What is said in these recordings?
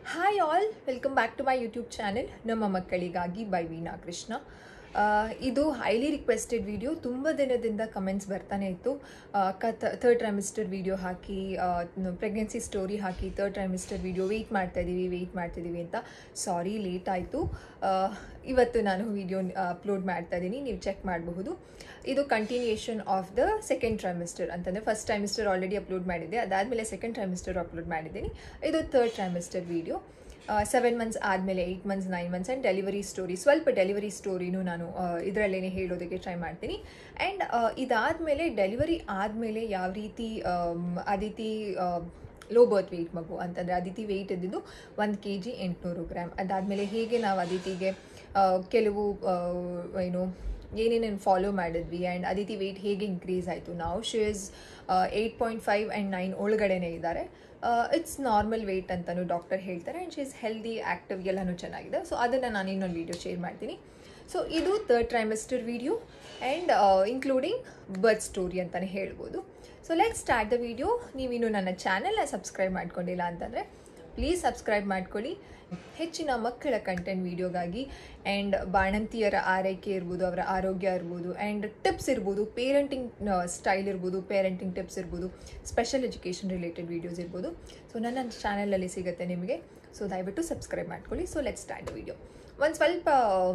hi all welcome back to my YouTube channel ನಮ್ಮ ಮಕ್ಕಳಿಗಾಗಿ by Veena Krishna ಆ, ಇದು ಹೈಲಿ ರಿಕ್ವೆಸ್ಟೆಡ್ ವಿಡಿಯೋ ತುಂಬ ದಿನದಿಂದ ಕಮೆಂಟ್ಸ್ ಬರ್ತಾನೆ ಇತ್ತು ಅಕ್ಕ ಥರ್ಡ್ ಟ್ರೈಮಿಸ್ಟರ್ ವಿಡಿಯೋ ಹಾಕಿ ಪ್ರೆಗ್ನೆನ್ಸಿ ಸ್ಟೋರಿ ಹಾಕಿ ಥರ್ಡ್ ಟ್ರೈಮಿಸ್ಟರ್ ವಿಡಿಯೋ ವೆಯ್ಟ್ ಮಾಡ್ತಾ ಇದ್ದೀವಿ ವೆಯ್ಟ್ ಮಾಡ್ತಿದ್ದೀವಿ ಅಂತ ಸಾರಿ ಲೇಟ್ ಆಯಿತು ಇವತ್ತು ನಾನು ವಿಡಿಯೋ ಅಪ್ಲೋಡ್ ಮಾಡ್ತಾ ಇದ್ದೀನಿ ನೀವು ಚೆಕ್ ಮಾಡಬಹುದು ಇದು continuation of the second trimester ಅಂತಂದರೆ ಫಸ್ಟ್ ಟ್ರೈಮಿಸ್ಟರ್ ಆಲ್ರೆಡಿ ಅಪ್ಲೋಡ್ ಮಾಡಿದ್ದೆ ಅದಾದಮೇಲೆ ಸೆಕೆಂಡ್ ಟ್ರೈಮಿಸ್ಟರ್ ಅಪ್ಲೋಡ್ ಮಾಡಿದ್ದೀನಿ ಇದು third trimester video seven months ಆದಮೇಲೆ eight months nine months and delivery story ಸ್ವಲ್ಪ ಡೆಲಿವರಿ ಸ್ಟೋರಿನೂ ನಾನು ಇದರಲ್ಲೇ ಹೇಳೋದಕ್ಕೆ ಟ್ರೈ ಮಾಡ್ತೀನಿ ಆ್ಯಂಡ್ ಇದಾದಮೇಲೆ ಡೆಲಿವರಿ ಆದಮೇಲೆ ಯಾವ ರೀತಿ um, Aditi low birth weight ಮಗು ಅಂತಂದರೆ ಅದಿತಿ ವೆಯ್ಟ್ ಇದ್ದಿದ್ದು ಒಂದು ಕೆ ಜಿ ಎಂಟುನೂರು ಗ್ರಾಮ್ ಅದಾದಮೇಲೆ ಹೇಗೆ ನಾವು ಅದಿತಿಗೆ ಆ, ಕೆಲವು ಆ, ಏನು ಏನೇನೇನು ಫಾಲೋ ಮಾಡಿದ್ವಿ ಆ್ಯಂಡ್ ಅದಿತಿ ವೆಯ್ಟ್ ಹೇಗೆ ಇನ್ಕ್ರೀಸ್ ಆಯಿತು ನಾವು she's eight point five and nine ಒಳಗಡೆನೇ ಇದ್ದಾರೆ ಇಟ್ಸ್ ನಾರ್ಮಲ್ ವೆಯ್ಟ್ ಅಂತಲೂ ಡಾಕ್ಟರ್ ಹೇಳ್ತಾರೆ and she is healthy active ಎಲ್ಲನೂ ಚೆನ್ನಾಗಿದೆ ಸೊ ಅದನ್ನು ನಾನು ಇನ್ನೊಂದು ವೀಡಿಯೋ ಶೇರ್ ಮಾಡ್ತೀನಿ ಸೊ ಇದು third trimester video and including birth story ಅಂತಲೇ ಹೇಳ್ಬೋದು so let start the video ನೀವಿನ್ನು ನನ್ನ ಚಾನೆಲ್ನ ಸಬ್ಸ್ಕ್ರೈಬ್ ಮಾಡ್ಕೊಂಡಿಲ್ಲ ಅಂತಂದರೆ ಪ್ಲೀಸ್ ಸಬ್ಸ್ಕ್ರೈಬ್ ಮಾಡ್ಕೊಳ್ಳಿ ಹೆಚ್ಚಿನ ಮಕ್ಕಳ ಕಂಟೆಂಟ್ ವೀಡಿಯೋಗಾಗಿ ಆ್ಯಂಡ್ ಬಾಣಂತಿಯರ ಆರೈಕೆ ಇರ್ಬೋದು ಅವರ ಆರೋಗ್ಯ ಇರ್ಬೋದು ಆ್ಯಂಡ್ ಟಿಪ್ಸ್ ಇರ್ಬೋದು ಪೇರೆಂಟಿಂಗ್ ಸ್ಟೈಲ್ ಇರ್ಬೋದು ಪೇರೆಂಟಿಂಗ್ ಟಿಪ್ಸ್ ಇರ್ಬೋದು ಸ್ಪೆಷಲ್ ಎಜುಕೇಷನ್ ರಿಲೇಟೆಡ್ ವೀಡಿಯೋಸ್ ಇರ್ಬೋದು ಸೊ ನನ್ನ ಚಾನಲಲ್ಲಿ ಸಿಗುತ್ತೆ ನಿಮಗೆ ಸೊ ದಯವಿಟ್ಟು ಸಬ್ಸ್ಕ್ರೈಬ್ ಮಾಡ್ಕೊಳ್ಳಿ ಸೊ ಲೆಟ್ ಸ್ಟಾರ್ಟ್ ವಿಡಿಯೋ ಒಂದು ಸ್ವಲ್ಪ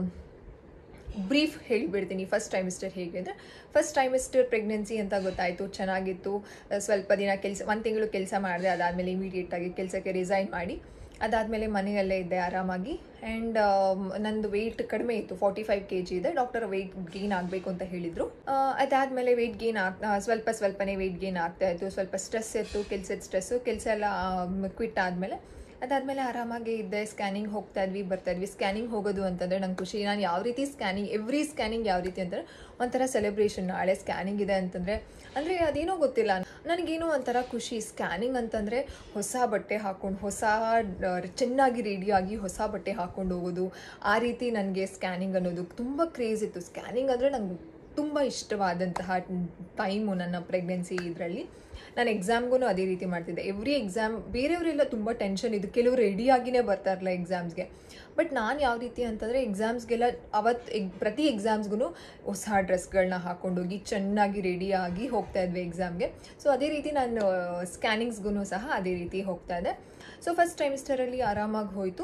ಬ್ರೀಫ್ ಹೇಳಿಬಿಡ್ತೀನಿ ಫಸ್ಟ್ ಟ್ರೈಮಿಸ್ಟರ್ ಹೇಗೆ ಅಂದರೆ ಫಸ್ಟ್ ಟ್ರೈಮಿಸ್ಟರ್ ಪ್ರೆಗ್ನೆನ್ಸಿ ಅಂತ ಗೊತ್ತಾಯಿತು ಚೆನ್ನಾಗಿತ್ತು ಸ್ವಲ್ಪ ದಿನ ಕೆಲಸ ಒಂದು ತಿಂಗಳು ಕೆಲಸ ಮಾಡಿದೆ ಅದಾದಮೇಲೆ ಇಮಿಡಿಯೇಟಾಗಿ ಕೆಲಸಕ್ಕೆ ರಿಸೈನ್ ಮಾಡಿ ಅದಾದಮೇಲೆ ಮನೆಯಲ್ಲೇ ಇದ್ದೆ ಆರಾಮಾಗಿ ಆ್ಯಂಡ್ ನಂದು ವೆಯ್ಟ್ ಕಡಿಮೆ ಇತ್ತು ಫಾರ್ಟಿ ಫೈವ್ ಕೆ ಜಿ ಇದೆ ಡಾಕ್ಟರ್ ವೆಯ್ಟ್ ಗೇನ್ ಆಗಬೇಕು ಅಂತ ಹೇಳಿದರು ಅದಾದಮೇಲೆ ವೆಯ್ಟ್ ಗೇನ್ ಆಗ್ ಆ, ಸ್ವಲ್ಪ ಸ್ವಲ್ಪನೇ ವೆಯ್ಟ್ ಗೇನ್ ಆಗ್ತಾ ಇತ್ತು ಸ್ವಲ್ಪ ಸ್ಟ್ರೆಸ್ ಇತ್ತು ಕೆಲಸದ ಸ್ಟ್ರೆಸ್ಸು ಕೆಲಸ ಎಲ್ಲ ಕ್ವಿಟ್ ಆದಮೇಲೆ ಅದಾದಮೇಲೆ ಆರಾಮಾಗಿ ಇದ್ದೆ ಸ್ಕ್ಯಾನಿಂಗ್ ಹೋಗ್ತಾ ಇದ್ವಿ ಬರ್ತಾ ಇದ್ವಿ ಸ್ಕ್ಯಾನಿಂಗ್ ಹೋಗೋದು ಅಂತಂದರೆ ನಂಗೆ ಖುಷಿ ನಾನು ಯಾವ ರೀತಿ ಸ್ಕ್ಯಾನಿಂಗ್ ಎವ್ರಿ ಸ್ಕ್ಯಾನಿಂಗ್ ಯಾವ ರೀತಿ ಅಂತಂದರೆ ಒಂಥರ ಸೆಲೆಬ್ರೇಷನ್ ನಾಳೆ ಸ್ಕ್ಯಾನಿಂಗ್ ಇದೆ ಅಂತಂದರೆ ಅಂದರೆ ಅದೇನೋ ಗೊತ್ತಿಲ್ಲ ನನಗೇನೋ ಒಂಥರ ಖುಷಿ ಸ್ಕ್ಯಾನಿಂಗ್ ಅಂತಂದರೆ ಹೊಸ ಬಟ್ಟೆ ಹಾಕ್ಕೊಂಡು ಹೊಸ ಆ, ಚೆನ್ನಾಗಿ ರೆಡಿಯಾಗಿ ಹೊಸ ಬಟ್ಟೆ ಹಾಕ್ಕೊಂಡು ಹೋಗೋದು ಆ ರೀತಿ ನನಗೆ ಸ್ಕ್ಯಾನಿಂಗ್ ಅನ್ನೋದು ತುಂಬ ಕ್ರೇಜ್ ಇತ್ತು ಸ್ಕ್ಯಾನಿಂಗ್ ಅಂದರೆ ನಂಗೆ ತುಂಬ ಇಷ್ಟವಾದಂತಹ ಟೈಮು ನನ್ನ ಪ್ರೆಗ್ನೆನ್ಸಿ ಇದರಲ್ಲಿ ನಾನು ಎಕ್ಸಾಮ್ಗೂ ಅದೇ ರೀತಿ ಮಾಡ್ತಿದ್ದೆ ಎವ್ರಿ ಎಕ್ಸಾಮ್ ಬೇರೆಯವರೆಲ್ಲ ತುಂಬ ಟೆನ್ಷನ್ ಇದು ಕೆಲವರು ರೆಡಿಯಾಗಿನೇ ಬರ್ತಾರಲ್ಲ ಎಕ್ಸಾಮ್ಸ್ಗೆ ಬಟ್ ನಾನು ಯಾವ ರೀತಿ ಅಂತಂದರೆ ಎಕ್ಸಾಮ್ಸ್ಗೆಲ್ಲ ಅವತ್ತು ಎಗ್ ಪ್ರತಿ ಎಕ್ಸಾಮ್ಸ್ಗೂ ಹೊಸ ಡ್ರೆಸ್ಗಳನ್ನ ಹಾಕ್ಕೊಂಡೋಗಿ ಚೆನ್ನಾಗಿ ರೆಡಿಯಾಗಿ ಹೋಗ್ತಾ ಇದ್ವಿ ಎಕ್ಸಾಮ್ಗೆ ಸೊ ಅದೇ ರೀತಿ ನಾನು ಸ್ಕ್ಯಾನಿಂಗ್ಸ್ಗೂ ಸಹ ಅದೇ ರೀತಿ ಹೋಗ್ತಾ ಇದ್ದೆ ಸೊ ಫಸ್ಟ್ ಟ್ರೈಮಿಸ್ಟರಲ್ಲಿ ಆರಾಮಾಗಿ ಹೋಯಿತು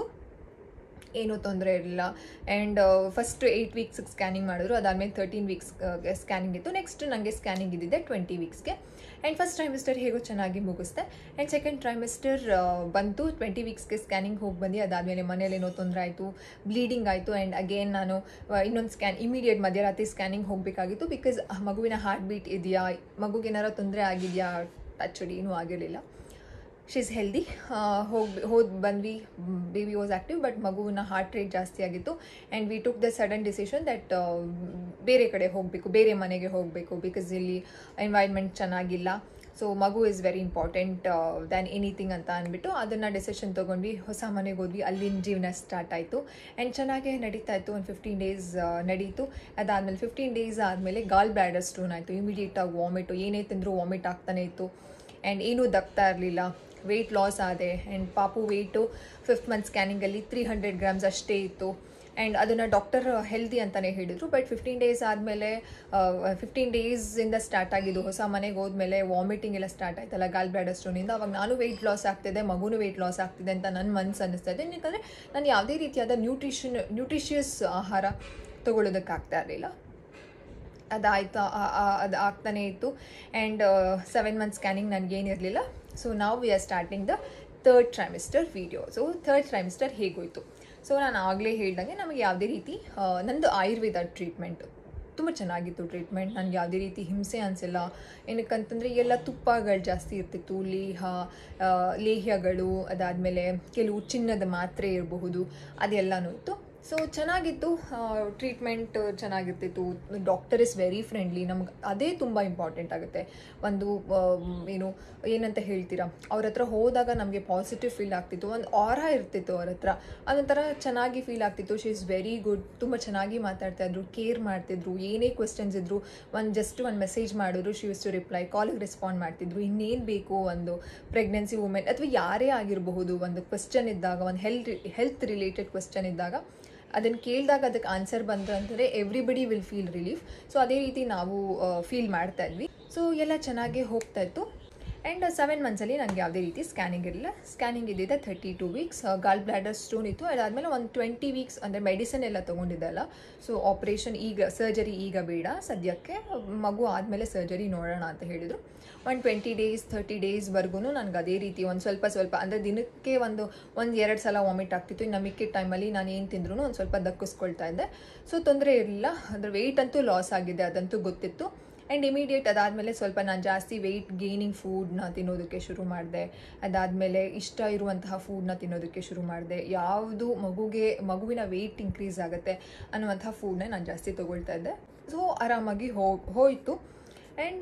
ಏನೂ ತೊಂದರೆ ಇರಲಿಲ್ಲ and first eight weeks scanning ಮಾಡಿದ್ರು ಅದಾದಮೇಲೆ ತರ್ಟೀನ್ ವೀಕ್ಸ್ ಸ್ಕ್ಯಾನಿಂಗ್ ಇತ್ತು ನೆಕ್ಸ್ಟ್ ನನಗೆ ಸ್ಕ್ಯಾನಿಂಗ್ ಇದ್ದಿದ್ದೆ ಟ್ವೆಂಟಿ ವೀಕ್ಸ್ಗೆ ಆ್ಯಂಡ್ ಫಸ್ಟ್ ಟ್ರೈಮಿಸ್ಟರ್ ಹೇಗೋ ಚೆನ್ನಾಗಿ ಮುಗಿಸ್ದೆ ಆ್ಯಂಡ್ ಸೆಕೆಂಡ್ ಟ್ರೈಮಿಸ್ಟರ್ ಬಂತು ಟ್ವೆಂಟಿ ವೀಕ್ಸ್ಗೆ ಸ್ಕ್ಯಾನಿಂಗ್ ಹೋಗಿ ಬಂದು ಅದಾದಮೇಲೆ ಮನೇಲಿ ಏನೋ ತೊಂದರೆ ಆಯಿತು ಬ್ಲೀಡಿಂಗ್ ಆಯಿತು ಆ್ಯಂಡ್ ಅಗೇನ್ ನಾನು ಇನ್ನೊಂದು ಸ್ಕ್ಯಾನ್ ಇಮಿಡಿಯೇಟ್ ಮಧ್ಯರಾತ್ರಿ ಸ್ಕ್ಯಾನಿಂಗ್ ಹೋಗಬೇಕಾಗಿತ್ತು ಬಿಕಾಸ್ ಮಗುವಿನ ಹಾರ್ಟ್ ಬೀಟ್ ಇದೆಯಾ ಮಗುಗೇನಾರ ತೊಂದರೆ ಆಗಿದೆಯಾ ಟಚ್ ಏನೂ ಆಗಿರಲಿಲ್ಲ ಶಿ ಇಸ್ ಹೆಲ್ದಿ ಹೋಗಿ ಹೋಗಿ ಬಂದ್ವಿ ಬೇಬಿ ವಾಸ್ ಆ್ಯಕ್ಟಿವ್ ಬಟ್ ಮಗುವಿನ ಹಾರ್ಟ್ ರೇಟ್ ಜಾಸ್ತಿ ಆಗಿತ್ತು and we took the sudden decision that ಬೇರೆ ಕಡೆ ಹೋಗಬೇಕು ಬೇರೆ ಮನೆಗೆ ಹೋಗಬೇಕು ಬಿಕಾಸ್ ಇಲ್ಲಿ ಎನ್ವೈರ್ಮೆಂಟ್ ಚೆನ್ನಾಗಿಲ್ಲ ಸೊ ಮಗು is very important than anything ಅಂತ ಅಂದ್ಬಿಟ್ಟು ಅದನ್ನು ಡಿಸಿಷನ್ ತೊಗೊಂಡ್ವಿ ಹೊಸ ಮನೆಗೆ ಹೋದ್ವಿ ಅಲ್ಲಿನ ಜೀವನ ಸ್ಟಾರ್ಟ್ ಆಯಿತು ಆ್ಯಂಡ್ ಚೆನ್ನಾಗೇ ನಡೀತಾ ಇತ್ತು ಒಂದು ಫಿಫ್ಟೀನ್ ಡೇಸ್ ನಡೀತು ಅದಾದಮೇಲೆ ಫಿಫ್ಟೀನ್ ಡೇಸ್ ಆದಮೇಲೆ ಗಾಲ್ ಬ್ಲ್ಯಾಡರ್ ಸ್ಟೋನ್ ಆಯಿತು ಇಮಿಡಿಯೇಟಾಗಿ ವಾಮಿಟು ಏನೇ ತಿಂದರೂ ವಾಮಿಟ್ ಆಗ್ತಾನೆ ಇತ್ತು ಆ್ಯಂಡ್ ಏನೂ ದಗ್ತಾ ಇರಲಿಲ್ಲ ವೆಯ್ಟ್ ಲಾಸ್ ಆದೆ ಆ್ಯಂಡ್ ಪಾಪು ವೆಯ್ಟು ಫಿಫ್ತ್ ಮಂತ್ ಸ್ಕ್ಯಾನಿಂಗಲ್ಲಿ ತ್ರೀ ಹಂಡ್ರೆಡ್ ಗ್ರಾಮ್ಸ್ ಅಷ್ಟೇ ಇತ್ತು ಆ್ಯಂಡ್ ಅದನ್ನು ಡಾಕ್ಟರ್ ಹೆಲ್ದಿ ಅಂತಲೇ ಹೇಳಿದರು ಬಟ್ ಫಿಫ್ಟೀನ್ ಡೇಸ್ ಆದಮೇಲೆ ಫಿಫ್ಟೀನ್ ಡೇಸಿಂದ ಸ್ಟಾರ್ಟ್ ಆಗಿದ್ದು ಹೊಸ ಮನೆಗೆ ಹೋದ್ಮೇಲೆ ವಾಮಿಟಿಂಗ್ ಎಲ್ಲ ಸ್ಟಾರ್ಟ್ ಆಯ್ತಲ್ಲ ಗಾಲ್ ಬ್ಲ್ಯಾಡರ್ ಸ್ಟೋನಿಂದ ಅವಾಗ ನಾನು ವೆಯ್ಟ್ ಲಾಸ್ ಆಗ್ತಿದೆ ಮಗುನೂ ವೆಯ್ಟ್ ಲಾಸ್ ಆಗ್ತಿದೆ ಅಂತ ನನ್ನ ಮನಸ್ಸು ಅನ್ನಿಸ್ತಾ ಇದೆ ಯಾಕಂದರೆ ನಾನು ಯಾವುದೇ ರೀತಿಯಾದ ನ್ಯೂಟ್ರಿಷನ್ ನ್ಯೂಟ್ರಿಷಿಯಸ್ ಆಹಾರ ತೊಗೊಳ್ಳೋದಕ್ಕಾಗ್ತಾ ಇರಲಿಲ್ಲ ಅದಾಯ್ತು ಅದು ಆಗ್ತಾನೇ ಇತ್ತು ಆ್ಯಂಡ್ ಸೆವೆನ್ ಮಂತ್ ಸ್ಕ್ಯಾನಿಂಗ್ ನನಗೇನಿರಲಿಲ್ಲ ಸೊ ನಾವು we are starting the third trimester video so third trimester ಹೇಗೋಯ್ತು ಸೊ ನಾನು ಆಗಲೇ ಹೇಳ್ದಂಗೆ ನಮಗೆ ಯಾವುದೇ ರೀತಿ ಆ, ನಂದು ಆಯುರ್ವೇದ ಟ್ರೀಟ್ಮೆಂಟ್ ತುಂಬ ಚೆನ್ನಾಗಿತ್ತು ಟ್ರೀಟ್ಮೆಂಟ್ ನನಗೆ ಯಾವುದೇ ರೀತಿ ಹಿಂಸೆ ಅನಿಸಿಲ್ಲ ಏನಕ್ಕಂತಂದರೆ ಎಲ್ಲ ತುಪ್ಪಗಳು ಜಾಸ್ತಿ ಇರ್ತಿತ್ತು ಲೇಹ ಆ, ಲೇಹ್ಯಗಳು ಅದಾದಮೇಲೆ ಕೆಲವು ಚಿನ್ನದ ಮಾತ್ರೆ ಇರಬಹುದು ಅದೆಲ್ಲನೂ ಇತ್ತು ಸೊ ಚೆನ್ನಾಗಿತ್ತು ಟ್ರೀಟ್ಮೆಂಟ್ ಚೆನ್ನಾಗಿರ್ತಿತ್ತು ಡಾಕ್ಟರ್ ಇಸ್ ವೆರಿ ಫ್ರೆಂಡ್ಲಿ ನಮ್ಗೆ ಅದೇ ತುಂಬ ಇಂಪಾರ್ಟೆಂಟ್ ಆಗುತ್ತೆ ಒಂದು ಆಮ್, ಏನು ಏನಂತ ಹೇಳ್ತೀರಾ ಅವ್ರ ಹತ್ರ ಹೋದಾಗ ನಮಗೆ ಪಾಸಿಟಿವ್ ಫೀಲ್ ಆಗ್ತಿತ್ತು ಒಂದು ಆರ ಇರ್ತಿತ್ತು ಅವ್ರ ಹತ್ರ ಅದೊಂಥರ ಚೆನ್ನಾಗಿ ಫೀಲ್ ಆಗ್ತಿತ್ತು ಶಿ ಇಸ್ ವೆರಿ ಗುಡ್ ತುಂಬ ಚೆನ್ನಾಗಿ ಮಾತಾಡ್ತಾ ಇದ್ರು ಕೇರ್ ಮಾಡ್ತಿದ್ರು ಏನೇ ಕ್ವೆಶನ್ಸ್ ಇದ್ರು ಒಂದು ಜಸ್ಟ್ ಒಂದು ಮೆಸೇಜ್ ಮಾಡಿದ್ರು ಶಿ ಯೂಸ್ ಟು ರಿಪ್ಲೈ ಕಾಲಿಗೆ ರೆಸ್ಪಾಂಡ್ ಮಾಡ್ತಿದ್ರು ಇನ್ನೇನು ಬೇಕು ಒಂದು ಪ್ರೆಗ್ನೆನ್ಸಿ ವುಮೆನ್ ಅಥವಾ ಯಾರೇ ಆಗಿರಬಹುದು ಒಂದು ಕ್ವೆಶ್ಚನ್ ಇದ್ದಾಗ ಒಂದು ಹೆಲ್ತ್ ಹೆಲ್ತ್ ರಿಲೇಟೆಡ್ ಕ್ವೆಶ್ಚನ್ ಇದ್ದಾಗ ಅದನ್ನು ಕೇಳಿದಾಗ ಅದಕ್ಕೆ ಆನ್ಸರ್ ಬಂದ್ರೆ ಅಂತಂದರೆ everybody will feel relief so ಅದೇ ರೀತಿ ನಾವು ಫೀಲ್ ಮಾಡ್ತಾ ಇದ್ವಿ ಸೊ ಎಲ್ಲ ಚೆನ್ನಾಗೇ ಹೋಗ್ತಾ ಇತ್ತು ಆ್ಯಂಡ್ ಸೆವೆನ್ ಮಂತ್ಸಲ್ಲಿ ನನಗೆ ಯಾವುದೇ ರೀತಿ ಸ್ಕ್ಯಾನಿಂಗ್ ಇರಲಿಲ್ಲ ಸ್ಕ್ಯಾನಿಂಗ್ ಇದ್ದಿದ್ದೆ thirty two weeks gall bladder stone ಇತ್ತು ಅದಾದಮೇಲೆ ಒಂದು ಟ್ವೆಂಟಿ ವೀಕ್ಸ್ ಅಂದರೆ ಮೆಡಿಸಿನ್ ಎಲ್ಲ ತೊಗೊಂಡಿದ್ದಲ್ಲ ಸೊ ಆಪ್ರೇಷನ್ ಈಗ ಸರ್ಜರಿ ಈಗ ಬೇಡ ಸದ್ಯಕ್ಕೆ ಮಗು ಆದಮೇಲೆ ಸರ್ಜರಿ ನೋಡೋಣ ಅಂತ ಹೇಳಿದರು ಒಂದು ಟ್ವೆಂಟಿ ಡೇಸ್ ತರ್ಟಿ ಡೇಸ್ವರೆಗೂ ನನಗೆ ಅದೇ ರೀತಿ ಒಂದು ಸ್ವಲ್ಪ ಸ್ವಲ್ಪ ಅಂದರೆ ದಿನಕ್ಕೆ ಒಂದು ಒಂದು ಎರಡು ಸಲ ವಾಮಿಟ್ ಆಗ್ತಿತ್ತು ಇನ್ನು ಮಿಕ್ಕಿದ ಟೈಮಲ್ಲಿ ನಾನು ಏನು ತಿಂದ್ರೂ ಒಂದು ಸ್ವಲ್ಪ ದಕ್ಕಿಸ್ಕೊಳ್ತಾ ಇದ್ದೆ ಸೊ ತೊಂದರೆ ಇರಲಿಲ್ಲ ಅಂದರೆ ವೆಯ್ಟ್ ಅಂತೂ ಲಾಸ್ ಆಗಿದೆ ಅದಂತೂ ಗೊತ್ತಿತ್ತು ಆ್ಯಂಡ್ ಇಮಿಡಿಯೇಟ್ ಅದಾದಮೇಲೆ ಸ್ವಲ್ಪ ನಾನು ಜಾಸ್ತಿ ವೆಯ್ಟ್ ಗೇನಿಂಗ್ ಫೂಡ್ನ ತಿನ್ನೋದಕ್ಕೆ ಶುರು ಮಾಡಿದೆ ಅದಾದಮೇಲೆ ಇಷ್ಟ ಇರುವಂತಹ ಫೂಡ್ನ ತಿನ್ನೋದಕ್ಕೆ ಶುರು ಮಾಡಿದೆ ಯಾವುದು ಮಗುಗೆ ಮಗುವಿನ ವೆಯ್ಟ್ ಇನ್ಕ್ರೀಸ್ ಆಗುತ್ತೆ ಅನ್ನುವಂಥ ಫೂಡ್ನ ನಾನು ಜಾಸ್ತಿ ತೊಗೊಳ್ತಾ ಇದ್ದೆ ಸೊ ಆರಾಮಾಗಿ ಹೋ ಹೋಯಿತು ಆ್ಯಂಡ್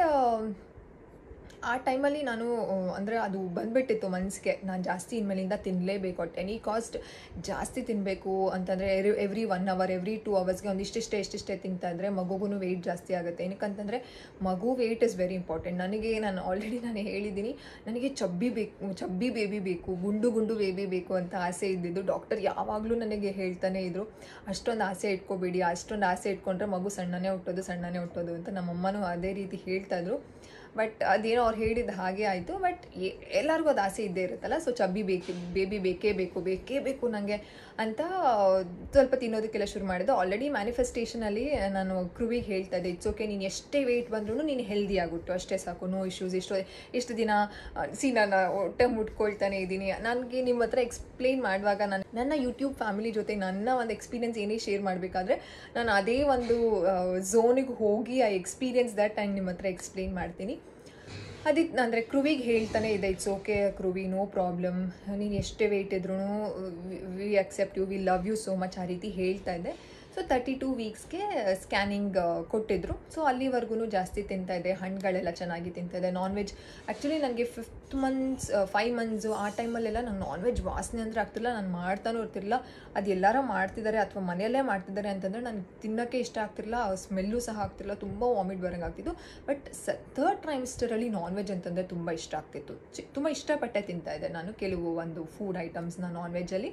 ಆ ಟೈಮಲ್ಲಿ ನಾನು ಅಂದರೆ ಅದು ಬಂದ್ಬಿಟ್ಟಿತ್ತು ಮನಸ್ಸಿಗೆ ನಾನು ಜಾಸ್ತಿ ಇನ್ಮೇಲಿಂದ ತಿನ್ನಲೇಬೇಕು ಅಟ್ ಎನಿ ಕಾಸ್ಟ್ ಜಾಸ್ತಿ ತಿನ್ನಬೇಕು ಅಂತಂದರೆ every every one hour every two ಅವರ್ಸ್ಗೆ ಒಂದು ಇಷ್ಟಿಷ್ಟೇ ಇಷ್ಟಿಷ್ಟೇ ತಿಂತಾ ಇದ್ದರೆ ಮಗುಗೂ ವೆಯ್ಟ್ ಜಾಸ್ತಿ ಆಗುತ್ತೆ ಏನಕ್ಕಂತಂದರೆ ಮಗು ವೆಯ್ಟ್ ಇಸ್ ವೆರಿ ಇಂಪಾರ್ಟೆಂಟ್ ನನಗೆ ನಾನು ಆಲ್ರೆಡಿ ನಾನು ಹೇಳಿದ್ದೀನಿ ನನಗೆ ಚಬ್ಬಿ ಬೇಕು ಚಬ್ಬಿ ಬೇಬಿ ಬೇಕು ಗುಂಡು ಗುಂಡು ಬೇಬಿ ಬೇಕು ಅಂತ ಆಸೆ ಇದ್ದಿದ್ದು ಡಾಕ್ಟರ್ ಯಾವಾಗಲೂ ನನಗೆ ಹೇಳ್ತಾನೆ ಇದ್ರು ಅಷ್ಟೊಂದು ಆಸೆ ಇಟ್ಕೋಬೇಡಿ ಅಷ್ಟೊಂದು ಆಸೆ ಇಟ್ಕೊಂಡ್ರೆ ಮಗು ಸಣ್ಣನೇ ಹುಟ್ಟೋದು ಸಣ್ಣನೇ ಹುಟ್ಟೋದು ಅಂತ ನಮ್ಮಮ್ಮನೂ ಅದೇ ರೀತಿ ಹೇಳ್ತಾ ಇದ್ರು ಬಟ್ ಅದೇನೋ ಅವ್ರು ಹೇಳಿದ ಹಾಗೆ ಆಯಿತು ಬಟ್ ಎಲ್ಲರಿಗೂ ಅದು ಆಸೆ ಇದ್ದೇ ಇರುತ್ತಲ್ಲ ಸೊ ಚಬ್ಬಿ ಬೇಕು ಬೇಬಿ ಬೇಕೇ ಬೇಕು ಬೇಕೇ ಬೇಕು ನನಗೆ ಅಂತ ಸ್ವಲ್ಪ ತಿನ್ನೋದಕ್ಕೆಲ್ಲ ಶುರು ಮಾಡಿದೆ ಆಲ್ರೆಡಿ ಮ್ಯಾನಿಫೆಸ್ಟೇಷನಲ್ಲಿ ನಾನು ಕ್ರೂವಿಗೆ ಹೇಳ್ತಾ ಇದ್ದೆ ಇಟ್ಸ್ ಓಕೆ ನೀನು ಎಷ್ಟೇ ವೆಯ್ಟ್ ಬಂದ್ರೂ ನೀನು ಹೆಲ್ದಿ ಆಗುಟ್ಟು ಅಷ್ಟೇ ಸಾಕು ನೋ ಇಶ್ಯೂಸ್ ಇಷ್ಟು ಇಷ್ಟು ದಿನ ಸಿ ನಾನು ಹೊಟ್ಟೆ ಮುಟ್ಕೊಳ್ತಾನೆ ಇದ್ದೀನಿ ನನಗೆ ನಿಮ್ಮ ಹತ್ರ ಎಕ್ಸ್ಪ್ಲೇನ್ ಮಾಡುವಾಗ ನಾನು ನನ್ನ ಯೂಟ್ಯೂಬ್ ಫ್ಯಾಮಿಲಿ ಜೊತೆ ನನ್ನ ಒಂದು ಎಕ್ಸ್ಪೀರಿಯನ್ಸ್ ಏನೇ ಶೇರ್ ಮಾಡಬೇಕಾದ್ರೆ ನಾನು ಅದೇ ಒಂದು ಝೋನಿಗೆ ಹೋಗಿ ಆ ಎಕ್ಸ್ಪೀರಿಯನ್ಸ್ ದಟ್ ಟೈಮ್ ನಿಮ್ಮ ಹತ್ರ ಎಕ್ಸ್ಪ್ಲೇನ್ ಮಾಡ್ತೀನಿ ಅದಕ್ಕೆ ಅಂದರೆ ಕ್ರುವಿಗೆ ಹೇಳ್ತಾನೆ ಇದೆ it's okay Kruvi no problem ನೀನು ಎಷ್ಟೇ ವೆಯ್ಟ್ ಇದ್ರೂ we accept you we love you so much ಆ ರೀತಿ ಹೇಳ್ತಾ ಇದ್ದೆ ಸೊ ತರ್ಟಿ ಟೂ ವೀಕ್ಸ್ಗೆ ಸ್ಕ್ಯಾನಿಂಗ್ ಕೊಟ್ಟಿದ್ರು ಸೊ ಅಲ್ಲಿವರೆಗೂ ಜಾಸ್ತಿ ತಿಂತಾ ಇದೆ ಹಣ್ಣುಗಳೆಲ್ಲ ಚೆನ್ನಾಗಿ ತಿಂತಾ ಇದೆ ನಾನ್ ವೆಜ್ ಆ್ಯಕ್ಚುಲಿ ನನಗೆ ಫಿಫ್ತ್ ಮಂತ್ಸ್ ಫೈವ್ ಮಂತ್ಸು ಆ ಟೈಮಲ್ಲೆಲ್ಲ ನಂಗೆ ನಾನ್ ವೆಜ್ ವಾಸನೆ ಅಂದರೆ ಆಗ್ತಿಲ್ಲ ನಾನು ಮಾಡ್ತಾನೂ ಇರ್ತಿರಲಿಲ್ಲ ಅದು ಎಲ್ಲಾರ ಮಾಡ್ತಿದ್ದಾರೆ ಅಥವಾ ಮನೆಯಲ್ಲೇ ಮಾಡ್ತಿದ್ದಾರೆ ಅಂತಂದರೆ ನನಗೆ ತಿನ್ನೋಕ್ಕೆ ಇಷ್ಟ ಆಗ್ತಿರಲಿಲ್ಲ ಸ್ಮೆಲ್ಲು ಸಹ ಆಗ್ತಿರಲಿಲ್ಲ ತುಂಬ ವಾಮಿಟ್ ಬರೋಂಗೆ ಆಗ್ತಿತ್ತು ಬಟ್ ಸ ಥರ್ಡ್ ಟ್ರೈಮಿಸ್ಟರಲ್ಲಿ ನಾನ್ ವೆಜ್ ಅಂತಂದರೆ ತುಂಬ ಇಷ್ಟ ಆಗ್ತಿತ್ತು ಚಿ ತುಂಬ ಇಷ್ಟಪಟ್ಟೆ ತಿಂತಾ ಇದ್ದೆ ನಾನು ಕೆಲವು ಒಂದು ಫುಡ್ ಐಟಮ್ಸ್ನ ನಾನ್ ವೆಜ್ಜಲ್ಲಿ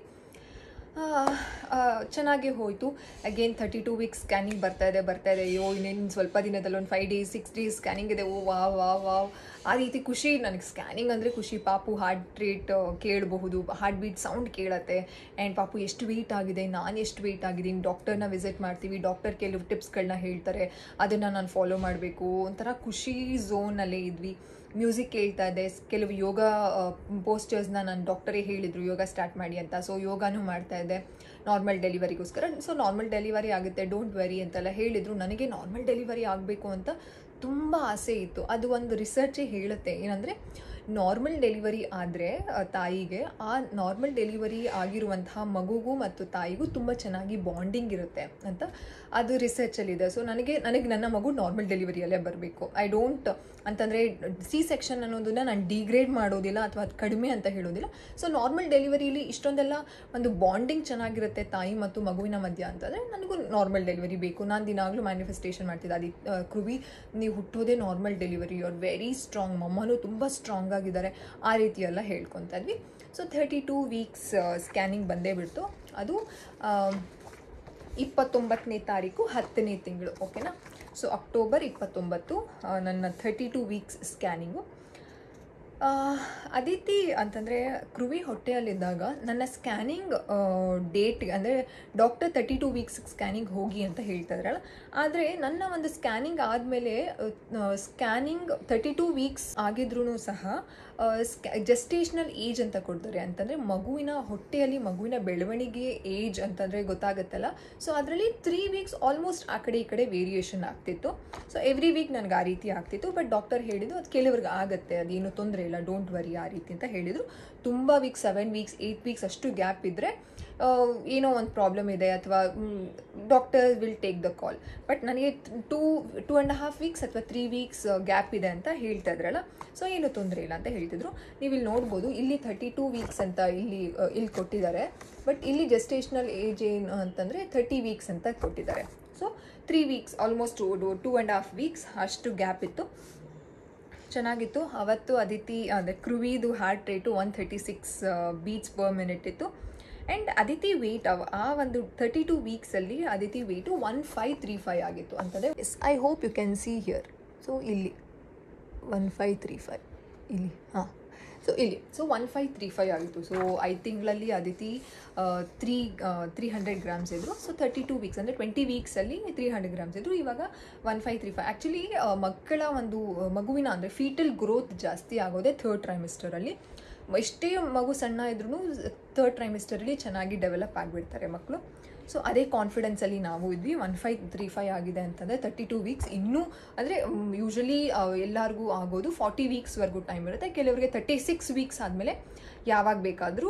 ಚೆನ್ನಾಗಿ ಹೋಯಿತು again thirty two weeks scanning ಬರ್ತಾ ಇದೆ ಬರ್ತಾ ಇದೆ ಅಯ್ಯೋ ಇನ್ನೇನು ಸ್ವಲ್ಪ ದಿನದಲ್ಲಿ ಒಂದು five days six days scanning ಇದೆ ಓ ವಾ ವಾ ವಾವ್ ಆ ರೀತಿ ಖುಷಿ ನನಗೆ ಸ್ಕ್ಯಾನಿಂಗ್ ಅಂದರೆ ಖುಷಿ ಪಾಪು ಹಾರ್ಟ್ ರೇಟ್ ಕೇಳಬಹುದು ಹಾರ್ಟ್ ಬೀಟ್ ಸೌಂಡ್ ಕೇಳತ್ತೆ ಆ್ಯಂಡ್ ಪಾಪು ಎಷ್ಟು ವೆಯ್ಟ್ ಆಗಿದೆ ನಾನು ಎಷ್ಟು ವೆಯ್ಟ್ ಆಗಿದ್ದೀನಿ ಡಾಕ್ಟರ್ನ ವಿಸಿಟ್ ಮಾಡ್ತೀವಿ ಡಾಕ್ಟರ್ ಕೆಲವು ಟಿಪ್ಸ್ಗಳನ್ನ ಹೇಳ್ತಾರೆ ಅದನ್ನು ನಾನು ಫಾಲೋ ಮಾಡಬೇಕು ಒಂಥರ ಖುಷಿ ಝೋನಲ್ಲೇ ಇದ್ವಿ ಮ್ಯೂಸಿಕ್ ಕೇಳ್ತಾ ಇದ್ದೆ ಕೆಲವು ಯೋಗ ಪೋಸ್ಟರ್ಸ್ನ ನಾನು ಡಾಕ್ಟರೇ ಹೇಳಿದರು ಯೋಗ ಸ್ಟಾರ್ಟ್ ಮಾಡಿ ಅಂತ ಸೊ ಯೋಗಾನೂ ಮಾಡ್ತಾ ಇದ್ದೆ ನಾರ್ಮಲ್ ಡೆಲಿವರಿಗೋಸ್ಕರ ಸೊ ನಾರ್ಮಲ್ ಡೆಲಿವರಿ ಆಗುತ್ತೆ ಡೋಂಟ್ ವರಿ ಅಂತೆಲ್ಲ ಹೇಳಿದರು ನನಗೆ ನಾರ್ಮಲ್ ಡೆಲಿವರಿ ಆಗಬೇಕು ಅಂತ ತುಂಬ ಆಸೆ ಇತ್ತು ಅದು ಒಂದು ರಿಸರ್ಚೇ ಹೇಳುತ್ತೆ ಏನಂದರೆ ನಾರ್ಮಲ್ ಡೆಲಿವರಿ ಆದರೆ ತಾಯಿಗೆ ಆ ನಾರ್ಮಲ್ ಡೆಲಿವರಿ ಆಗಿರುವಂತಹ ಮಗುಗೂ ಮತ್ತು ತಾಯಿಗೂ ತುಂಬ ಚೆನ್ನಾಗಿ ಬಾಂಡಿಂಗ್ ಇರುತ್ತೆ ಅಂತ ಅದು ರಿಸರ್ಚಲ್ಲಿದೆ ಸೊ ನನಗೆ ನನಗೆ ನನ್ನ ಮಗು ನಾರ್ಮಲ್ ಡೆಲಿವರಿಯಲ್ಲೇ ಬರಬೇಕು ಐ ಡೋಂಟ್ ಅಂತಂದರೆ ಸಿ ಸೆಕ್ಷನ್ ಅನ್ನೋದನ್ನ ನಾನು ಡಿಗ್ರೇಡ್ ಮಾಡೋದಿಲ್ಲ ಅಥವಾ ಅದು ಕಡಿಮೆ ಅಂತ ಹೇಳೋದಿಲ್ಲ ಸೊ ನಾರ್ಮಲ್ ಡೆಲಿವರಿಲಿ ಇಷ್ಟೊಂದೆಲ್ಲ ಒಂದು ಬಾಂಡಿಂಗ್ ಚೆನ್ನಾಗಿರುತ್ತೆ ತಾಯಿ ಮತ್ತು ಮಗುವಿನ ಮಧ್ಯ ಅಂತಂದರೆ ನನಗೂ ನಾರ್ಮಲ್ ಡೆಲಿವರಿ ಬೇಕು ನಾನು ದಿನಾಗಲೂ ಮ್ಯಾನಿಫೆಸ್ಟೇಷನ್ ಮಾಡ್ತಿದ್ದೆ ಅದು ಕೃವಿ ನೀವು ಹುಟ್ಟೋದೇ normal delivery you are very strong ಮಮ್ಮನೂ ತುಂಬ ಸ್ಟ್ರಾಂಗ್ ಆಗಿದ್ದಾರೆ ಆ ರೀತಿ ಎಲ್ಲ ಹೇಳ್ಕೊತಾ ಇದ್ವಿ so thirty two weeks scanning ಬಂದೇ ಬಿಡ್ತು ಅದು ಇಪ್ಪತ್ತೊಂಬತ್ತನೇ ತಾರೀಕು ಹತ್ತನೇ ತಿಂಗಳು ಓಕೆನಾ ಸೊ ಅಕ್ಟೋಬರ್ ಇಪ್ಪತ್ತೊಂಬತ್ತು ನನ್ನ thirty two weeks scanning Aditi ಅಂತಂದರೆ ಕೃವಿ ಹೊಟ್ಟೆಯಲ್ಲಿದ್ದಾಗ ನನ್ನ ಸ್ಕ್ಯಾನಿಂಗ್ ಡೇಟ್ ಅಂದರೆ doctor thirty two weeks scanning ಹೋಗಿ ಅಂತ ಹೇಳ್ತಾ ಇದ್ರಲ್ಲ ಆದರೆ ನನ್ನ ಒಂದು ಸ್ಕ್ಯಾನಿಂಗ್ ಆದಮೇಲೆ ಸ್ಕ್ಯಾನಿಂಗ್ ತರ್ಟಿ ಟೂ ವೀಕ್ಸ್ ಆಗಿದ್ರೂ ಸಹ ಸ್ಕ್ಯಾ ಜಸ್ಟೇಷನಲ್ ಏಜ್ ಅಂತ ಕೊಡ್ತಾರೆ ಅಂತಂದರೆ ಮಗುವಿನ ಹೊಟ್ಟೆಯಲ್ಲಿ ಮಗುವಿನ ಬೆಳವಣಿಗೆ ಏಜ್ ಅಂತಂದರೆ ಗೊತ್ತಾಗುತ್ತಲ್ಲ ಸೊ ಅದರಲ್ಲಿ ತ್ರೀ ವೀಕ್ಸ್ ಆಲ್ಮೋಸ್ಟ್ ಆ ಕಡೆ ಈ ಕಡೆ ವೇರಿಯೇಷನ್ ಆಗ್ತಿತ್ತು ಸೊ ಎವ್ರಿ ವೀಕ್ ನನಗೆ ಆ ರೀತಿ ಆಗ್ತಿತ್ತು ಬಟ್ ಡಾಕ್ಟರ್ ಹೇಳಿದ್ದು ಅದು ಕೆಲವ್ರಿಗೆ ಆಗುತ್ತೆ ಅದೇನು ತೊಂದರೆ ಇಲ್ಲ ಡೋಂಟ್ ವರಿ ಆ ರೀತಿ ಅಂತ ಹೇಳಿದರು ತುಂಬ weeks seven weeks eight weeks ಅಷ್ಟು ಗ್ಯಾಪ್ ಇದ್ದರೆ ಏನೋ ಒಂದು ಪ್ರಾಬ್ಲಮ್ ಇದೆ ಅಥವಾ doctor will take the call but ನನಗೆ two two and half weeks ಅಥವಾ ತ್ರೀ ವೀಕ್ಸ್ ಗ್ಯಾಪ್ ಇದೆ ಅಂತ ಹೇಳ್ತಾ ಇದ್ರಲ್ಲ ಸೊ ಏನು ತೊಂದರೆ ಇಲ್ಲ ಅಂತ ಹೇಳ್ತಿದ್ರು ನೀವು ಇಲ್ಲಿ ನೋಡ್ಬೋದು ಇಲ್ಲಿ ಥರ್ಟಿ ಟೂ ವೀಕ್ಸ್ ಅಂತ ಇಲ್ಲಿ ಆ, ಇಲ್ಲಿ ಕೊಟ್ಟಿದ್ದಾರೆ ಬಟ್ ಇಲ್ಲಿ ಜಸ್ಟೇಷನಲ್ ಏಜ್ ಏನು ಅಂತಂದರೆ ಥರ್ಟಿ ವೀಕ್ಸ್ ಅಂತ ಕೊಟ್ಟಿದ್ದಾರೆ so three weeks almost two and half weeks ಅಷ್ಟು ಗ್ಯಾಪ್ ಇತ್ತು ಚೆನ್ನಾಗಿತ್ತು ಅವತ್ತು ಅದಿತಿ ಅದೇ ಕ್ರುವಿದು heart rate one thirty six beats per minute ಇತ್ತು ಆ್ಯಂಡ್ ಅದಿತಿ ವೆಯ್ಟ್ ಅವ ಆ ಒಂದು ತರ್ಟಿ ಟು ವೀಕ್ಸಲ್ಲಿ Aditi weight one five three five ಆಗಿತ್ತು ಅಂತಂದರೆ yes I hope you can see here so ಇಲ್ಲಿ ಒನ್ ಫೈವ್ ತ್ರೀ ಫೈವ್ ಇಲ್ಲಿ ಹಾಂ ಸೊ ಇಲ್ಲಿ so one five three five ಆಗಿತ್ತು ಸೊ ಐದು ತಿಂಗಳಲ್ಲಿ Aditi three three hundred grams ಇದ್ದರು ಸೊ ತರ್ಟಿ ಟೂ ವೀಕ್ಸ್ ಅಂದರೆ ಟ್ವೆಂಟಿ ವೀಕ್ಸಲ್ಲಿ ತ್ರೀ ಹಂಡ್ರೆಡ್ ಗ್ರಾಮ್ಸ್ ಇದ್ದರು ಇವಾಗ one five three five actually ಮಕ್ಕಳ ಒಂದು ಆ, ಮಗುವಿನ ಅಂದರೆ ಫೀಟಲ್ ಗ್ರೋತ್ ಜಾಸ್ತಿ ಆಗೋದೇ ಥರ್ಡ್ ಟ್ರೈಮಿಸ್ಟರಲ್ಲಿ ಎಷ್ಟೇ ಮಗು ಸಣ್ಣ ಇದ್ರೂ ಥರ್ಡ್ ಟ್ರೈಮಿಸ್ಟರಲ್ಲಿ ಚೆನ್ನಾಗಿ ಡೆವಲಪ್ ಆಗಿಬಿಡ್ತಾರೆ ಮಕ್ಕಳು ಸೊ ಅದೇ ಕಾನ್ಫಿಡೆನ್ಸಲ್ಲಿ ನಾವು ಇದ್ವಿ ಒನ್ ಫೈವ್ ತ್ರೀ ಫೈವ್ ಆಗಿದೆ ಅಂತಂದರೆ ತರ್ಟಿ ಟೂ ವೀಕ್ಸ್ ಇನ್ನೂ ಅಂದರೆ ಯೂಶ್ವಲಿ ಎಲ್ಲರಿಗೂ ಆಗೋದು ಫಾರ್ಟಿ ವೀಕ್ಸ್ವರೆಗೂ ಟೈಮ್ ಇರುತ್ತೆ ಕೆಲವರಿಗೆ ತರ್ಟಿ ಸಿಕ್ಸ್ ವೀಕ್ಸ್ ಆದಮೇಲೆ ಯಾವಾಗ ಬೇಕಾದರೂ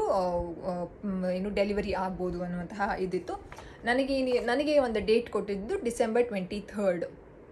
ಏನು ಡೆಲಿವರಿ ಆಗ್ಬೋದು ಅನ್ನುವಂತಹ ಇದಿತ್ತು ನನಗೆ ಇನಿ- ನನಗೆ ಒಂದು ಡೇಟ್ ಕೊಟ್ಟಿದ್ದು ಡಿಸೆಂಬರ್ ಟ್ವೆಂಟಿ ಥರ್ಡ್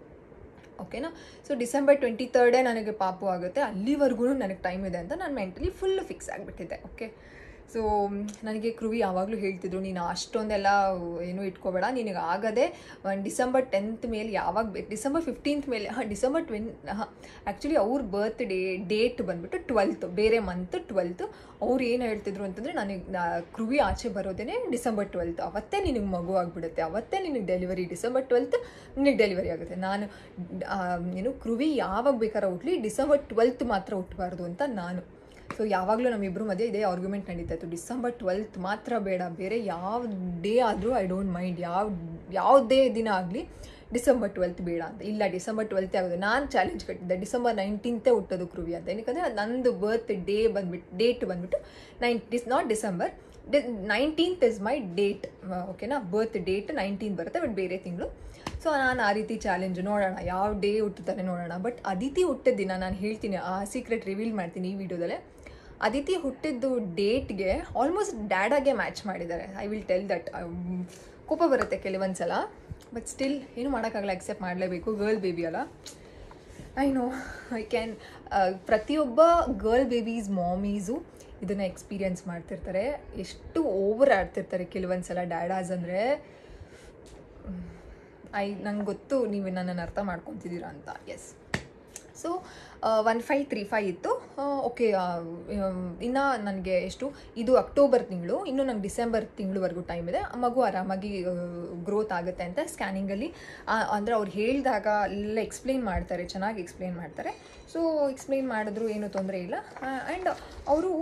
ಓಕೆನಾ ಸೊ ಡಿಸೆಂಬರ್ ಟ್ವೆಂಟಿ ತರ್ಡೇ ನನಗೆ ಪಾಪು ಆಗುತ್ತೆ ಅಲ್ಲಿವರೆಗೂ ನನಗೆ ಟೈಮ್ ಇದೆ ಅಂತ ನಾನು ಮೆಂಟಲಿ ಫುಲ್ ಫಿಕ್ಸ್ ಆಗಿಬಿಟ್ಟಿದ್ದೆ ಓಕೆ ಸೊ ನನಗೆ ಕ್ರುವಿ ಯಾವಾಗಲೂ ಹೇಳ್ತಿದ್ರು ನೀನು ಅಷ್ಟೊಂದೆಲ್ಲ ಏನು ಇಟ್ಕೋಬೇಡ ನಿನಗೆ ಆಗದೆ ಒಂದು ಡಿಸೆಂಬರ್ ಟೆಂತ್ ಮೇಲೆ ಯಾವಾಗ ಬೇಕು ಡಿಸೆಂಬರ್ ಫಿಫ್ಟೀನ್ತ್ ಮೇಲೆ ಹಾಂ ಡಿಸೆಂಬರ್ ಟ್ವೆನ್ ಹಾಂ ಆ್ಯಕ್ಚುಲಿ ಅವ್ರ ಬರ್ತ್ ಡೇ ಡೇಟ್ ಬಂದುಬಿಟ್ಟು ಟ್ವೆಲ್ತ್ ಬೇರೆ ಮಂತ್ ಟ್ವೆಲ್ತ್ ಅವ್ರು ಏನು ಹೇಳ್ತಿದ್ರು ಅಂತಂದರೆ ನನಗೆ ಕ್ರುವಿ ಆಚೆ ಬರೋದೇ ಡಿಸೆಂಬರ್ ಟ್ವೆಲ್ತ್ ಅವತ್ತೇ ನಿನಗೆ ಮಗು ಆಗಿಬಿಡುತ್ತೆ ಅವತ್ತೇ ನಿನಗೆ ಡೆಲಿವರಿ ಡಿಸೆಂಬರ್ ಟ್ವೆಲ್ತ್ ನಿನಗೆ ಡೆಲಿವರಿ ಆಗುತ್ತೆ ನಾನು ಆ, ಏನು ಕ್ರುವಿ ಯಾವಾಗ ಬೇಕಾದ್ರೆ ಹುಟ್ಲಿ ಡಿಸೆಂಬರ್ ಟ್ವೆಲ್ತ್ ಮಾತ್ರ ಹುಟ್ಟಬಾರ್ದು ಅಂತ ನಾನು ಸೊ ಯಾವಾಗಲೂ ನಮ್ಮಿಬ್ಬರು ಮಧ್ಯೆ ಇದೇ ಆರ್ಗ್ಯುಮೆಂಟ್ ನಡೀತಾ ಇತ್ತು ಡಿಸೆಂಬರ್ ಟ್ವೆಲ್ತ್ ಮಾತ್ರ ಬೇಡ ಬೇರೆ ಯಾವ ಡೇ ಆದರೂ ಐ ಡೋಂಟ್ ಮೈಂಡ್ ಯಾವ ಯಾವುದೇ ದಿನ ಆಗಲಿ ಡಿಸೆಂಬರ್ ಟ್ವೆಲ್ತ್ ಬೇಡ ಅಂತ ಇಲ್ಲ ಡಿಸೆಂಬರ್ ಟ್ವೆಲ್ತೇ ಆಗೋದು ನಾನು ಚಾಲೆಂಜ್ ಕಟ್ಟಿದ್ದೆ ಡಿಸೆಂಬರ್ ನೈನ್ಟೀನ್ತೇ ಹುಟ್ಟೋದು ಕ್ರುವಿ ಅಂತ ಏನಕ್ಕೆ ನಂದು ಬರ್ತ್ ಡೇ ಬಂದ್ಬಿಟ್ಟು ಡೇಟ್ ಬಂದ್ಬಿಟ್ಟು nine this not December the nineteenth is my date ಓಕೆನಾ ಬರ್ತ್ ಡೇಟ್ ನೈನ್ಟೀನ್ ಬರುತ್ತೆ ಬಟ್ ಬೇರೆ ತಿಂಗಳು ಸೊ ನಾನು ಆ ರೀತಿ ಚಾಲೆಂಜ್ ನೋಡೋಣ ಯಾವ ಡೇ ಹುಟ್ಟುತ್ತಾರೆ ನೋಡೋಣ ಬಟ್ ಅದಿತಿ ಹುಟ್ಟಿದ ದಿನ ನಾನು ಹೇಳ್ತೀನಿ ಆ ಸೀಕ್ರೆಟ್ ರಿವೀಲ್ ಮಾಡ್ತೀನಿ ಈ ವಿಡಿಯೋದಲ್ಲೇ ಅದಿತಿ ಹುಟ್ಟಿದ್ದು ಡೇಟ್ಗೆ ಆಲ್ಮೋಸ್ಟ್ ಡ್ಯಾಡಾಗೆ ಮ್ಯಾಚ್ ಮಾಡಿದ್ದಾರೆ ಐ ವಿಲ್ ಟೆಲ್ ದಟ್ ಕೋಪ ಬರುತ್ತೆ ಕೆಲವೊಂದು ಸಲ ಬಟ್ ಸ್ಟಿಲ್ ಏನು ಮಾಡೋಕ್ಕಾಗಲ್ಲ ಎಕ್ಸೆಪ್ಟ್ ಮಾಡಲೇಬೇಕು ಗರ್ಲ್ ಬೇಬಿ ಅಲ್ಲ ಐ ನೋ ಐ ಕ್ಯಾನ್ ಪ್ರತಿಯೊಬ್ಬ ಗರ್ಲ್ ಬೇಬೀಸ್ ಮಾಮೀಸು ಇದನ್ನು ಎಕ್ಸ್ಪೀರಿಯನ್ಸ್ ಮಾಡ್ತಿರ್ತಾರೆ ಎಷ್ಟು ಓವರ್ ಆಡ್ತಿರ್ತಾರೆ ಕೆಲವೊಂದು ಸಲ ಡ್ಯಾಡಾಸ್ ಅಂದರೆ ಐ ನಂಗೆ ಗೊತ್ತು ನೀವು ನನ್ನನ್ನು ಅರ್ಥ ಮಾಡ್ಕೊತಿದ್ದೀರಾ ಅಂತ yes so one five three five ಇತ್ತು ಓಕೆ ಇನ್ನು ನನಗೆ ಎಷ್ಟು ಇದು ಅಕ್ಟೋಬರ್ ತಿಂಗಳು ಇನ್ನು ನಂಗೆ ಡಿಸೆಂಬರ್ ತಿಂಗಳವರೆಗೂ ಟೈಮ್ ಇದೆ ಮಗು ಆರಾಮಾಗಿ ಗ್ರೋತ್ ಆಗುತ್ತೆ ಅಂತ ಸ್ಕ್ಯಾನಿಂಗಲ್ಲಿ ಅಂದರೆ ಅವ್ರು ಹೇಳಿದಾಗ ಎಲ್ಲ ಎಕ್ಸ್ಪ್ಲೇನ್ ಮಾಡ್ತಾರೆ ಚೆನ್ನಾಗಿ ಎಕ್ಸ್ಪ್ಲೇನ್ ಮಾಡ್ತಾರೆ ಸೊ ಎಕ್ಸ್ಪ್ಲೇನ್ ಮಾಡಿದ್ರು ಏನೂ ತೊಂದರೆ ಇಲ್ಲ ಆ್ಯಂಡ್ ಅವರು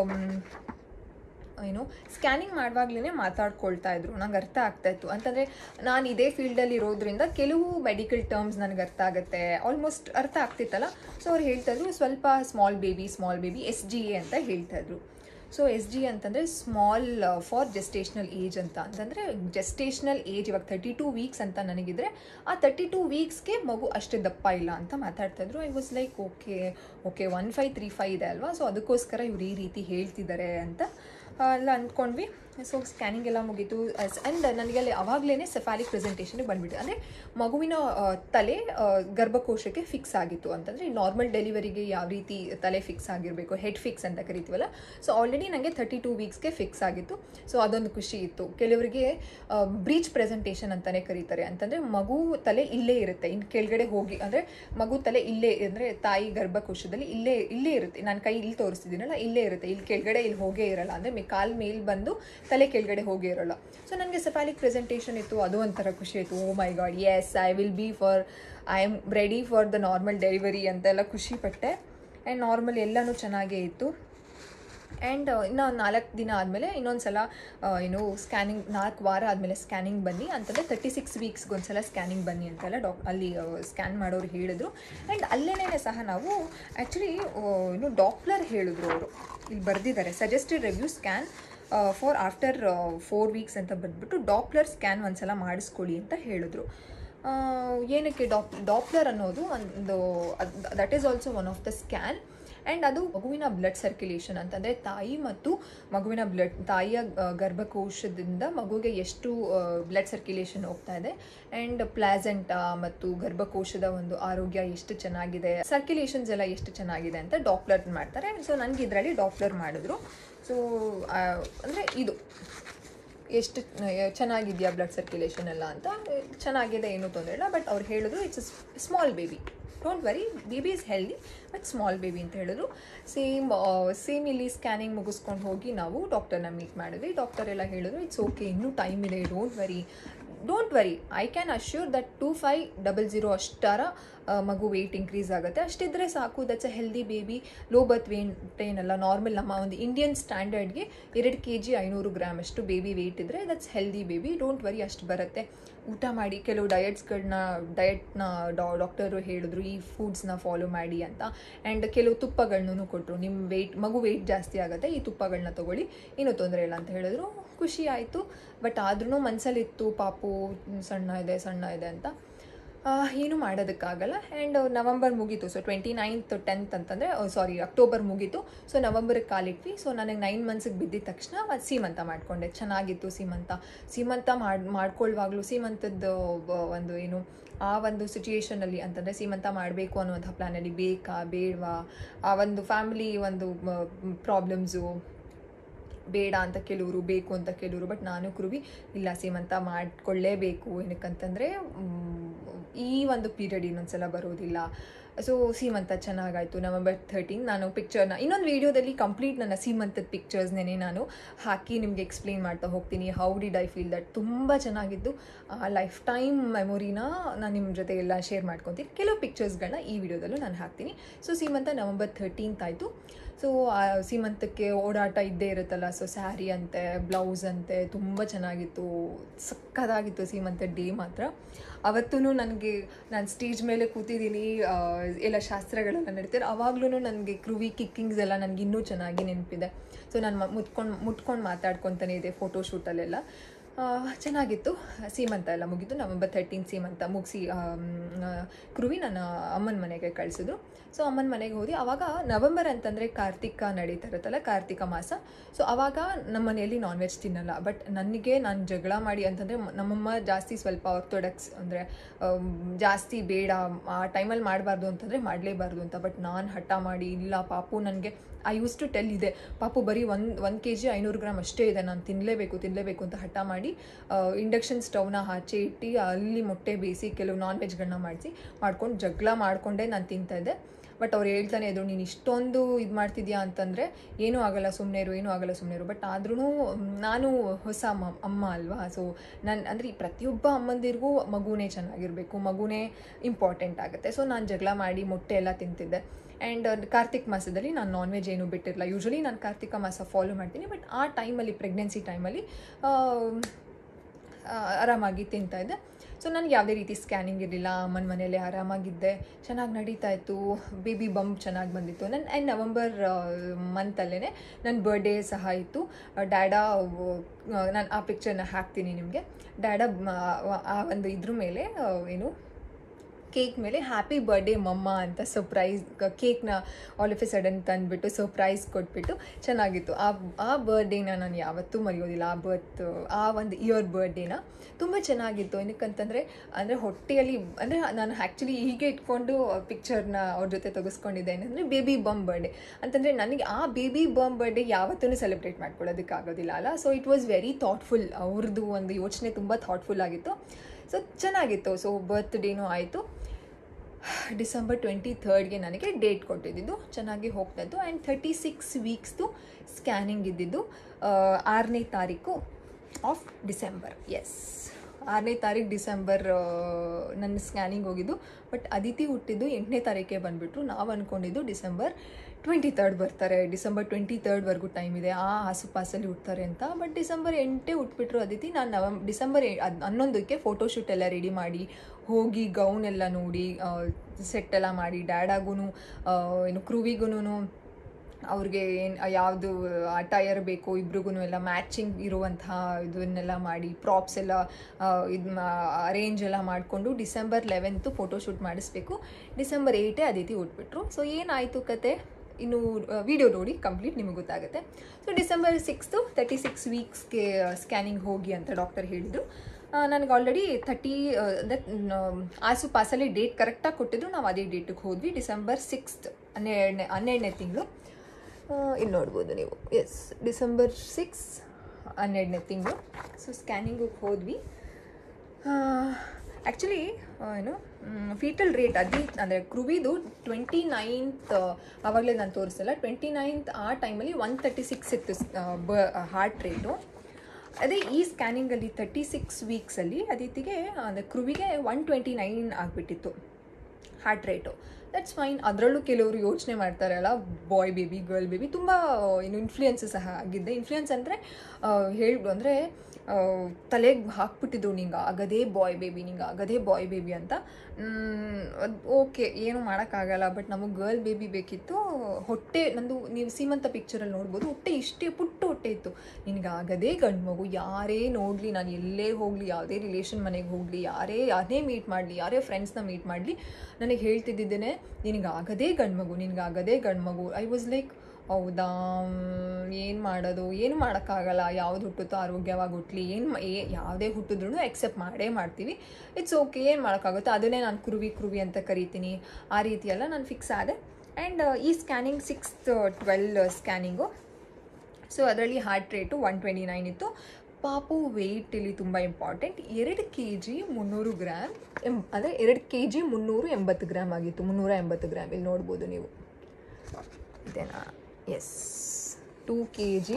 ಏನು ಸ್ಕ್ಯಾನಿಂಗ್ ಮಾಡುವಾಗಲೇ ಮಾತಾಡ್ಕೊಳ್ತಾ ಇದ್ರು ನಂಗೆ ಅರ್ಥ ಆಗ್ತಾ ಇತ್ತು ಅಂತಂದರೆ ನಾನು ಇದೇ ಫೀಲ್ಡಲ್ಲಿ ಇರೋದ್ರಿಂದ ಕೆಲವು ಮೆಡಿಕಲ್ ಟರ್ಮ್ಸ್ ನನಗೆ ಅರ್ಥ ಆಗುತ್ತೆ ಆಲ್ಮೋಸ್ಟ್ ಅರ್ಥ ಆಗ್ತಿತ್ತಲ್ಲ ಸೊ ಅವ್ರು ಹೇಳ್ತಾ ಇದ್ರು ಸ್ವಲ್ಪ small baby small baby S G A ಅಂತ ಹೇಳ್ತಾ ಇದ್ರು ಸೊ ಎಸ್ ಜಿ ಅಂತಂದರೆ ಸ್ಮಾಲ್ ಫಾರ್ ಜೆಸ್ಟೇಷ್ನಲ್ ಏಜ್ ಅಂತ ಅಂತಂದರೆ ಜೆಸ್ಟೇಷ್ನಲ್ ಏಜ್ ಇವಾಗ ತರ್ಟಿ ಟೂ ವೀಕ್ಸ್ ಅಂತ ನನಗಿದ್ರೆ ಆ ತರ್ಟಿ ಟೂ ವೀಕ್ಸ್ಗೆ ಮಗು ಅಷ್ಟು ದಪ್ಪ ಇಲ್ಲ ಅಂತ ಮಾತಾಡ್ತಾ ಇದ್ರು I was like okay okay one five three five ಇದೆ ಅಲ್ವಾ ಸೊ ಅದಕ್ಕೋಸ್ಕರ ಇವ್ರು ಈ ರೀತಿ ಹೇಳ್ತಿದ್ದಾರೆ ಅಂತ ಆ, ಎಲ್ಲ ಅಂದ್ಕೊಂಡ್ವಿ ಸೊ ಸ್ಕ್ಯಾನಿಂಗ್ ಎಲ್ಲ ಮುಗೀತು ಆ್ಯಂಡ್ ನನಗೆ ಅಲ್ಲಿ ಅವಾಗಲೇ ಸೆಫಾಲಿಕ್ ಪ್ರೆಸೆಂಟೇಷನ್ಗೆ ಬಂದ್ಬಿಟ್ಟು ಅಂದರೆ ಮಗುವಿನ ಆ, ತಲೆ ಆ, ಗರ್ಭಕೋಶಕ್ಕೆ ಫಿಕ್ಸ್ ಆಗಿತ್ತು ಅಂತಂದರೆ ನಾರ್ಮಲ್ ಡೆಲಿವರಿಗೆ ಯಾವ ರೀತಿ ತಲೆ ಫಿಕ್ಸ್ ಆಗಿರಬೇಕು ಹೆಡ್ ಫಿಕ್ಸ್ ಅಂತ ಕರಿತೀವಲ್ಲ ಸೊ ಆಲ್ರೆಡಿ ನನಗೆ ತರ್ಟಿ ಟೂ ವೀಕ್ಸ್ಗೆ ಫಿಕ್ಸ್ ಆಗಿತ್ತು ಸೊ ಅದೊಂದು ಖುಷಿ ಇತ್ತು ಕೆಲವರಿಗೆ ಬ್ರೀಚ್ ಪ್ರೆಸೆಂಟೇಷನ್ ಅಂತಲೇ ಕರೀತಾರೆ ಅಂತಂದರೆ ಮಗು ತಲೆ ಇಲ್ಲೇ ಇರುತ್ತೆ ಇನ್ನು ಕೆಳಗಡೆ ಹೋಗಿ ಅಂದರೆ ಮಗು ತಲೆ ಇಲ್ಲೇ ಅಂದರೆ ತಾಯಿ ಗರ್ಭಕೋಶದಲ್ಲಿ ಇಲ್ಲೇ ಇಲ್ಲೇ ಇರುತ್ತೆ ನಾನು ಕೈ ಇಲ್ಲಿ ತೋರಿಸ್ತಿದ್ದೀನಲ್ಲ ಇಲ್ಲೇ ಇರುತ್ತೆ ಇಲ್ಲಿ ಕೆಳಗಡೆ ಇಲ್ಲಿ ಹೋಗೇ ಇರಲ್ಲ ಅಂದರೆ ಮೇ ಕಾಲ್ ಮೇಲೆ ಬಂದು ತಲೆ ಕೆಳಗಡೆ ಹೋಗೇ ಇರೋಲ್ಲ ಸೊ ನನಗೆ ಸಫಾಲಿಕ್ ಪ್ರೆಸೆಂಟೇಷನ್ ಇತ್ತು ಅದು ಒಂಥರ ಖುಷಿ ಆಯಿತು oh my god yes I will be for I am ready for the normal delivery ಅಂತೆಲ್ಲ ಖುಷಿ ಪಟ್ಟೆ ಆ್ಯಂಡ್ ನಾರ್ಮಲ್ ಎಲ್ಲನೂ ಚೆನ್ನಾಗೇ ಇತ್ತು ಆ್ಯಂಡ್ ಇನ್ನು ನಾಲ್ಕು ದಿನ ಆದಮೇಲೆ ಇನ್ನೊಂದು ಸಲ ಆ, ಏನು ಸ್ಕ್ಯಾನಿಂಗ್ ನಾಲ್ಕು ವಾರ ಆದಮೇಲೆ ಸ್ಕ್ಯಾನಿಂಗ್ ಬನ್ನಿ ಅಂತಂದರೆ ತರ್ಟಿ ಸಿಕ್ಸ್ ವೀಕ್ಸ್ಗೆ ಒಂದು ಸಲ ಸ್ಕ್ಯಾನಿಂಗ್ ಬನ್ನಿ ಅಂತೆಲ್ಲ ಡಾಕ್ ಅಲ್ಲಿ ಸ್ಕ್ಯಾನ್ ಮಾಡೋರು ಹೇಳಿದ್ರು ಆ್ಯಂಡ್ ಅಲ್ಲೇನೇ ಸಹ ನಾವು ಆ್ಯಕ್ಚುಲಿ ಏನು ಡಾಪ್ಲರ್ ಹೇಳಿದ್ರು ಅವರು ಇಲ್ಲಿ ಬರೆದಿದ್ದಾರೆ suggested review scan for after four weeks ಅಂತ ಬಂದ್ಬಿಟ್ಟು ಡಾಪ್ಲರ್ ಸ್ಕ್ಯಾನ್ ಒಂದ್ಸಲ ಮಾಡಿಸ್ಕೊಳ್ಳಿ ಅಂತ ಹೇಳಿದ್ರು ಆ, ಏನಕ್ಕೆ ಡಾಪ್ ಡಾಪ್ಲರ್ ಅನ್ನೋದು ಒಂದು that is also one of the scan and ಅದು ಮಗುವಿನ ಬ್ಲಡ್ ಸರ್ಕ್ಯುಲೇಷನ್ ಅಂತಂದರೆ ತಾಯಿ ಮತ್ತು ಮಗುವಿನ ಬ್ಲಡ್ ತಾಯಿಯ ಆ, ಗರ್ಭಕೋಶದಿಂದ ಮಗುವಿಗೆ ಎಷ್ಟು ಬ್ಲಡ್ ಸರ್ಕ್ಯುಲೇಷನ್ ಹೋಗ್ತಾ ಇದೆ ಆ್ಯಂಡ್ ಪ್ಲಾಸೆಂಟಾ ಮತ್ತು ಗರ್ಭಕೋಶದ ಒಂದು ಆರೋಗ್ಯ ಎಷ್ಟು ಚೆನ್ನಾಗಿದೆ ಸರ್ಕ್ಯುಲೇಷನ್ಸ್ ಎಲ್ಲ ಎಷ್ಟು ಚೆನ್ನಾಗಿದೆ ಅಂತ ಡಾಪ್ಲರ್ ಮಾಡ್ತಾರೆ ಸೊ ನನಗೆ ಇದರಲ್ಲಿ ಡಾಪ್ಲರ್ ಮಾಡಿದ್ರು ಸೊ ಅಂದರೆ ಇದು ಎಷ್ಟು ಚೆನ್ನಾಗಿದೆಯಾ ಬ್ಲಡ್ ಸರ್ಕ್ಯುಲೇಷನ್ ಎಲ್ಲ ಅಂತ ಚೆನ್ನಾಗಿದೆ ಏನೂ ತೊಂದರೆ ಇಲ್ಲ ಬಟ್ ಅವ್ರು ಹೇಳಿದ್ರು it's small baby don't worry baby is healthy but small baby ಅಂತ ಹೇಳಿದ್ರು ಸೇಮ್ ಸೇಮ್ ಇಲ್ಲಿ ಸ್ಕ್ಯಾನಿಂಗ್ ಮುಗಿಸ್ಕೊಂಡು ಹೋಗಿ ನಾವು ಡಾಕ್ಟರ್ನ ಮೀಟ್ ಮಾಡಿದ್ವಿ ಡಾಕ್ಟರ್ ಎಲ್ಲ ಹೇಳಿದ್ರು ಇಟ್ಸ್ ಓಕೆ ಇನ್ನೂ ಟೈಮ್ ಇದೆ don't worry don't worry I can assure that two five double zero ಅಷ್ಟರ ಆ, ಮಗು ವೆಯ್ಟ್ ಇನ್ಕ್ರೀಸ್ ಆಗುತ್ತೆ ಅಷ್ಟಿದ್ರೆ ಸಾಕು that's a healthy baby low birth weight ಏನಲ್ಲ ನಾರ್ಮಲ್ ನಮ್ಮ ಒಂದು ಇಂಡಿಯನ್ ಸ್ಟ್ಯಾಂಡರ್ಡ್ಗೆ ಎರಡು ಕೆ ಜಿ ಐನೂರು ಗ್ರಾಮ್ ಅಷ್ಟು ಬೇಬಿ ವೆಯ್ಟ್ ಇದ್ದರೆ that's healthy baby don't worry ಅಷ್ಟು ಬರುತ್ತೆ ಊಟ ಮಾಡಿ ಕೆಲವು ಡಯಟ್ಸ್ಗಳನ್ನ ಡಯಟ್ನ ಡಾಕ್ಟರು ಹೇಳಿದ್ರು ಈ ಫುಡ್ಸ್ನ ಫಾಲೋ ಮಾಡಿ ಅಂತ ಆ್ಯಂಡ್ ಕೆಲವು ತುಪ್ಪಗಳನ್ನೂ ಕೊಟ್ಟರು ನಿಮ್ಮ ವೆಯ್ಟ್ ಮಗು ವೆಯ್ಟ್ ಜಾಸ್ತಿ ಆಗುತ್ತೆ ಈ ತುಪ್ಪಗಳನ್ನ ತೊಗೊಳ್ಳಿ ಏನೂ ತೊಂದರೆ ಇಲ್ಲ ಅಂತ ಹೇಳಿದ್ರು ಖುಷಿ ಆಯಿತು ಬಟ್ ಆದ್ರೂ ಮನಸ್ಸಲ್ಲಿತ್ತು ಪಾಪು ಸಣ್ಣ ಇದೆ ಸಣ್ಣ ಇದೆ ಅಂತ ಆ, ಏನೂ ಮಾಡೋದಕ್ಕಾಗಲ್ಲ ಆ್ಯಂಡ್ ನವಂಬರ್ ಮುಗೀತು ಸೊ ಟ್ವೆಂಟಿ ನೈನ್ತ್ ಟೆಂತ್ ಅಂತಂದರೆ ಸಾರಿ ಅಕ್ಟೋಬರ್ ಮುಗೀತು ಸೊ ನವಂಬರ್ಗೆ ಕಾಲಿಟ್ವಿ ಸೊ ನನಗೆ ನೈನ್ ಮಂತ್ಸಿಗೆ ಬಿದ್ದಿದ ತಕ್ಷಣ ಮತ್ತು ಸೀಮಂತ ಮಾಡಿಕೊಂಡೆ ಚೆನ್ನಾಗಿತ್ತು ಸೀಮಂತ ಸೀಮಂತ ಮಾಡಿ ಮಾಡ್ಕೊಳ್ಳುವಾಗಲೂ ಸೀಮಂತದ್ದು ಬ- ಒಂದು ಏನು ಆ ಒಂದು ಸಿಚುಯೇಷನಲ್ಲಿ ಅಂತಂದರೆ ಸೀಮಂತ ಮಾಡಬೇಕು ಅನ್ನುವಂಥ ಪ್ಲ್ಯಾನಲ್ಲಿ ಬೇಕಾ ಬೇಡವಾ ಆ ಒಂದು ಫ್ಯಾಮಿಲಿ ಒಂದು ಪ್ರಾಬ್ಲಮ್ಸು ಬೇಡ ಅಂತ ಕೆಲವರು ಬೇಕು ಅಂತ ಕೆಲವರು ಬಟ್ ನಾನು ಕುರುವಿ ಇಲ್ಲ ಸೀಮಂತ ಮಾಡ್ಕೊಳ್ಳೇಬೇಕು ಏನಕ್ಕಂತಂದರೆ ಈ ಒಂದು ಪೀರಿಯಡ್ ಇನ್ನೊಂದ್ಸಲ ಬರೋದಿಲ್ಲ ಸೊ ಸೀಮಂತ ಚೆನ್ನಾಗಾಯಿತು ನವೆಂಬರ್ ಥರ್ಟೀನ್ ನಾನು ಪಿಕ್ಚರ್ನ ಇನ್ನೊಂದು ವೀಡಿಯೋದಲ್ಲಿ ಕಂಪ್ಲೀಟ್ ನನ್ನ ಸೀಮಂತದ ಪಿಕ್ಚರ್ಸ್ನೇ ನಾನು ಹಾಕಿ ನಿಮಗೆ ಎಕ್ಸ್ಪ್ಲೇನ್ ಮಾಡ್ತಾ ಹೋಗ್ತೀನಿ how did I feel that ತುಂಬ ಚೆನ್ನಾಗಿದ್ದು ಆ ಲೈಫ್ ಟೈಮ್ ಮೆಮೊರಿನ ನಾನು ನಿಮ್ಮ ಜೊತೆ ಎಲ್ಲ ಶೇರ್ ಮಾಡ್ಕೊತೀನಿ ಕೆಲವು ಪಿಕ್ಚರ್ಸ್ಗಳನ್ನ ಈ ವಿಡಿಯೋದಲ್ಲೂ ನಾನು ಹಾಕ್ತೀನಿ ಸೊ ಸೀಮಂತ ನವೆಂಬರ್ ಥರ್ಟೀನ್ತ್ ಆಯಿತು ಸೊ ಆ ಸೀಮಂತಕ್ಕೆ ಓಡಾಟ ಇದ್ದೇ ಇರುತ್ತಲ್ಲ ಸೊ ಸ್ಯಾರಿ ಅಂತೆ ಬ್ಲೌಸ್ ಅಂತೆ ತುಂಬ ಚೆನ್ನಾಗಿತ್ತು ಸಕ್ಕತ್ತಾಗಿತ್ತು ಸೀಮಂತ ಡೇ ಮಾತ್ರ ಅವತ್ತೂ ನನಗೆ ನಾನು ಸ್ಟೇಜ್ ಮೇಲೆ ಕೂತಿದ್ದೀನಿ ಆ, ಎಲ್ಲ ಶಾಸ್ತ್ರಗಳೆಲ್ಲ ನಡೀತಾರೆ ಅವಾಗ್ಲೂ ನನಗೆ ಕ್ರುವಿ ಕಿಕ್ಕಿಂಗ್ಸ್ ಎಲ್ಲ ನನಗೆ ಇನ್ನೂ ಚೆನ್ನಾಗಿ ನೆನಪಿದೆ ಸೊ ನಾನು ಮುಟ್ಕೊಂಡು ಮುಟ್ಕೊಂಡು ಮಾತಾಡ್ಕೊತಾನೆ ಇದೆ ಫೋಟೋಶೂಟಲ್ಲೆಲ್ಲ ಚೆನ್ನಾಗಿತ್ತು ಸೀಮಂತ ಎಲ್ಲ ಮುಗೀತು ನವೆಂಬರ್ ತರ್ಟೀನ್ ಸೀಮಂತ ಮುಗಿಸಿ ಕ್ರುವಿ ನನ್ನ ಅಮ್ಮನ ಮನೆಗೆ ಕಳಿಸಿದ್ರು ಸೊ ಅಮ್ಮನ ಮನೆಗೆ ಹೋದಿ ಅವಾಗ ನವೆಂಬರ್ ಅಂತಂದರೆ ಕಾರ್ತಿಕ ನಡೀತಾ ಇರುತ್ತಲ್ಲ ಕಾರ್ತಿಕ ಮಾಸ ಸೊ ಅವಾಗ ನಮ್ಮ ಮನೆಯಲ್ಲಿ ನಾನ್ ವೆಜ್ ತಿನ್ನಲ್ಲ ಬಟ್ ನನಗೆ ನಾನು ಜಗಳ ಮಾಡಿ ಅಂತಂದರೆ ನಮ್ಮಮ್ಮ ಜಾಸ್ತಿ ಸ್ವಲ್ಪ ಆರ್ಥೋಡಕ್ಸ್ ಅಂದರೆ ಜಾಸ್ತಿ ಬೇಡ ಆ ಟೈಮಲ್ಲಿ ಮಾಡಬಾರ್ದು ಅಂತಂದರೆ ಮಾಡಲೇಬಾರ್ದು ಅಂತ ಬಟ್ ನಾನು ಹಠ ಮಾಡಿ ಇಲ್ಲ ಪಾಪು ನನಗೆ ಐ ಯೂಸ್ ಟು ಟೆಲ್ ಇದೆ ಪಾಪು ಬರೀ ಒಂದು ಒಂದು ಕೆ ಜಿ ಐನೂರು ಗ್ರಾಮ್ ಅಷ್ಟೇ ಇದೆ ನಾನು ತಿನ್ನಲೇಬೇಕು ತಿನ್ನಲೇಬೇಕು ಅಂತ ಹಠ ಮಾಡಿ ಇಂಡಕ್ಷನ್ ಸ್ಟವ್ನ ಆಚೆ ಇಟ್ಟು ಅಲ್ಲಿ ಮೊಟ್ಟೆ ಬೇಯಿಸಿ ಕೆಲವು ನಾನ್ ವೆಜ್ಗಳನ್ನ ಮಾಡಿಸಿ ಮಾಡ್ಕೊಂಡು ಜಗಳ ಮಾಡಿಕೊಂಡೇ ನಾನು ತಿಂತಾಯಿದ್ದೆ ಬಟ್ ಅವ್ರು ಹೇಳ್ತಾನೆ ಇದ್ರು ನೀನು ಇಷ್ಟೊಂದು ಇದು ಮಾಡ್ತಿದ್ಯಾ ಅಂತಂದರೆ ಏನೂ ಆಗಲ್ಲ ಸುಮ್ಮನೆ ಇರು ಏನೂ ಆಗಲ್ಲ ಸುಮ್ಮನೆ ಇರು ಬಟ್ ಆದ್ರೂ ನಾನು ಹೊಸ ಅಮ್ಮ ಅಮ್ಮ ಅಲ್ವಾ ಸೊ ನನ್ನ ಅಂದರೆ ಈ ಪ್ರತಿಯೊಬ್ಬ ಅಮ್ಮಂದಿರಿಗೂ ಮಗುನೇ ಚೆನ್ನಾಗಿರಬೇಕು ಮಗುನೇ ಇಂಪಾರ್ಟೆಂಟ್ ಆಗುತ್ತೆ ಸೊ ನಾನು ಜಗಳ ಮಾಡಿ ಮೊಟ್ಟೆ ಎಲ್ಲ ತಿಂತಿದ್ದೆ ಆ್ಯಂಡ್ ಕಾರ್ತಿಕ್ ಮಾಸದಲ್ಲಿ ನಾನು ನಾನ್ ವೆಜ್ ಏನೂ ಬಿಟ್ಟಿರಲ್ಲ ಯೂಶ್ವಲಿ ನಾನು ಕಾರ್ತಿಕ ಮಾಸ ಫಾಲೋ ಮಾಡ್ತೀನಿ ಬಟ್ ಆ ಟೈಮಲ್ಲಿ ಪ್ರೆಗ್ನೆನ್ಸಿ ಟೈಮಲ್ಲಿ ಆರಾಮಾಗಿ ತಿಂತಾ ಇದ್ದೆ ಸೊ ನನಗೆ ಯಾವುದೇ ರೀತಿ ಸ್ಕ್ಯಾನಿಂಗ್ ಇರಲಿಲ್ಲ ಅಮ್ಮನ ಮನೇಲಿ ಆರಾಮಾಗಿದ್ದೆ ಚೆನ್ನಾಗಿ ನಡೀತಾ ಇತ್ತು ಬೇಬಿ ಬಂಪ್ ಚೆನ್ನಾಗಿ ಬಂದಿತ್ತು ನನ್ನ ಆ್ಯಂಡ್ ನವಂಬರ್ ಮಂತಲ್ಲೇ ನನ್ನ ಬರ್ಡೇ ಸಹ ಇತ್ತು ಡ್ಯಾಡಾ ನಾನು ಆ ಪಿಕ್ಚರ್ನ ಹಾಕ್ತೀನಿ ನಿಮಗೆ ಡ್ಯಾಡಾ ಆ ಒಂದು ಇದ್ರ ಮೇಲೆ ಆ, ಏನು ಕೇಕ್ ಮೇಲೆ ಹ್ಯಾಪಿ ಬರ್ಡೇ ಮಮ್ಮ ಅಂತ ಸರ್ಪ್ರೈಸ್ ಕೇಕ್ನ ಆಲ್ ಆಫ್ ಎ ಸಡನ್ ತಂದುಬಿಟ್ಟು ಸರ್ಪ್ರೈಸ್ ಕೊಟ್ಬಿಟ್ಟು ಚೆನ್ನಾಗಿತ್ತು ಆ ಆ ಬರ್ಡೇನ ನಾನು ಯಾವತ್ತೂ ಮರೆಯೋದಿಲ್ಲ ಆ ಬರ್ತ್ ಆ ಒಂದು ಇಯರ್ ಬರ್ಡೇನ ತುಂಬ ಚೆನ್ನಾಗಿತ್ತು ಏನಕ್ಕಂತಂದರೆ ಅಂದರೆ ಹೊಟ್ಟೆಯಲ್ಲಿ ಅಂದರೆ ನಾನು ಆ್ಯಕ್ಚುಲಿ ಹೀಗೆ ಇಟ್ಕೊಂಡು ಪಿಕ್ಚರ್ನ ಅವ್ರ ಜೊತೆ ತೆಗೆಸ್ಕೊಂಡಿದ್ದೆ ಏನಂದರೆ ಬೇಬಿ ಬಮ್ ಬರ್ಡೇ ಅಂತಂದರೆ ನನಗೆ ಆ ಬೇಬಿ ಬಮ್ ಬರ್ಡೇ ಯಾವತ್ತೂ ಸೆಲೆಬ್ರೇಟ್ ಮಾಡ್ಕೊಳ್ಳೋದಕ್ಕಾಗೋದಿಲ್ಲ ಅಲ್ಲ so it was very thoughtful ಅವ್ರದ್ದು ಒಂದು ಯೋಚನೆ ತುಂಬ ಥಾಟ್ಫುಲ್ ಆಗಿತ್ತು ಸೊ ಚೆನ್ನಾಗಿತ್ತು ಸೊ ಬರ್ತ್ಡೇನೂ ಆಯಿತು ಡಿಸೆಂಬರ್ ಟ್ವೆಂಟಿ ಥರ್ಡ್ಗೆ ನನಗೆ ಡೇಟ್ ಕೊಟ್ಟಿದ್ದು ಚೆನ್ನಾಗಿ ಹೋಗ್ತಾಯಿದ್ದು ಆ್ಯಂಡ್ ಥರ್ಟಿ ಸಿಕ್ಸ್ ವೀಕ್ಸ್ದು ಸ್ಕ್ಯಾನಿಂಗ್ ಇದ್ದಿದ್ದು ಆ, ಆರನೇ ತಾರೀಕು ಆಫ್ ಡಿಸೆಂಬರ್ ಎಸ್ ಆರನೇ ತಾರೀಕು ಡಿಸೆಂಬರ್ ಆ, ನನ್ನ ಸ್ಕ್ಯಾನಿಂಗ್ ಹೋಗಿದ್ದು ಬಟ್ ಅದಿತಿ ಹುಟ್ಟಿದ್ದು ಎಂಟನೇ ತಾರೀಕೆ ಬಂದುಬಿಟ್ರು ನಾವು ಅಂದ್ಕೊಂಡಿದ್ದು ಡಿಸೆಂಬರ್ ಟ್ವೆಂಟಿ ತರ್ಡ್ ಬರ್ತಾರೆ ಡಿಸೆಂಬರ್ ಟ್ವೆಂಟಿ ತರ್ಡ್ವರೆಗೂ ಟೈಮ್ ಇದೆ ಆ ಆಸುಪಾಸಲ್ಲಿ ಹುಡ್ತಾರೆ ಅಂತ ಬಟ್ ಡಿಸೆಂಬರ್ ಎಂಟೇ ಹುಟ್ಬಿಟ್ರು ಅದಿತಿ ನಾನು ನವೆಂ ಡಿಸೆಂಬರ್ ಎ- ಅದ್ ಹನ್ನೊಂದಕ್ಕೆ ಫೋಟೋಶೂಟ್ ಎಲ್ಲ ರೆಡಿ ಮಾಡಿ ಹೋಗಿ ಗೌನ್ ಎಲ್ಲ ನೋಡಿ ಸೆಟ್ ಎಲ್ಲ ಮಾಡಿ ಡ್ಯಾಡಾಗೂ ಏನು ಕ್ರೂವಿಗೂ ಅವ್ರಿಗೆ ಏನು ಯಾವುದು ಅಟೈರ್ ಬೇಕು ಇಬ್ರಿಗೂ ಎಲ್ಲ ಮ್ಯಾಚಿಂಗ್ ಇರುವಂತಹ ಇದನ್ನೆಲ್ಲ ಮಾಡಿ ಪ್ರಾಪ್ಸ್ ಎಲ್ಲ ಇದು ಅರೇಂಜ್ ಎಲ್ಲ ಮಾಡಿಕೊಂಡು ಡಿಸೆಂಬರ್ ಲೆವೆಂತು ಫೋಟೋಶೂಟ್ ಮಾಡಿಸ್ಬೇಕು ಡಿಸೆಂಬರ್ ಏಯ್ಟೇ ಅದಿತಿ ಉಟ್ಬಿಟ್ರು ಸೊ ಏನಾಯಿತು ಕತೆ ಇನ್ನು ವಿಡಿಯೋ ನೋಡಿ ಕಂಪ್ಲೀಟ್ ನಿಮಗೆ ಗೊತ್ತಾಗುತ್ತೆ so December sixth thirty six ವೀಕ್ಸ್ಗೆ ಸ್ಕ್ಯಾನಿಂಗ್ ಹೋಗಿ ಅಂತ ಡಾಕ್ಟರ್ ಹೇಳಿದರು ನನಗೆ ಆಲ್ರೆಡಿ ಥರ್ಟಿ ಅಂದರೆ ಆಸು ಪಾಸಲ್ಲಿ ಡೇಟ್ ಕರೆಕ್ಟಾಗಿ ಕೊಟ್ಟಿದ್ರು ನಾವು ಅದೇ ಡೇಟಿಗೆ ಹೋದ್ವಿ ಡಿಸೆಂಬರ್ ಸಿಕ್ಸ್ತ್ ಹನ್ನೆರಡನೇ ಹನ್ನೆರಡನೇ ತಿಂಗಳು ಇಲ್ಲಿ ನೋಡ್ಬೋದು ನೀವು ಎಸ್ ಡಿಸೆಂಬರ್ ಸಿಕ್ಸ್ ಹನ್ನೆರಡನೇ ತಿಂಗಳು ಸೊ ಸ್ಕ್ಯಾನಿಂಗಿಗೆ ಹೋದ್ವಿ ಆ್ಯಕ್ಚುಲಿ ಏನು ಫೀಟಲ್ ರೇಟ್ ಅದಿ ಅಂದರೆ ಕ್ರುವಿದು ಟ್ವೆಂಟಿ ನೈನ್ತ್ ಆವಾಗಲೇ ನಾನು ತೋರಿಸಲ್ಲ ಟ್ವೆಂಟಿ ನೈನ್ತ್ ಆ ಟೈಮಲ್ಲಿ ಒನ್ ತರ್ಟಿ ಸಿಕ್ಸ್ ಇತ್ತು ಬ ಹಾರ್ಟ್ ರೇಟು ಅದೇ ಈ ಸ್ಕ್ಯಾನಿಂಗಲ್ಲಿ ತರ್ಟಿ ಸಿಕ್ಸ್ ವೀಕ್ಸಲ್ಲಿ ಅದಿತಿಗೆ ಅಂದರೆ ಕ್ರುವಿಗೆ ಒನ್ ಟ್ವೆಂಟಿ ನೈನ್ ಆಗಿಬಿಟ್ಟಿತ್ತು ಹಾರ್ಟ್ ರೇಟು ದಟ್ಸ್ ಫೈನ್ ಅದರಲ್ಲೂ ಕೆಲವರು ಯೋಚನೆ ಮಾಡ್ತಾರಲ್ಲ ಬಾಯ್ ಬೇಬಿ ಗರ್ಲ್ ಬೇಬಿ ತುಂಬ ಏನು ಇನ್ಫ್ಲೂಯೆನ್ಸ್ ಸಹ ಆಗಿದ್ದೆ ಇನ್ಫ್ಲೂಯೆನ್ಸ್ ಅಂದರೆ ಹೇಳಿ ಅಂದರೆ ತಲೆಗೆ ಹಾಕ್ಬಿಟ್ಟಿದ್ರು ನಿಂಗೆ ಆಗದೇ ಬಾಯ್ ಬೇಬಿ ನಿಂಗೆ ಆಗದೇ ಬಾಯ್ ಬೇಬಿ ಅಂತ ಅದು ಓಕೆ ಏನು ಮಾಡೋಕ್ಕಾಗಲ್ಲ ಬಟ್ ನಮಗೆ ಗರ್ಲ್ ಬೇಬಿ ಬೇಕಿತ್ತು ಹೊಟ್ಟೆ ನಂದು ನೀವು ಸೀಮಂತ ಪಿಕ್ಚರಲ್ಲಿ ನೋಡ್ಬೋದು ಹೊಟ್ಟೆ ಇಷ್ಟೇ ಪುಟ್ಟ ಹೊಟ್ಟೆ ಇತ್ತು ನಿನಗೆ ಆಗದೇ ಗಂಡು ಮಗು ಯಾರೇ ನೋಡಲಿ ನಾನು ಎಲ್ಲೇ ಹೋಗಲಿ ಯಾವುದೇ ರಿಲೇಷನ್ ಮನೆಗೆ ಹೋಗಲಿ ಯಾರೇ ಯಾರೇ ಮೀಟ್ ಮಾಡಲಿ ಯಾರೇ ಫ್ರೆಂಡ್ಸ್ನ ಮೀಟ್ ಮಾಡಲಿ ನನಗೆ ಹೇಳ್ತಿದ್ದಿದ್ದೇನೆ ನಿನಗೆ ಆಗದೇ ಗಂಡು ಮಗು ನಿನಗೆ ಆಗದೇ ಗಂಡು ಮಗು ಐ ವಾಸ್ ಲೈಕ್ ಹೌದಾ ಏನು ಮಾಡೋದು ಏನು ಮಾಡೋಕ್ಕಾಗಲ್ಲ ಯಾವ್ದು ಹುಟ್ಟುತ್ತೋ ಆರೋಗ್ಯವಾಗಿ ಹುಟ್ಟಲಿ ಏನು ಯಾವುದೇ ಹುಟ್ಟಿದ್ರೂ ಎಕ್ಸೆಪ್ಟ್ ಮಾಡೇ ಮಾಡ್ತೀವಿ ಇಟ್ಸ್ ಓಕೆ ಏನು ಮಾಡೋಕ್ಕಾಗುತ್ತೆ ಅದನ್ನೇ ನಾನು ಕುರುವಿ ಕುರುವಿ ಅಂತ ಕರಿತೀನಿ ಆ ರೀತಿ ಎಲ್ಲ ನಾನು ಫಿಕ್ಸ್ ಆದೆ ಆ್ಯಂಡ್ ಈ scanning sixth twelve scanning so ಅದರಲ್ಲಿ heart rate one twenty nine ಇತ್ತು ಪಾಪು ವೆಯ್ಟ್ ಇಲ್ಲಿ ತುಂಬ ಇಂಪಾರ್ಟೆಂಟ್ ಎರಡು ಕೆ ಜಿ ಮುನ್ನೂರು ಗ್ರಾಮ್ ಎಂ ಅಂದರೆ ಎರಡು ಕೆ ಜಿ ಮುನ್ನೂರು ಎಂಬತ್ತು ಗ್ರಾಮ್ ಆಗಿತ್ತು ಮುನ್ನೂರ ಎಂಬತ್ತು ಗ್ರಾಮ್ ಇಲ್ಲಿ ನೋಡ್ಬೋದು ನೀವು ಇದೇನಾ ಎಸ್ ಟೂ ಕೆ ಜಿ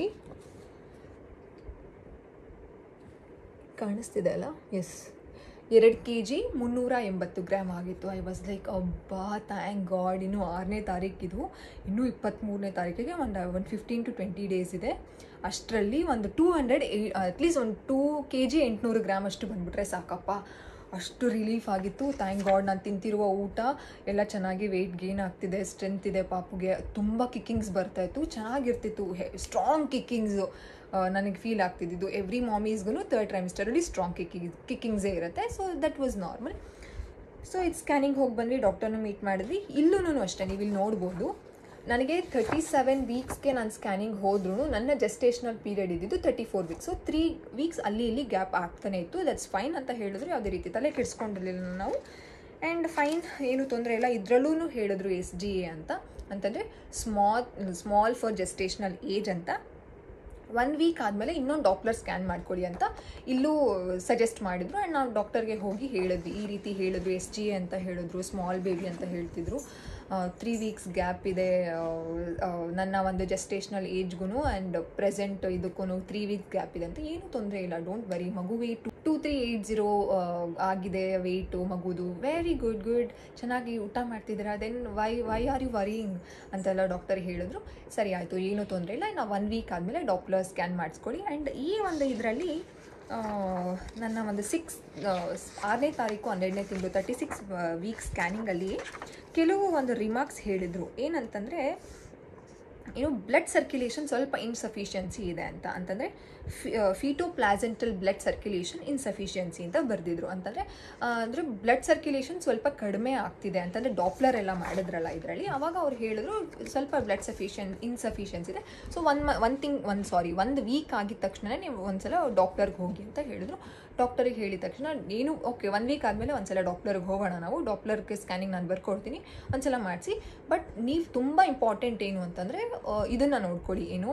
ಕಾಣಿಸ್ತಿದೆ ಅಲ್ಲ ಎಸ್ ಎರಡು ಕೆ ಜಿ ಮುನ್ನೂರ ಎಂಬತ್ತು ಗ್ರಾಮ್ ಆಗಿತ್ತು ಐ ವಾಸ್ ಲೈಕ್ ಅಬ್ಬಾ ಥ್ಯಾಂಕ್ ಗಾಡ್ ಇನ್ನು ಆರನೇ ತಾರೀಕಿದು ಇನ್ನೂ ಇಪ್ಪತ್ತ್ಮೂರನೇ ತಾರೀಕಿಗೆ ಒಂದು ಒಂದು ಫಿಫ್ಟೀನ್ ಟು ಟ್ವೆಂಟಿ ಡೇಸ್ ಇದೆ ಅಷ್ಟರಲ್ಲಿ ಒಂದು ಟೂ ಹಂಡ್ರೆಡ್ ಅಟ್ಲೀಸ್ಟ್ ಒಂದು ಟೂ ಕೆ ಜಿ ಎಂಟುನೂರು ಗ್ರಾಮ್ ಅಷ್ಟು ಬಂದುಬಿಟ್ರೆ ಸಾಕಪ್ಪ ಅಷ್ಟು ರಿಲೀಫ್ ಆಗಿತ್ತು ಥ್ಯಾಂಕ್ ಗಾಡ್ ನಾನು ತಿಂತಿರುವ ಊಟ ಎಲ್ಲ ಚೆನ್ನಾಗಿ ವೆಯ್ಟ್ ಗೇನ್ ಆಗ್ತಿದೆ ಸ್ಟ್ರೆಂತ್ ಇದೆ ಪಾಪುಗೆ ತುಂಬ ಕಿಕ್ಕಿಂಗ್ಸ್ ಬರ್ತಾಯಿತ್ತು ಚೆನ್ನಾಗಿರ್ತಿತ್ತು ಹೆ ಸ್ಟ್ರಾಂಗ್ ಕಿಕ್ಕಿಂಗ್ಸು ನನಗೆ ಫೀಲ್ ಆಗ್ತಿದ್ದು ಎವ್ರಿ ಮಾಮೀಸ್ಗೂ ತರ್ಡ್ ಟ್ರೈಮಿಸ್ಟರಲ್ಲಿ ಸ್ಟ್ರಾಂಗ್ ಕಿಕ್ಕಿಂಗ್ ಕಿಕ್ಕಿಂಗ್ಸೇ ಇರುತ್ತೆ so that was normal so ಇದು ಸ್ಕ್ಯಾನಿಂಗ್ ಹೋಗಿ ಬಂದ್ವಿ ಡಾಕ್ಟರ್ನ ಮೀಟ್ ಮಾಡಿದ್ವಿ ಇಲ್ಲೂ ಅಷ್ಟೇ ನೀವು ಇಲ್ಲಿ ನೋಡ್ಬೋದು ನನಗೆ ತರ್ಟಿ ಸೆವೆನ್ ವೀಕ್ಸ್ಗೆ ನಾನು ಸ್ಕ್ಯಾನಿಂಗ್ ಹೋದ್ರೂ ನನ್ನ ಜೆಸ್ಟೇಷನಲ್ ಪೀರಿಯಡ್ ಇದ್ದಿದ್ದು thirty four weeks so three weeks ಅಲ್ಲಿ ಇಲ್ಲಿ ಗ್ಯಾಪ್ ಆಗ್ತಾನೆ ಇತ್ತು ದಟ್ಸ್ ಫೈನ್ ಅಂತ ಹೇಳಿದ್ರು ಯಾವುದೇ ರೀತಿ ತಲೆ ಕೆಡಿಸ್ಕೊಂಡಿರಲಿಲ್ಲ ನಾವು ಆ್ಯಂಡ್ ಫೈನ್ ಏನು ತೊಂದರೆ ಇಲ್ಲ ಇದರಲ್ಲೂ ಹೇಳಿದ್ರು ಎಸ್ ಜಿ ಎ ಅಂತ ಅಂತಂದರೆ small small for gestational age ಅಂತ ಒನ್ ವೀಕ್ ಆದಮೇಲೆ ಇನ್ನೊಂದು ಡಾಕ್ಟರ್ ಸ್ಕ್ಯಾನ್ ಮಾಡ್ಕೊಳ್ಳಿ ಅಂತ ಇಲ್ಲೂ ಸಜೆಸ್ಟ್ ಮಾಡಿದ್ರು ಆ್ಯಂಡ್ ನಾವು ಡಾಕ್ಟರ್ಗೆ ಹೋಗಿ ಹೇಳಿದ್ವಿ ಈ ರೀತಿ ಹೇಳಿದ್ರು ಎಸ್ ಜಿ ಅಂತ ಹೇಳಿದ್ರು ಸ್ಮಾಲ್ ಬೇಬಿ ಅಂತ ಹೇಳ್ತಿದ್ರು ತ್ರೀ ವೀಕ್ಸ್ ಗ್ಯಾಪ್ ಇದೆ ನನ್ನ ಒಂದು ಜೆಸ್ಟೇಷನಲ್ ಏಜ್ಗೂ ಆ್ಯಂಡ್ ಪ್ರೆಸೆಂಟ್ ಇದಕ್ಕೂ ತ್ರೀ ವೀಕ್ಸ್ ಗ್ಯಾಪ್ ಇದೆ ಅಂತ ಏನೂ ತೊಂದರೆ ಇಲ್ಲ ಡೋಂಟ್ ವರಿ ಮಗು weight two three eight zero ಆಗಿದೆ ವೆಯ್ಟು ಮಗುದು ವೆರಿ ಗುಡ್ ಗುಡ್ ಚೆನ್ನಾಗಿ ಊಟ ಮಾಡ್ತಿದ್ದೀರಾ then why why are you worrying ಅಂತೆಲ್ಲ ಡಾಕ್ಟರ್ ಹೇಳಿದ್ರು ಸರಿ ಆಯಿತು ಏನೂ ತೊಂದರೆ ಇಲ್ಲ ನಾವು ಒನ್ ವೀಕ್ ಆದಮೇಲೆ ಡಾಪ್ಲರ್ ಸ್ಕ್ಯಾನ್ ಮಾಡಿಸ್ಕೊಳ್ಳಿ ಆ್ಯಂಡ್ ಈ ಒಂದು ಇದರಲ್ಲಿ ನನ್ನ ಒಂದು ಸಿಕ್ಸ್ ಆರನೇ ತಾರೀಕು ಹನ್ನೆರಡನೇ ತಿಂಗಳು ತರ್ಟಿ ಸಿಕ್ಸ್ ವೀಕ್ ಸ್ಕ್ಯಾನಿಂಗಲ್ಲಿ ಕೆಲವು ಒಂದು ರಿಮಾರ್ಕ್ಸ್ ಹೇಳಿದರು ಏನಂತಂದರೆ ಏನು ಬ್ಲಡ್ ಸರ್ಕ್ಯುಲೇಷನ್ ಸ್ವಲ್ಪ ಇನ್ಸಫಿಷಿಯನ್ಸಿ ಇದೆ ಅಂತ ಅಂತಂದರೆ feto placental blood circulation insufficiency ಅಂತ ಬರೆದಿದ್ರು ಅಂತಂದರೆ ಅಂದರೆ ಬ್ಲಡ್ ಸರ್ಕ್ಯುಲೇಷನ್ ಸ್ವಲ್ಪ ಕಡಿಮೆ ಆಗ್ತಿದೆ ಅಂತಂದರೆ ಡಾಪ್ಲರ್ ಎಲ್ಲ ಮಾಡಿದ್ರಲ್ಲ ಇದರಲ್ಲಿ ಆವಾಗ ಅವ್ರು ಹೇಳಿದ್ರು ಸ್ವಲ್ಪ ಬ್ಲಡ್ ಸಫಿಷಿಯನ್ ಇನ್ಸಫಿಷಿಯನ್ಸ್ ಇದೆ ಸೊ ಒನ್ ಮ ಒನ್ ತಿಂಗ್ ಒಂದು ಸಾರಿ ಒಂದು ವೀಕ್ ಆಗಿದ ತಕ್ಷಣ ನೀವು ಒಂದ್ಸಲ ಡಾಕ್ಟರ್ಗೆ ಹೋಗಿ ಅಂತ ಹೇಳಿದ್ರು ಡಾಕ್ಟರಿಗೆ ಹೇಳಿದ ತಕ್ಷಣ ಏನು ಓಕೆ ಒನ್ ವೀಕ್ ಆದಮೇಲೆ ಒಂದ್ಸಲ ಡಾಕ್ಟರ್ಗೆ ಹೋಗೋಣ ನಾವು ಡಾಕ್ಟರ್ಗೆ ಸ್ಕ್ಯಾನಿಂಗ್ ನಾನು ಬರ್ಕೊಡ್ತೀನಿ ಒಂದ್ಸಲ ಮಾಡಿಸಿ ಬಟ್ ನೀವು ತುಂಬ ಇಂಪಾರ್ಟೆಂಟ್ ಏನು ಅಂತಂದರೆ ಇದನ್ನು ನೋಡ್ಕೊಳ್ಳಿ ಏನು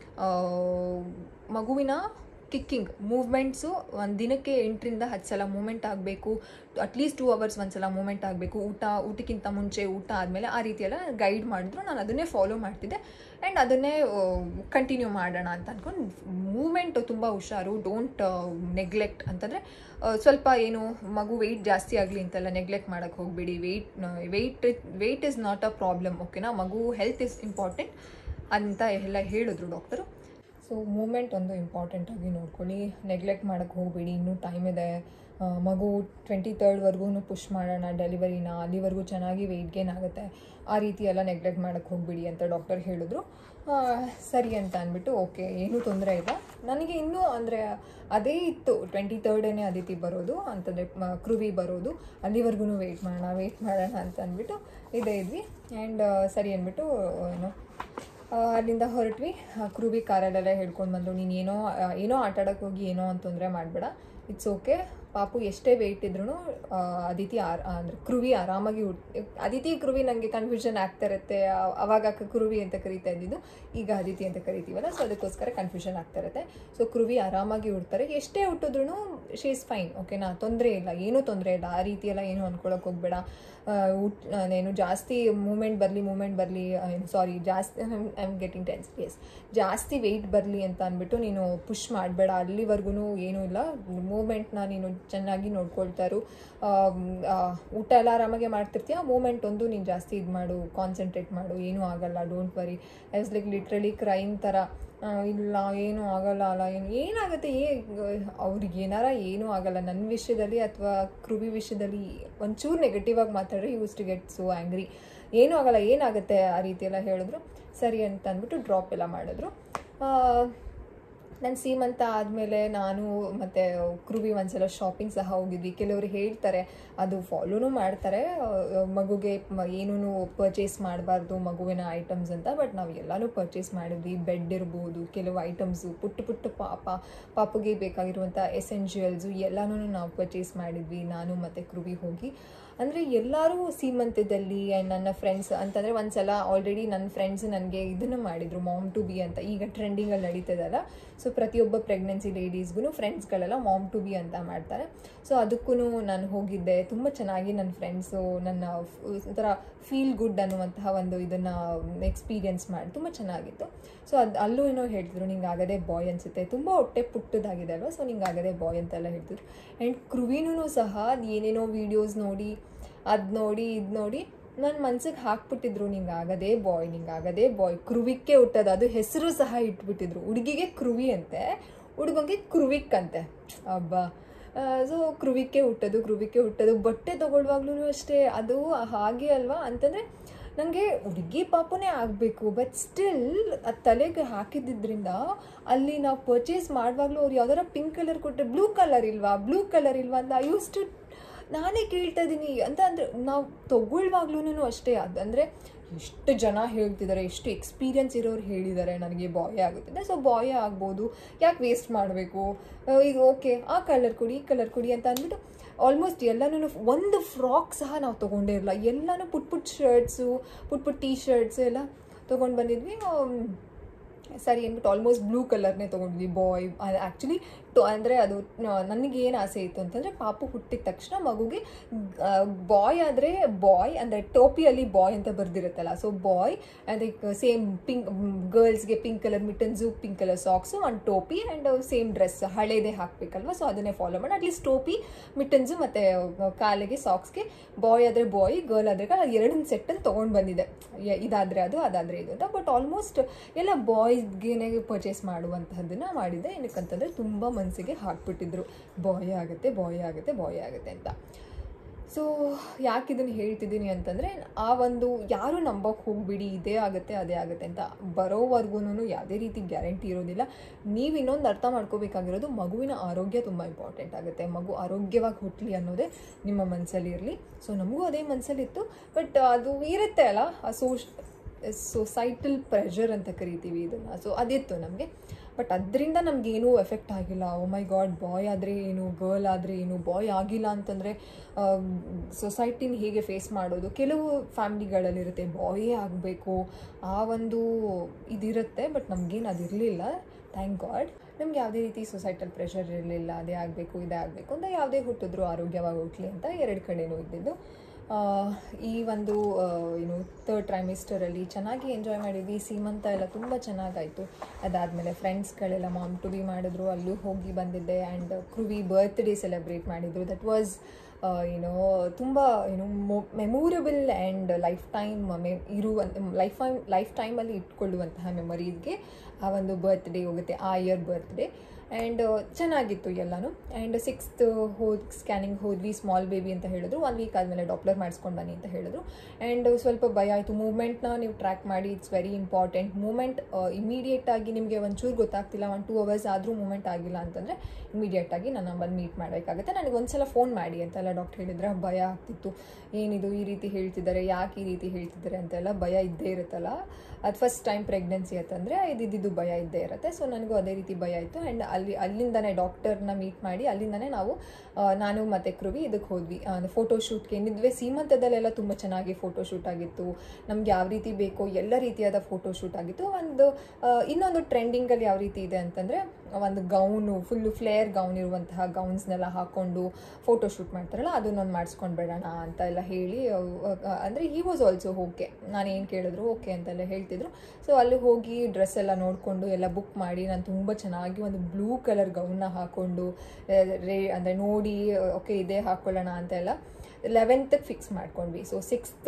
ಮಗುವಿನ ಕಿಕ್ಕಿಂಗ್ ಮೂವ್ಮೆಂಟ್ಸು ಒಂದು ದಿನಕ್ಕೆ ಎಂಟರಿಂದ ಹತ್ತು ಸಲ ಮೂಮೆಂಟ್ ಆಗಬೇಕು ಅಟ್ಲೀಸ್ಟ್ ಟೂ ಅವರ್ಸ್ ಒಂದು ಸಲ ಮೂಮೆಂಟ್ ಆಗಬೇಕು ಊಟ ಊಟಕ್ಕಿಂತ ಮುಂಚೆ ಊಟ ಆದಮೇಲೆ ಆ ರೀತಿ ಎಲ್ಲ ಗೈಡ್ ಮಾಡಿದ್ರು ನಾನು ಅದನ್ನೇ ಫಾಲೋ ಮಾಡ್ತಿದ್ದೆ ಆ್ಯಂಡ್ ಅದನ್ನೇ ಕಂಟಿನ್ಯೂ ಮಾಡೋಣ ಅಂತ ಅಂದ್ಕೊಂಡು ಮೂಮೆಂಟು ತುಂಬ ಹುಷಾರು ಡೋಂಟ್ ನೆಗ್ಲೆಕ್ಟ್ ಅಂತಂದರೆ ಸ್ವಲ್ಪ ಏನು ಮಗು ವೆಯ್ಟ್ ಜಾಸ್ತಿ ಆಗಲಿ ಅಂತೆಲ್ಲ ನೆಗ್ಲೆಕ್ಟ್ ಮಾಡೋಕ್ಕೆ ಹೋಗಬೇಡಿ weight weight weight is not a problem ಓಕೆನಾ ಮಗು ಹೆಲ್ತ್ ಇಸ್ ಇಂಪಾರ್ಟೆಂಟ್ ಅಂತ ಎಲ್ಲ ಹೇಳಿದ್ರು ಡಾಕ್ಟರು ಸೊ ಮೂಮೆಂಟ್ ಒಂದು ಇಂಪಾರ್ಟೆಂಟಾಗಿ ನೋಡ್ಕೊಳ್ಳಿ ನೆಗ್ಲೆಕ್ಟ್ ಮಾಡೋಕ್ಕೆ ಹೋಗಬೇಡಿ ಇನ್ನೂ ಟೈಮ್ ಇದೆ ಮಗು ಟ್ವೆಂಟಿ ತರ್ಡ್ವರೆಗೂ ಪುಷ್ ಮಾಡೋಣ ಡೆಲಿವರಿನ ಅಲ್ಲಿವರೆಗೂ ಚೆನ್ನಾಗಿ ವೆಯ್ಟ್ ಗೇನ್ ಆಗುತ್ತೆ ಆ ರೀತಿ ಎಲ್ಲ ನೆಗ್ಲೆಕ್ಟ್ ಮಾಡೋಕ್ಕೆ ಹೋಗಬೇಡಿ ಅಂತ ಡಾಕ್ಟರ್ ಹೇಳಿದ್ರು ಆ, ಸರಿ ಅಂತ ಅಂದ್ಬಿಟ್ಟು ಓಕೆ ಏನೂ ತೊಂದರೆ ಇಲ್ಲ ನನಗೆ ಇನ್ನೂ ಅಂದರೆ ಅದೇ ಇತ್ತು ಟ್ವೆಂಟಿ ತರ್ಡೇನೆ ಅದಿತಿ ಬರೋದು ಅಂತಂದರೆ ಕ್ರುವಿ ಬರೋದು ಅಲ್ಲಿವರೆಗೂ ವೆಯ್ಟ್ ಮಾಡೋಣ ವೆಯ್ಟ್ ಮಾಡೋಣ ಅಂತ ಅಂದ್ಬಿಟ್ಟು ಇದೇ ಇದ್ವಿ ಆ್ಯಂಡ್ ಸರಿ ಅಂದ್ಬಿಟ್ಟು ಏನು ಆ, ಅಲ್ಲಿಂದ ಹೊರಟ್ವಿ ಆ, ಕ್ರೂವಿ ಕಾರಲ್ಲೆಲ್ಲ ಹೇಳ್ಕೊಂಡು ಬಂದರು ನೀನು ಏನೋ ಆ, ಏನೋ ಆಟ ಆಡೋಕ್ಕೆ ಹೋಗಿ ಏನೋ ಅಂತ ತೊಂದರೆ ಮಾಡಬೇಡ ಇಟ್ಸ್ ಓಕೆ ಪಾಪು ಎಷ್ಟೇ ವೆಯ್ಟ್ ಇದ್ರೂ ಅದಿತಿ ಆರ್ ಅಂದರೆ ಕ್ರುವಿ ಆರಾಮಾಗಿ ಹುಟ್ ಅದಿತಿ ಕ್ರುವಿ ನನಗೆ ಕನ್ಫ್ಯೂಷನ್ ಆಗ್ತಾ ಇರುತ್ತೆ ಆ- ಅವಾಗ ಕ- ಕ್ರುವಿ ಅಂತ ಕರಿತಾ ಇದ್ದಿದ್ದು ಈಗ ಅದಿತಿ ಅಂತ ಕರಿತೀವಲ್ಲ ಸೊ ಅದಕ್ಕೋಸ್ಕರ ಕನ್ಫ್ಯೂಷನ್ ಆಗ್ತಾ ಇರುತ್ತೆ ಸೊ ಕ್ರುವಿ ಆರಾಮಾಗಿ ಹುಡ್ತಾರೆ ಎಷ್ಟೇ ಹುಟ್ಟಿದ್ರು ಶಿ ಇಸ್ ಫೈನ್ ಓಕೆನಾ ತೊಂದರೆ ಇಲ್ಲ ಏನೂ ತೊಂದರೆ ಇಲ್ಲ ಆ ರೀತಿ ಎಲ್ಲ ಏನು ಅನ್ಕೊಳಕ್ಕೆ ಹೋಗ್ಬೇಡ ಆ, ಊಟ ಏನು ಜಾಸ್ತಿ ಮೂಮೆಂಟ್ ಬರಲಿ ಮೂಮೆಂಟ್ ಬರಲಿ ಸಾರಿ ಜಾಸ್ತಿ ಐ ಆಮ್ ಗೆಟಿಂಗ್ ಟೆನ್ಸ್ ಎಸ್ ಜಾಸ್ತಿ ವೆಯ್ಟ್ ಬರಲಿ ಅಂತ ಅಂದ್ಬಿಟ್ಟು ನೀನು ಪುಷ್ ಮಾಡಬೇಡ ಅಲ್ಲಿವರೆಗೂ ಏನೂ ಇಲ್ಲ ಮೂಮೆಂಟ್ನ ನೀನು ಚೆನ್ನಾಗಿ ನೋಡ್ಕೊಳ್ತಾರು ಆಮ್, ಆ, ಊಟ ಎಲ್ಲ ಆರಾಮಾಗೆ ಮಾಡ್ತಿರ್ತೀಯ ಮೂಮೆಂಟ್ ಒಂದು ನೀನು ಜಾಸ್ತಿ ಇದು ಮಾಡು ಕಾನ್ಸಂಟ್ರೇಟ್ ಮಾಡು ಏನೂ ಆಗಲ್ಲ don't worry as like literally crime ಥರ ಆ, ಇಲ್ಲ ಏನೂ ಆಗಲ್ಲ ಅಲ್ಲ ಏನು ಏನಾಗುತ್ತೆ ಏ ಅವ್ರಿಗೆ ಏನಾರ ಏನೂ ಆಗಲ್ಲ ನನ್ನ ವಿಷಯದಲ್ಲಿ ಅಥವಾ ಕೃವಿ ವಿಷಯದಲ್ಲಿ ಒಂಚೂರು ನೆಗೆಟಿವ್ ಆಗಿ ಮಾತಾಡ್ರೆ use to get so angry ಏನೂ ಆಗಲ್ಲ ಏನಾಗುತ್ತೆ ಆ ರೀತಿ ಎಲ್ಲ ಹೇಳಿದ್ರು ಸರಿ ಅಂತ ಅಂದ್ಬಿಟ್ಟು ಡ್ರಾಪ್ ಎಲ್ಲ ಮಾಡಿದ್ರು ನನ್ನ ಸೀಮಂತ ಆದಮೇಲೆ ನಾನು ಮತ್ತು ಕ್ರುವಿ ಒಂದ್ಸಲ ಶಾಪಿಂಗ್ ಸಹ ಹೋಗಿದ್ವಿ ಕೆಲವರು ಹೇಳ್ತಾರೆ ಅದು ಫಾಲೋನು ಮಾಡ್ತಾರೆ ಆ, ಮಗುಗೆ ಏನೂ ಪರ್ಚೇಸ್ ಮಾಡಬಾರ್ದು ಮಗುವಿನ ಐಟಮ್ಸ್ ಅಂತ ಬಟ್ ನಾವು ಎಲ್ಲನೂ ಪರ್ಚೇಸ್ ಮಾಡಿದ್ವಿ ಬೆಡ್ ಇರ್ಬೋದು ಕೆಲವು ಐಟಮ್ಸು ಪುಟ್ಟ ಪುಟ್ಟ ಪಾಪ ಪಾಪುಗೆ ಬೇಕಾಗಿರುವಂಥ ಎಸೆನ್ಷಿಯಲ್ಸು ಎಲ್ಲನೂ ನಾವು ಪರ್ಚೇಸ್ ಮಾಡಿದ್ವಿ ನಾನು ಮತ್ತು ಕ್ರುವಿ ಹೋಗಿ ಅಂದರೆ ಎಲ್ಲರೂ ಸೀಮಂತದಲ್ಲಿ ಆ್ಯಂಡ್ ನನ್ನ ಫ್ರೆಂಡ್ಸ್ ಅಂತಂದರೆ ಒಂದ್ಸಲ ಆಲ್ರೆಡಿ ನನ್ನ ಫ್ರೆಂಡ್ಸ್ ನನಗೆ ಇದನ್ನು ಮಾಡಿದರು ಮಾಮ್ ಟು ಬಿ ಅಂತ ಈಗ ಟ್ರೆಂಡಿಂಗಲ್ಲಿ ನಡೀತದಲ್ಲ ಸೊ ಪ್ರತಿಯೊಬ್ಬ ಪ್ರೆಗ್ನೆನ್ಸಿ ಲೇಡೀಸ್ಗೂ ಫ್ರೆಂಡ್ಸ್ಗಳೆಲ್ಲ ಮಾಮ್ ಟು ಬಿ ಅಂತ ಮಾಡ್ತಾರೆ ಸೊ ಅದಕ್ಕೂ ನಾನು ಹೋಗಿದ್ದೆ ತುಂಬ ಚೆನ್ನಾಗಿ ನನ್ನ ಫ್ರೆಂಡ್ಸು ನನ್ನ ಫ್- ಒಂಥರ ಫೀಲ್ ಗುಡ್ ಅನ್ನುವಂತಹ ಒಂದು ಇದನ್ನು ಎಕ್ಸ್ಪೀರಿಯನ್ಸ್ ಮಾಡಿ ತುಂಬ ಚೆನ್ನಾಗಿತ್ತು ಸೊ ಅದು ಅಲ್ಲೂ ಏನೋ ಹೇಳ್ತಿದ್ರು ನಿಂಗೆ ಆಗದೆ ಬಾಯ್ ಅನಿಸುತ್ತೆ ತುಂಬ ಹೊಟ್ಟೆ ಪುಟ್ಟದಾಗಿದೆ ಅಲ್ವಾ ಸೊ ನಿಂಗೆ ಆಗದೆ ಬಾಯ್ ಅಂತೆಲ್ಲ ಹೇಳ್ತಿದ್ರು ಆ್ಯಂಡ್ ಕ್ರುವಿನೂ ಸಹ ಅದ್ ಏನೇನೋ ವೀಡಿಯೋಸ್ ನೋಡಿ ಅದು ನೋಡಿ ಇದು ನೋಡಿ ನನ್ನ ಮನ್ಸಿಗೆ ಹಾಕ್ಬಿಟ್ಟಿದ್ರು ನಿಂಗೆ ಆಗದೇ ಬಾಯ್ ನಿಂಗೆ ಆಗದೇ ಬಾಯ್ ಕ್ರುವಿಕ್ಕೆ ಹುಟ್ಟೋದು ಅದು ಹೆಸರು ಸಹ ಇಟ್ಬಿಟ್ಟಿದ್ರು ಹುಡುಗಿಗೆ ಕ್ರುವಿ ಅಂತೆ ಹುಡುಗಂಗೆ ಕ್ರುವಿಕ್ ಅಂತೆ ಅಬ್ಬಾ ಸೊ ಕ್ರುವಿಕ್ಕೆ ಹುಟ್ಟೋದು ಕ್ರುವಿಕ್ಕೆ ಹುಟ್ಟೋದು ಬಟ್ಟೆ ತೊಗೊಳ್ವಾಗ್ಲೂ ಅಷ್ಟೇ ಅದು ಹಾಗೆ ಅಲ್ವಾ ಅಂತಂದರೆ ನನಗೆ ಹುಡುಗಿ ಪಾಪನೇ ಆಗಬೇಕು ಬಟ್ ಸ್ಟಿಲ್ ಅದು ತಲೆಗೆ ಹಾಕಿದ್ದಿದ್ರಿಂದ ಅಲ್ಲಿ ನಾವು ಪರ್ಚೇಸ್ ಮಾಡುವಾಗಲೂ ಅವ್ರು ಯಾವ್ದಾರ ಪಿಂಕ್ ಕಲರ್ ಕೊಟ್ಟರೆ ಬ್ಲೂ ಕಲರ್ ಇಲ್ವಾ ಬ್ಲೂ ಕಲರ್ ಇಲ್ವಾ ಅಂತ ಐ ಯೂಸ್ ಟು ನಾನೇ ಕೇಳ್ತಾ ಇದ್ದೀನಿ ಅಂತ ಅಂದರೆ ನಾವು ತಗೊಳ್ವಾಗ್ಲೂ ಅಷ್ಟೇ ಅದು ಅಂದರೆ ಎಷ್ಟು ಜನ ಹೇಳ್ತಿದ್ದಾರೆ ಎಷ್ಟು ಎಕ್ಸ್ಪೀರಿಯನ್ಸ್ ಇರೋರು ಹೇಳಿದ್ದಾರೆ ನನಗೆ ಬಾಯ್ ಆಗುತ್ತೆ ಸೊ ಬಾಯ್ ಆಗ್ಬೋದು ಯಾಕೆ ವೇಸ್ಟ್ ಮಾಡಬೇಕು ಇದು ಓಕೆ ಆ ಕಲರ್ ಕೊಡಿ ಈ ಕಲರ್ ಕೊಡಿ ಅಂತ ಅಂದ್ಬಿಟ್ಟು ಆಲ್ಮೋಸ್ಟ್ ಎಲ್ಲನೂ ಒಂದು ಫ್ರಾಕ್ ಸಹ ನಾವು ತೊಗೊಂಡೇ ಇರಲ್ಲ ಎಲ್ಲನೂ ಪುಟ್ ಪುಟ್ ಶರ್ಟ್ಸು ಪುಟ್ ಪುಟ್ ಟೀ ಶರ್ಟ್ಸ್ ಎಲ್ಲ ತೊಗೊಂಡು ಬಂದಿದ್ವಿ ಆಮ್, ಸರಿ ಅಂದ್ಬಿಟ್ಟು ಆಲ್ಮೋಸ್ಟ್ ಬ್ಲೂ ಕಲರ್ನೇ ತೊಗೊಂಡ್ವಿ ಬಾಯ್ ಆ್ಯಕ್ಚುಲಿ ಟೊ ಅಂದರೆ ಅದು ನನಗೆ ಏನು ಆಸೆ ಇತ್ತು ಅಂತಂದರೆ ಪಾಪು ಹುಟ್ಟಿದ ತಕ್ಷಣ ಮಗುಗೆ ಬಾಯ್ ಆದರೆ ಬಾಯ್ ಅಂದರೆ ಟೋಪಿಯಲ್ಲಿ ಬಾಯ್ ಅಂತ ಬರ್ದಿರುತ್ತಲ್ಲ ಸೊ ಬಾಯ್ ಅದಕ್ಕೆ ಸೇಮ್ ಪಿಂಕ್ ಗರ್ಲ್ಸ್ಗೆ pink colour mittens pink colour socks ಒಂದು ಟೋಪಿ ಆ್ಯಂಡ್ ಸೇಮ್ ಡ್ರೆಸ್ ಹಳೇದೇ ಹಾಕಬೇಕಲ್ವ ಸೊ ಅದನ್ನೇ ಫಾಲೋ ಮಾಡಿ ಅಟ್ಲೀಸ್ಟ್ ಟೋಪಿ ಮಿಟನ್ಸು ಮತ್ತು ಕಾಲಿಗೆ ಸಾಕ್ಸ್ಗೆ ಬಾಯ್ ಆದರೆ ಬಾಯ್ ಗರ್ಲ್ ಆದರೆ ಎರಡನ್ನ ಸೆಟ್ಟನ್ನು ತೊಗೊಂಡು ಬಂದಿದೆ ಯ- ಇದಾದರೆ ಅದು ಅದಾದರೆ ಇದು ಅಂತ ಬಟ್ ಆಲ್ಮೋಸ್ಟ್ ಎಲ್ಲ ಬಾಯ್ಸ್ಗೆನೆ ಪರ್ಚೇಸ್ ಮಾಡುವಂತಹದ್ದನ್ನು ಮಾಡಿದ್ದೆ ಏನಕ್ಕಂತಂದರೆ ತುಂಬ ಮನಸ್ಸಿಗೆ ಹಾಕ್ಬಿಟ್ಟಿದ್ರು ಬಾಯ್ ಆಗುತ್ತೆ ಬಾಯ್ ಆಗುತ್ತೆ ಬಾಯ್ ಆಗುತ್ತೆ ಅಂತ ಸೊ ಯಾಕೆ ಇದನ್ನು ಹೇಳ್ತಿದ್ದೀನಿ ಅಂತಂದರೆ ಆ ಒಂದು ಯಾರು ನಂಬಕ್ಕೆ ಹೋಗ್ಬಿಡಿ ಇದೇ ಆಗುತ್ತೆ ಅದೇ ಆಗುತ್ತೆ ಅಂತ ಬರೋವರೆಗೂ ಯಾವುದೇ ರೀತಿ ಗ್ಯಾರಂಟಿ ಇರೋದಿಲ್ಲ ನೀವು ಇನ್ನೊಂದು ಅರ್ಥ ಮಾಡ್ಕೋಬೇಕಾಗಿರೋದು ಮಗುವಿನ ಆರೋಗ್ಯ ತುಂಬ ಇಂಪಾರ್ಟೆಂಟ್ ಆಗುತ್ತೆ ಮಗು ಆರೋಗ್ಯವಾಗಿ ಹುಟ್ಟಲಿ ಅನ್ನೋದೇ ನಿಮ್ಮ ಮನಸ್ಸಲ್ಲಿ ಇರಲಿ ಸೊ ನಮಗೂ ಅದೇ ಮನಸ್ಸಲ್ಲಿತ್ತು ಬಟ್ ಅದು ಇರುತ್ತೆ ಅಲ್ಲ ಆ ಸೋಶ್ ಸೊಸೈಟಲ್ ಪ್ರೆಷರ್ ಅಂತ ಕರಿತೀವಿ ಇದನ್ನು ಸೊ ಅದಿತ್ತು ನಮಗೆ ಬಟ್ ಅದರಿಂದ ನಮಗೇನೂ ಎಫೆಕ್ಟ್ ಆಗಿಲ್ಲ ಓ ಮೈ ಗಾಡ್ ಬಾಯ್ ಆದರೆ ಏನು ಗರ್ಲ್ ಆದರೆ ಏನು ಬಾಯ್ ಆಗಿಲ್ಲ ಅಂತಂದರೆ ಸೊಸೈಟಿನ ಹೇಗೆ ಫೇಸ್ ಮಾಡೋದು ಕೆಲವು ಫ್ಯಾಮ್ಲಿಗಳಲ್ಲಿರುತ್ತೆ ಬಾಯೇ ಆಗಬೇಕು ಆ ಒಂದು ಇದಿರುತ್ತೆ ಬಟ್ ನಮಗೇನು ಅದಿರಲಿಲ್ಲ ಥ್ಯಾಂಕ್ ಗಾಡ್ ನಮ್ಗೆ ಯಾವುದೇ ರೀತಿ ಸೊಸೈಟಲ್ ಪ್ರೆಷರ್ ಇರಲಿಲ್ಲ ಅದೇ ಆಗಬೇಕು ಇದೇ ಆಗಬೇಕು ಅಂತ ಯಾವುದೇ ಹುಟ್ಟಿದ್ರು ಆರೋಗ್ಯವಾಗಿ ಹುಟ್ಟಲಿ ಅಂತ ಎರಡು ಕಡೆನೂ ಇದ್ದಿದ್ದು ಆ, ಈ ಒಂದು ಆ, ಏನು ತರ್ಡ್ ಟ್ರೈಮಿಸ್ಟರಲ್ಲಿ ಚೆನ್ನಾಗಿ ಎಂಜಾಯ್ ಮಾಡಿದ್ವಿ ಸೀಮಂತ ಎಲ್ಲ ತುಂಬ ಚೆನ್ನಾಗಾಯಿತು ಅದಾದಮೇಲೆ ಫ್ರೆಂಡ್ಸ್ಗಳೆಲ್ಲ ಮಾಮ್ ಟು ಬಿ ಮಾಡಿದ್ರು ಅಲ್ಲೂ ಹೋಗಿ ಬಂದಿದ್ದೆ ಆ್ಯಂಡ್ ಕ್ರುವಿ ಬರ್ತ್ಡೇ ಸೆಲೆಬ್ರೇಟ್ ಮಾಡಿದ್ರು ದಟ್ ವಾಸ್ ಏನೋ ತುಂಬ ಏನು ಮೆಮೊರಬಲ್ ಆ್ಯಂಡ್ ಲೈಫ್ ಟೈಮ್ ಮೆ ಇರುವಂಥ ಲೈಫ್ ಲೈಫ್ ಟೈಮಲ್ಲಿ ಇಟ್ಕೊಳ್ಳುವಂತಹ ಮೆಮೊರೀಸ್ಗೆ ಆ ಒಂದು ಬರ್ತ್ಡೇ ಹೋಗುತ್ತೆ ಆ ಇಯರ್ ಬರ್ತ್ಡೇ ಆ್ಯಂಡ್ ಚೆನ್ನಾಗಿತ್ತು ಎಲ್ಲನೂ ಆ್ಯಂಡ್ ಸಿಕ್ಸ್ತ್ ಹೋದ್ ಸ್ಕ್ಯಾನಿಂಗ್ ಹೋದ್ವಿ ಸ್ಮಾಲ್ ಬೇಬಿ ಅಂತ ಹೇಳಿದ್ರು ಒನ್ ವೀಕ್ ಆದಮೇಲೆ ಡಾಪ್ಲರ್ ಮಾಡಿಸ್ಕೊಂಡು ಬನ್ನಿ ಅಂತ ಹೇಳಿದ್ರು ಆ್ಯಂಡ್ ಸ್ವಲ್ಪ ಭಯ ಆಯಿತು ಮೂಮೆಂಟ್ನ ನೀವು ಟ್ರ್ಯಾಕ್ ಮಾಡಿ it's very important movement immediate ಆಗಿ ನಿಮಗೆ ಒಂಚೂರು ಗೊತ್ತಾಗ್ತಿಲ್ಲ ಒನ್ ಟೂ ಅವರ್ಸ್ ಆದರೂ ಮೂಮೆಂಟ್ ಆಗಿಲ್ಲ ಅಂತಂದರೆ ಇಮಿಡಿಯೇಟ್ ಆಗಿ ನನ್ನ ಬಂದು ಮೀಟ್ ಮಾಡಬೇಕಾಗುತ್ತೆ ನನಗೆ ಒಂದ್ಸಲ ಫೋನ್ ಮಾಡಿ ಅಂತೆಲ್ಲ ಡಾಕ್ಟರ್ ಹೇಳಿದ್ರೆ ಭಯ ಆಗ್ತಿತ್ತು ಏನಿದು ಈ ರೀತಿ ಹೇಳ್ತಿದ್ದಾರೆ ಯಾಕೆ ಈ ರೀತಿ ಹೇಳ್ತಿದ್ದಾರೆ ಅಂತೆಲ್ಲ ಭಯ ಇದ್ದೇ ಇರುತ್ತಲ್ಲ ಅದು ಫಸ್ಟ್ ಟೈಮ್ ಪ್ರೆಗ್ನೆನ್ಸಿ ಅಂತಂದರೆ ಇದ್ದಿದ್ದು ಭಯ ಇದ್ದೇ ಇರುತ್ತೆ ಸೊ ನನಗೂ ಅದೇ ರೀತಿ ಭಯ ಇತ್ತು ಆ್ಯಂಡ್ ಅಲ್ಲಿ ಅಲ್ಲಿಂದನೇ ಡಾಕ್ಟರ್ನ ಮೀಟ್ ಮಾಡಿ ಅಲ್ಲಿಂದನೇ ನಾವು ಆ, ನಾನು ಮತ್ತು ಕೃವಿ ಇದಕ್ಕೆ ಹೋದ್ವಿ ಫೋಟೋ ಶೂಟ್ಗೆ ಏನಿದ್ವಿ ಸೀಮಂತದಲ್ಲೆಲ್ಲ ತುಂಬ ಚೆನ್ನಾಗಿ ಫೋಟೋ ಶೂಟ್ ಆಗಿತ್ತು ನಮ್ಗೆ ಯಾವ ರೀತಿ ಬೇಕೋ ಎಲ್ಲ ರೀತಿಯಾದ ಫೋಟೋ ಶೂಟ್ ಆಗಿತ್ತು ಒಂದು ಆ, ಇನ್ನೊಂದು ಟ್ರೆಂಡಿಂಗಲ್ಲಿ ಯಾವ ರೀತಿ ಇದೆ ಅಂತಂದರೆ ಒಂದು ಗೌನು ಫುಲ್ಲು ಫ್ಲೇರ್ ಗೌನ್ ಇರುವಂತಹ ಗೌನ್ಸ್ನೆಲ್ಲ ಹಾಕ್ಕೊಂಡು ಫೋಟೋ ಶೂಟ್ ಮಾಡ್ತಾರಲ್ಲ ಅದನ್ನೊಂದು ಮಾಡಿಸ್ಕೊಂಡು ಬಿಡೋಣ ಅಂತ ಎಲ್ಲ ಹೇಳಿ ಅಂದರೆ ಹಿ ವಾಸ್ ಆಲ್ಸೋ ಓಕೆ ನಾನು ಏನು ಕೇಳಿದ್ರು ಓಕೆ ಅಂತೆಲ್ಲ ಹೇಳ್ತಿದ್ರು ಸೊ ಅಲ್ಲಿ ಹೋಗಿ ಡ್ರೆಸ್ ಎಲ್ಲ ನೋಡಿಕೊಂಡು ಎಲ್ಲ ಬುಕ್ ಮಾಡಿ ನಾನು ತುಂಬ ಚೆನ್ನಾಗಿ ಒಂದು ಬ್ಲೂ ಕಲರ್ ಗೌನ್ನ ಹಾಕ್ಕೊಂಡು ಆ, ರೇ ಅಂದರೆ ನೋಡಿ ಓಕೆ ಇದೇ ಹಾಕ್ಕೊಳ್ಳೋಣ ಅಂತೆಲ್ಲ ಲೆವೆಂತ್ಗೆ ಫಿಕ್ಸ್ ಮಾಡ್ಕೊಂಡ್ವಿ ಸೊ ಸಿಕ್ಸ್ತ್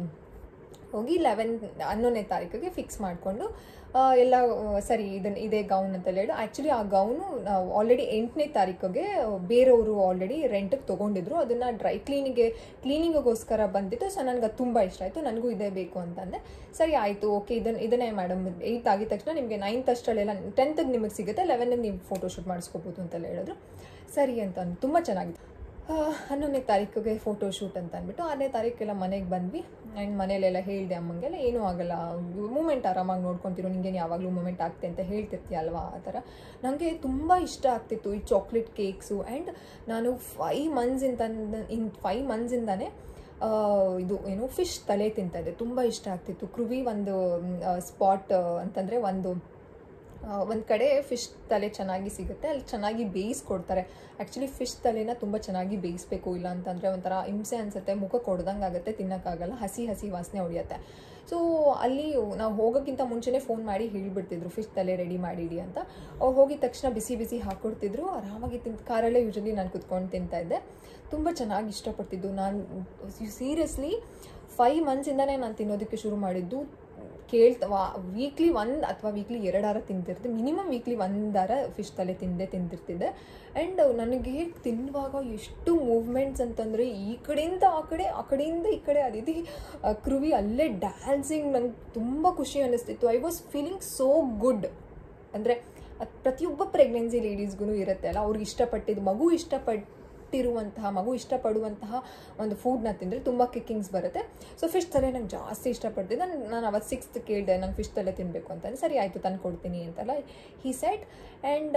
ಹೋಗಿ ಲೆವೆನ್ ಹನ್ನೊಂದನೇ ತಾರೀಕಿಗೆ ಫಿಕ್ಸ್ ಮಾಡಿಕೊಂಡು ಎಲ್ಲ ಆ, ಸರಿ ಇದನ್ನ ಇದೇ ಗೌನ್ ಅಂತ ಹೇಳಿ ಆ್ಯಕ್ಚುಲಿ ಆ ಗೌನು ನಾವು ಆಲ್ರೆಡಿ ಎಂಟನೇ ತಾರೀಕಿಗೆ ಬೇರೆಯವರು ಆಲ್ರೆಡಿ ರೆಂಟಿಗೆ ತೊಗೊಂಡಿದ್ರು ಅದನ್ನು ಡ್ರೈ ಕ್ಲೀನಿಗೆ ಕ್ಲೀನಿಂಗಿಗೋಸ್ಕರ ಬಂದಿತ್ತು ಸೊ ನನಗೆ ಅದು ತುಂಬ ಇಷ್ಟ ಆಯಿತು ನನಗೂ ಇದೇ ಬೇಕು ಅಂತಂದೆ ಸರಿ ಆಯಿತು ಓಕೆ ಇದನ್ನು ಇದನ್ನೇ ಮೇಡಮ್ ಏಯ್ತ್ ಆಗಿದ ತಕ್ಷಣ ನಿಮಗೆ ನೈನ್ತ್ ಅಷ್ಟರಲ್ಲೆಲ್ಲ ಟೆಂತ್ಗೆ ನಿಮಗೆ ಸಿಗುತ್ತೆ ಲೆವೆನ್ಗೆ ನೀವು ಫೋಟೋ ಶೂಟ್ ಮಾಡಿಸ್ಕೋಬೋದು ಅಂತೆಲ್ಲ ಹೇಳಿದ್ರು ಸರಿ ಅಂತ ಅಂದ್- ತುಂಬ ಚೆನ್ನಾಗಿತ್ತು ಆ, ಹನ್ನೊಂದನೇ ತಾರೀಕಿಗೆ ಫೋಟೋ ಶೂಟ್ ಅಂತ ಅಂದ್ಬಿಟ್ಟು ಆರನೇ ತಾರೀಕೆಲ್ಲ ಮನೆಗೆ ಬಂದ್ವಿ ಆ್ಯಂಡ್ ಮನೇಲೆಲ್ಲ ಹೇಳಿದೆ ಅಮ್ಮಂಗೆಲ್ಲ ಏನೂ ಆಗಲ್ಲ ಮೂಮೆಂಟ್ ಆರಾಮಾಗಿ ನೋಡ್ಕೊತಿರೋ ನಿಂಗೇನು ಯಾವಾಗಲೂ ಮೂಮೆಂಟ್ ಆಗ್ತೆ ಅಂತ ಹೇಳ್ತಿರ್ತೀಯಲ್ವಾ ಆ ಥರ ನನಗೆ ತುಂಬ ಇಷ್ಟ ಆಗ್ತಿತ್ತು ಈ ಚಾಕ್ಲೇಟ್ ಕೇಕ್ಸು ಆ್ಯಂಡ್ ನಾನು ಫೈವ್ ಮಂತ್ಸಿಂದ ಇನ್ ಫೈವ್ ಮಂತ್ಸಿಂದನೇ ಇದು ಏನು ಫಿಶ್ ತಲೆ ತಿಂತಾ ಇದ್ದೆ ತುಂಬ ಇಷ್ಟ ಆಗ್ತಿತ್ತು ಕೃವಿ ಒಂದು ಸ್ಪಾಟ್ ಅಂತಂದರೆ ಒಂದು ಒಂದು ಕಡೆ ಫಿಶ್ ತಲೆ ಚೆನ್ನಾಗಿ ಸಿಗುತ್ತೆ ಅಲ್ಲಿ ಚೆನ್ನಾಗಿ ಬೇಯಿಸ್ಕೊಡ್ತಾರೆ ಆ್ಯಕ್ಚುಲಿ ಫಿಶ್ ತಲೆನ ತುಂಬ ಚೆನ್ನಾಗಿ ಬೇಯಿಸ್ಬೇಕು ಇಲ್ಲ ಅಂತಂದರೆ ಒಂಥರ ಹಿಂಸೆ ಅನಿಸುತ್ತೆ ಮುಖ ಕೊಡ್ದಂಗೆ ಆಗುತ್ತೆ ತಿನ್ನೋಕ್ಕಾಗಲ್ಲ ಹಸಿ ಹಸಿ ವಾಸನೆ ಹೊಡಿಯುತ್ತೆ ಸೊ ಅಲ್ಲಿ ನಾವು ಹೋಗೋಕ್ಕಿಂತ ಮುಂಚೆನೇ ಫೋನ್ ಮಾಡಿ ಹೇಳಿಬಿಡ್ತಿದ್ರು ಫಿಶ್ ತಲೆ ರೆಡಿ ಮಾಡಿಡಿ ಅಂತ ಅವ್ರು ಹೋಗಿದ ತಕ್ಷಣ ಬಿಸಿ ಬಿಸಿ ಹಾಕ್ಕೊಡ್ತಿದ್ರು ಆರಾಮಾಗಿ ತಿಂತ ಕಾರಲ್ಲೇ ಯೂಶಲಿ ನಾನು ಕುತ್ಕೊಂಡು ತಿಂತಾ ಇದ್ದೆ ತುಂಬ ಚೆನ್ನಾಗಿ ಇಷ್ಟಪಡ್ತಿದ್ದು ನಾನು ಸೀರಿಯಸ್ಲಿ ಫೈವ್ ಮಂತ್ಸಿಂದನೇ ನಾನು ತಿನ್ನೋದಕ್ಕೆ ಶುರು ಮಾಡಿದ್ದು ಕೇಳ್ತ ವೀಕ್ಲಿ ಒಂದು ಅಥವಾ ವೀಕ್ಲಿ ಎರಡಾರ ತಿಂತಿರ್ತಿದ್ದೆ ಮಿನಿಮಮ್ ವೀಕ್ಲಿ ಒಂದಾರ ಫಿಶ್ ತಲೆ ತಿಂದೆ ತಿಂತಿರ್ತಿದ್ದೆ ಆ್ಯಂಡ್ ನನಗೆ ತಿನ್ನುವಾಗ ಎಷ್ಟು ಮೂವ್ಮೆಂಟ್ಸ್ ಅಂತಂದರೆ ಈ ಕಡೆಯಿಂದ ಆ ಕಡೆ ಆ ಕಡೆಯಿಂದ ಈ ಕಡೆ ಅದಿತಿ ಕೃವಿ ಅಲ್ಲೇ ಡ್ಯಾನ್ಸಿಂಗ್ ನಂಗೆ ತುಂಬ ಖುಷಿ ಅನ್ನಿಸ್ತಿತ್ತು I was feeling so good ಅಂದರೆ ಪ್ರತಿಯೊಬ್ಬ ಪ್ರೆಗ್ನೆನ್ಸಿ ಲೇಡೀಸ್ಗೂ ಇರುತ್ತೆ ಅಲ್ಲ ಅವ್ರಿಗೆ ಇಷ್ಟಪಟ್ಟಿದ್ದು ಮಗು ಇಷ್ಟಪಟ್ಟಿರುವಂತಹ ಮಗು ಇಷ್ಟಪಡುವಂತಹ ಒಂದು ಫುಡ್ನ ತಿಂದರೆ ತುಂಬ ಕಿಕ್ಕಿಂಗ್ಸ್ ಬರುತ್ತೆ ಸೊ ಫಿಶ್ ತಲೆ ನಂಗೆ ಜಾಸ್ತಿ ಇಷ್ಟಪಡ್ತಿದ್ದೆ ನಾನು ನಾನು ಅವತ್ತು ಸಿಕ್ಸ್ತ್ ಕೇಳಿದೆ ನಂಗೆ ಫಿಶ್ ತಲೆ ತಿನ್ನಬೇಕು ಅಂತಂದ್ರೆ ಸರಿ ಆಯಿತು ತಂದು ಕೊಡ್ತೀನಿ ಅಂತೆಲ್ಲ ಹಿ ಸೆಟ್ ಆ್ಯಂಡ್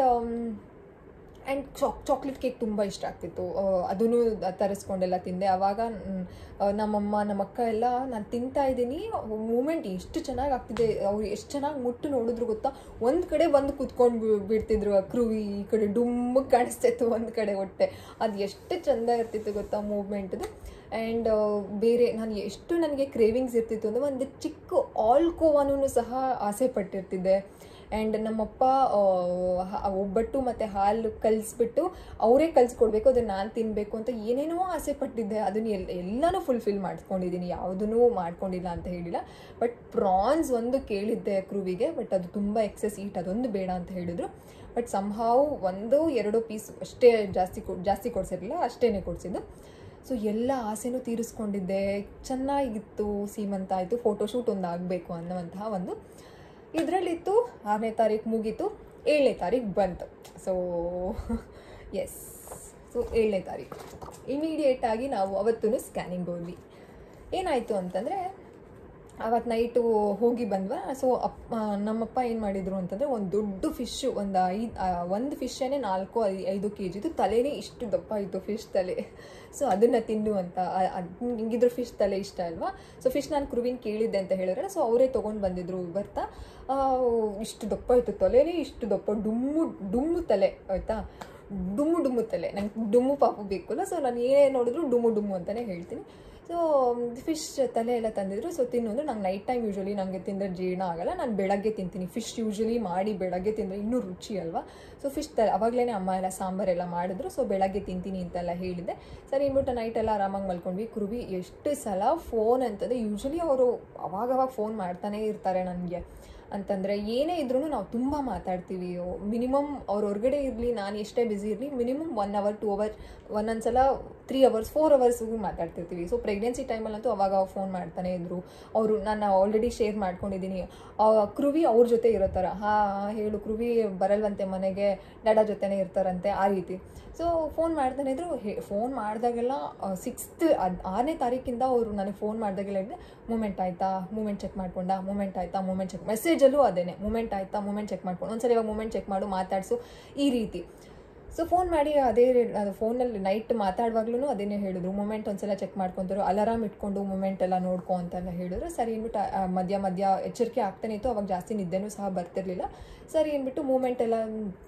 ಆ್ಯಂಡ್ ಚಾಕ್ ಚಾಕ್ಲೇಟ್ ಕೇಕ್ ತುಂಬ ಇಷ್ಟ ಆಗ್ತಿತ್ತು ಅದನ್ನು ತರಿಸ್ಕೊಂಡೆಲ್ಲ ತಿಂದೆ ಆವಾಗ ಮ್, ಆ, ನಮ್ಮಮ್ಮ ನಮ್ಮ ಅಕ್ಕ ಎಲ್ಲ ನಾನು ತಿಂತಾ ಇದ್ದೀನಿ ಮೂಮೆಂಟ್ ಎಷ್ಟು ಚೆನ್ನಾಗಿ ಆಗ್ತಿದೆ ಅವ್ರು ಎಷ್ಟು ಚೆನ್ನಾಗಿ ಮುಟ್ಟು ನೋಡಿದ್ರು ಗೊತ್ತಾ ಒಂದು ಕಡೆ ಬಂದು ಕುತ್ಕೊಂಡು ಬಿಡ್ತಿದ್ರು ಆ ಕ್ರೂವಿ ಈ ಕಡೆ ಡುಮ್ಮಕ್ಕೆ ಕಾಣಿಸ್ತಿತ್ತು ಒಂದು ಕಡೆ ಹೊಟ್ಟೆ ಅದು ಎಷ್ಟು ಚೆಂದ ಇರ್ತಿತ್ತು ಗೊತ್ತಾ ಮೂವ್ಮೆಂಟ್ದು ಆ್ಯಂಡ್ ಬೇರೆ ನಾನು ಎಷ್ಟು ನನಗೆ ಕ್ರೇವಿಂಗ್ಸ್ ಇರ್ತಿತ್ತು ಅಂದರೆ ಒಂದು ಚಿಕ್ಕ ಆಲ್ಕೋವಾನೂ ಸಹ ಆಸೆ ಪಟ್ಟಿರ್ತಿದ್ದೆ ಆ್ಯಂಡ್ ನಮ್ಮಪ್ಪ ಆ, ಹ- ಒಬ್ಬಟ್ಟು ಮತ್ತು ಹಾಲು ಕಲಿಸ್ಬಿಟ್ಟು ಅವರೇ ಕಲಿಸ್ಕೊಡ್ಬೇಕು ಅದನ್ನು ನಾನು ತಿನ್ನಬೇಕು ಅಂತ ಏನೇನೋ ಆಸೆ ಪಟ್ಟಿದ್ದೆ ಅದನ್ನು ಎಲ್ ಎಲ್ಲನೂ ಫುಲ್ಫಿಲ್ ಮಾಡ್ಕೊಂಡಿದ್ದೀನಿ ಯಾವುದೂ ಮಾಡ್ಕೊಂಡಿಲ್ಲ ಅಂತ ಹೇಳಿಲ್ಲ ಬಟ್ ಪ್ರಾನ್ಸ್ ಒಂದು ಕೇಳಿದ್ದೆ ಕ್ರೂವಿಗೆ ಬಟ್ ಅದು ತುಂಬ ಎಕ್ಸೆಸ್ ಈಟ್ ಅದೊಂದು ಬೇಡ ಅಂತ ಹೇಳಿದರು ಬಟ್ ಸಂಹಾವ್ ಒಂದು ಎರಡು ಪೀಸ್ ಅಷ್ಟೇ ಜಾಸ್ತಿ ಕೊ ಜಾಸ್ತಿ ಕೊಡಿಸಿರಲಿಲ್ಲ ಅಷ್ಟೇ ಕೊಡಿಸಿದ್ದು ಸೊ ಎಲ್ಲ ಆಸೆನೂ ತೀರಿಸ್ಕೊಂಡಿದ್ದೆ ಚೆನ್ನಾಗಿತ್ತು ಸೀಮಂತ ಆಯಿತು ಫೋಟೋಶೂಟ್ ಒಂದು ಆಗಬೇಕು ಅನ್ನುವಂತಹ ಒಂದು ಇದರಲ್ಲಿತ್ತು ಆರನೇ ತಾರೀಕು ಮುಗೀತು ಏಳನೇ ತಾರೀಕು ಬಂತು ಸೊ ಎಸ್ ಸೊ ಏಳನೇ ತಾರೀಕು ಇಮಿಡಿಯೇಟಾಗಿ ನಾವು ಅವತ್ತೂ ಸ್ಕ್ಯಾನಿಂಗ್ ಹೋದ್ವಿ ಏನಾಯಿತು ಅಂತಂದರೆ ಅವತ್ತು ನೈಟು ಹೋಗಿ ಬಂದ್ವಾ ಸೊ ಅಪ್ಪ ನಮ್ಮಪ್ಪ ಏನು ಮಾಡಿದರು ಅಂತಂದರೆ ಒಂದು ದೊಡ್ಡ ಫಿಶ್ಶು ಒಂದು ಐದು ಒಂದು ಫಿಶ್ಶೇ ನಾಲ್ಕು ಐ ಐದು ಕೆ ಜಿದು ತಲೆನೇ ಇಷ್ಟು ದಪ್ಪ ಇತ್ತು ಫಿಶ್ ತಲೆ ಸೊ ಅದನ್ನು ತಿನ್ನು ಅಂತ ಅದು ಹಿಂಗಿದ್ರು ಫಿಶ್ ತಲೆ ಇಷ್ಟ ಅಲ್ವಾ ಸೊ ಫಿಶ್ ನಾನು ಕ್ರುವಿನ ಕೇಳಿದ್ದೆ ಅಂತ ಹೇಳಿದ್ರೆ ಸೊ ಅವರೇ ತೊಗೊಂಡು ಬಂದಿದ್ರು ಬರ್ತಾ ಆ, ಇಷ್ಟು ದಪ್ಪ ಇತ್ತು ತಲೆನೇ ಇಷ್ಟು ದಪ್ಪ ಡುಮ್ಮು ಡುಮ್ಮು ತಲೆ ಆಯಿತಾ ಡುಮ್ಮು ಡುಮ್ಮು ತಲೆ ನಂಗೆ ಡುಮ್ಮು ಪಾಪು ಬೇಕಲ್ಲ ಸೊ ನಾನು ಏನೇ ನೋಡಿದ್ರು ಡುಮ್ಮು ಡುಮ್ಮು ಅಂತಲೇ ಹೇಳ್ತೀನಿ ಸೊ ಫಿಶ್ ತಲೆ ಎಲ್ಲ ತಂದಿದ್ರು ಸೊ ತಿನ್ನೋದು ನಂಗೆ ನೈಟ್ ಟೈಮ್ ಯೂಶ್ವಲಿ ನನಗೆ ತಿಂದರೆ ಜೀರ್ಣ ಆಗಲ್ಲ ನಾನು ಬೆಳಗ್ಗೆ ತಿಂತೀನಿ ಫಿಶ್ ಯೂಶ್ವಲಿ ಮಾಡಿ ಬೆಳಗ್ಗೆ ತಿಂದರೆ ಇನ್ನೂ ರುಚಿ ಅಲ್ವಾ ಸೊ ಫಿಶ್ ತಲೆ ಅವಾಗಲೇ ಅಮ್ಮ ಎಲ್ಲ ಸಾಂಬಾರೆಲ್ಲ ಮಾಡಿದ್ರು ಸೊ ಬೆಳಗ್ಗೆ ತಿಂತೀನಿ ಅಂತೆಲ್ಲ ಹೇಳಿದೆ ಸರಿ ಅಂದ್ಬಿಟ್ಟು ನೈಟ್ ಎಲ್ಲ ಆರಾಮಾಗಿ ಮಲ್ಕೊಂಡ್ವಿ ಕುರುವಿ ಎಷ್ಟು ಸಲ ಫೋನ್ ಅಂತಂದರೆ ಯೂಶ್ವಲಿ ಅವರು ಅವಾಗವಾಗ ಫೋನ್ ಮಾಡ್ತಾನೇ ಇರ್ತಾರೆ ನನಗೆ ಅಂತಂದರೆ ಏನೇ ಇದ್ರೂ ನಾವು ತುಂಬ ಮಾತಾಡ್ತೀವಿ ಮಿನಿಮಮ್ ಅವ್ರ ಹೊರಗಡೆ ಇರಲಿ ನಾನು ಎಷ್ಟೇ ಬ್ಯುಸಿ ಇರಲಿ minimum one hour two hour ಒಂದೊಂದ್ಸಲ ತ್ರೀ ಅವರ್ಸ್ ಫೋರ್ ಅವರ್ಸ್ಗೂ ಮಾತಾಡ್ತಿರ್ತೀವಿ ಸೊ ಪ್ರೆಗ್ನೆನ್ಸಿ ಟೈಮಲ್ಲಂತೂ ಅವಾಗ ಫೋನ್ ಮಾಡ್ತಾನೆ ಇದ್ರು ಅವರು ನಾನು ಆಲ್ರೆಡಿ ಶೇರ್ ಮಾಡ್ಕೊಂಡಿದ್ದೀನಿ ಕೃವಿ ಅವ್ರ ಜೊತೆ ಇರೋ ಥರ ಹಾಂ ಹೇಳು ಕೃವಿ ಬರಲ್ವಂತೆ ಮನೆಗೆ ಡ್ಯಾಡಾ ಜೊತೆನೇ ಇರ್ತಾರಂತೆ ಆ ರೀತಿ ಸೊ ಫೋನ್ ಮಾಡ್ತಾನೆ ಇದ್ರು ಫೋನ್ ಮಾಡಿದಾಗೆಲ್ಲ ಸಿಕ್ಸ್ತ್ ಅದು ಆರನೇ ತಾರೀಕಿಂದ ಅವರು ನನಗೆ ಫೋನ್ ಮಾಡಿದಾಗೆಲ್ಲ ಹೇಳಿದೆ ಮೂಮೆಂಟ್ ಆಯಿತಾ ಮೂಮೆಂಟ್ ಚೆಕ್ ಮಾಡ್ಕೊಂಡ ಮೂಮೆಂಟ್ ಆಯಿತಾ ಮೂಮೆಂಟ್ ಚೆಕ್ ಮೆಸೇಜಲ್ಲೂ ಅದೇನೆ ಮೂಮೆಂಟ್ ಆಯಿತಾ ಮೂಮೆಂಟ್ ಚೆಕ್ ಮಾಡ್ಕೊಂಡು ಒಂದ್ಸಲ ಇವಾಗ ಮೂಮೆಂಟ್ ಚೆಕ್ ಮಾಡು ಮಾತಾಡಿಸು ಈ ರೀತಿ ಸೊ ಫೋನ್ ಮಾಡಿ ಅದೇ ಅದು ಫೋನಲ್ಲಿ ನೈಟ್ ಮಾತಾಡುವಾಗ್ಲೂ ಅದೇನೇ ಹೇಳಿದ್ರು ಮೂಮೆಂಟ್ ಒಂದ್ಸಲ ಚೆಕ್ ಮಾಡ್ಕೊತಾರೆ ಅಲಾರಾಮ್ ಇಟ್ಕೊಂಡು ಮೂಮೆಂಟ್ ಎಲ್ಲ ನೋಡ್ಕೊ ಅಂತೆಲ್ಲ ಹೇಳಿದ್ರು ಸರಿ ಅಂದ್ಬಿಟ್ಟು ಆ, ಮಧ್ಯ ಮಧ್ಯ ಎಚ್ಚರಿಕೆ ಆಗ್ತಾನೆ ಇತ್ತು ಅವಾಗ ಜಾಸ್ತಿ ನಿದ್ದೆನೂ ಸಹ ಬರ್ತಿರ್ಲಿಲ್ಲ ಸರಿ ಅಂದ್ಬಿಟ್ಟು ಮೂಮೆಂಟ್ ಎಲ್ಲ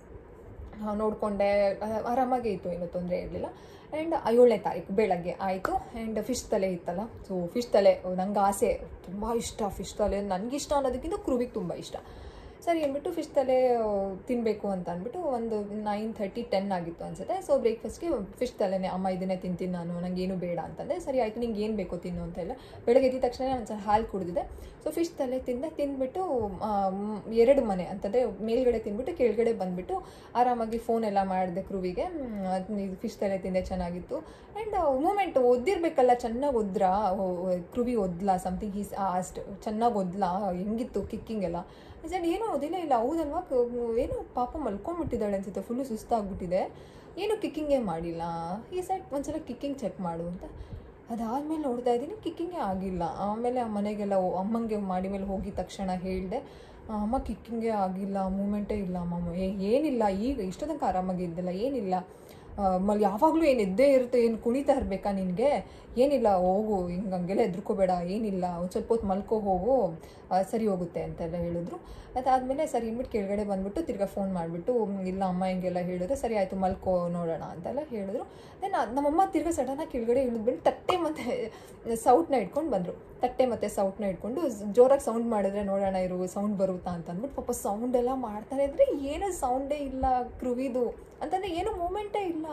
ಆ, ನೋಡಿಕೊಂಡೆ ಆರಾಮಾಗೇ ಇತ್ತು ಏನೂ ತೊಂದರೆ ಇರಲಿಲ್ಲ ಆ್ಯಂಡ್ ಏಳನೇ ತಾರೀಕು ಬೆಳಗ್ಗೆ ಆಯಿತು ಆ್ಯಂಡ್ ಫಿಶ್ ತಲೆ ಇತ್ತಲ್ಲ ಸೊ ಫಿಶ್ ತಲೆ ನಂಗೆ ಆಸೆ ತುಂಬ ಇಷ್ಟ ಫಿಶ್ ತಲೆ ನನಗಿಷ್ಟ ಅನ್ನೋದಕ್ಕಿಂತ ಕ್ರೂವಿಗೆ ತುಂಬ ಇಷ್ಟ ಸರಿ ಅಂದ್ಬಿಟ್ಟು ಫಿಶ್ ತಲೆ ತಿನ್ನಬೇಕು ಅಂತ ಅಂದ್ಬಿಟ್ಟು ಒಂದು ನೈನ್ ಥರ್ಟಿ ಟೆನ್ ಆಗಿತ್ತು ಅನ್ಸುತ್ತೆ ಸೊ ಬ್ರೇಕ್ಫಾಸ್ಟ್ಗೆ ಫಿಶ್ ತಲೆನೇ ಅಮ್ಮ ಇದನ್ನೇ ತಿಂತೀನಿ ನಾನು ನಂಗೆ ಏನು ಬೇಡ ಅಂತಂದೆ ಸರಿ ಆಯಿತು ನಿಂಗೆ ಏನು ಬೇಕೋ ತಿನ್ನು ಅಂತ ಎಲ್ಲ ಬೆಳಗ್ಗೆ ಎದ್ದ ತಕ್ಷಣ ಒಂದ್ಸಲ ಹಾಲು ಕುಡಿದಿದೆ ಸೊ ಫಿಶ್ ತಲೆ ತಿಂದೆ ತಿಂದ್ಬಿಟ್ಟು ಆ, ಮ್, ಎರಡು ಮನೆ ಅಂತಂದರೆ ಮೇಲ್ಗಡೆ ತಿಂದ್ಬಿಟ್ಟು ಕೆಳಗಡೆ ಬಂದುಬಿಟ್ಟು ಆರಾಮಾಗಿ ಫೋನ್ ಎಲ್ಲ ಮಾಡಿದೆ ಕ್ರೂವಿಗೆ ಫಿಶ್ ತಲೆ ತಿಂದೆ ಚೆನ್ನಾಗಿತ್ತು ಆ್ಯಂಡ್ ಮೂಮೆಂಟ್ ಒದ್ದಿರ್ಬೇಕಲ್ಲ ಚೆನ್ನಾಗಿ ಒದ್ರಾ ಕ್ರೂವಿ ಒದ್ಲಾ ಸಮಥಿಂಗ್ ಹೀಸ್ ಆಸ್ಟ್ ಚೆನ್ನಾಗಿ ಒದ್ಲಾ ಹೆಂಗಿತ್ತು ಕಿಕ್ಕಿಂಗ್ ಎಲ್ಲ ಸರ್ ಏನೂ ಓದಿಲ್ಲ ಇಲ್ಲ ಹೌದಲ್ವಾ ಕ- ಏನು ಪಾಪ ಮಲ್ಕೊಂಡ್ಬಿಟ್ಟಿದ್ದಾಳೆ ಅನ್ಸುತ್ತೆ ಫುಲ್ಲು ಸುಸ್ತಾಗ್ಬಿಟ್ಟಿದೆ ಏನು ಕಿಕ್ಕಿಂಗೇ ಮಾಡಿಲ್ಲ ಈ ಸೈಡ್ ಒಂದ್ಸಲ ಕಿಕ್ಕಿಂಗ್ ಚೆಕ್ ಮಾಡು ಅಂತ ಅದಾದಮೇಲೆ ನೋಡ್ತಾ ಇದ್ದೀನಿ ಕಿಕ್ಕಿಂಗೇ ಆಗಿಲ್ಲ ಆಮೇಲೆ ಆ ಮನೆಗೆಲ್ಲ ಹೋ- ಅಮ್ಮಂಗೆ ಮಾಡಿ ಮೇಲೆ ಹೋಗಿದ ತಕ್ಷಣ ಹೇಳಿದೆ ಅಮ್ಮ ಕಿಕ್ಕಿಂಗೇ ಆಗಿಲ್ಲ ಮೂಮೆಂಟೇ ಇಲ್ಲ ಅಮ್ಮ ಏ ಏನಿಲ್ಲ ಈಗ ಇಷ್ಟು ತನಕ ಆರಾಮಾಗಿದ್ದಿಲ್ಲ ಏನಿಲ್ಲ ಮಲ್ ಯಾವಾಗಲೂ ಏನು ಎದ್ದೇ ಇರುತ್ತೆ ಏನು ಕುಣಿತಾ ಇರಬೇಕಾ ನಿನಗೆ ಏನಿಲ್ಲ ಹೋಗು ಹಿಂಗೆ ಹಂಗೆಲ್ಲ ಎದ್ರುಕೋಬೇಡ ಏನಿಲ್ಲ ಒಂದು ಸ್ವಲ್ಪ ಹೊತ್ತು ಮಲ್ಕೋ ಹೋಗು ಆ, ಸರಿ ಹೋಗುತ್ತೆ ಅಂತೆಲ್ಲ ಹೇಳಿದ್ರು ಅದಾದಮೇಲೆ ಸರಿ ಅಂದ್ಬಿಟ್ಟು ಕೆಳಗಡೆ ಬಂದ್ಬಿಟ್ಟು ತಿರ್ಗಾ ಫೋನ್ ಮಾಡಿಬಿಟ್ಟು ಇಲ್ಲ ಅಮ್ಮ ಹಿಂಗೆಲ್ಲ ಹೇಳಿದ್ರೆ ಸರಿ ಆಯಿತು ಮಲ್ಕೋ ನೋಡೋಣ ಅಂತೆಲ್ಲ ಹೇಳಿದ್ರು ದೆನ್ ನಮ್ಮಮ್ಮ ತಿರ್ಗಾ ಸಡನ್ನಾಗಿ ಕೆಳಗಡೆ ಇಳಿದ್ಬಿಟ್ಟು ತಟ್ಟೆ ಮತ್ತು ಸೌಟ್ನ ಇಟ್ಕೊಂಡು ಬಂದರು ತಟ್ಟೆ ಮತ್ತು ಸೌಟ್ನ ಇಟ್ಕೊಂಡು ಜೋರಾಗಿ ಸೌಂಡ್ ಮಾಡಿದ್ರೆ ನೋಡೋಣ ಇರು ಸೌಂಡ್ ಬರುತ್ತಾ ಅಂತ ಅಂದ್ಬಿಟ್ಟು ಪಾಪ ಸೌಂಡ್ ಎಲ್ಲ ಮಾಡ್ತಾನೆ ಇದ್ರೆ ಏನೂ ಸೌಂಡೇ ಇಲ್ಲ ಕ್ರುವಿದು ಅಂತಂದರೆ ಏನೂ ಮೂಮೆಂಟೇ ಇಲ್ಲ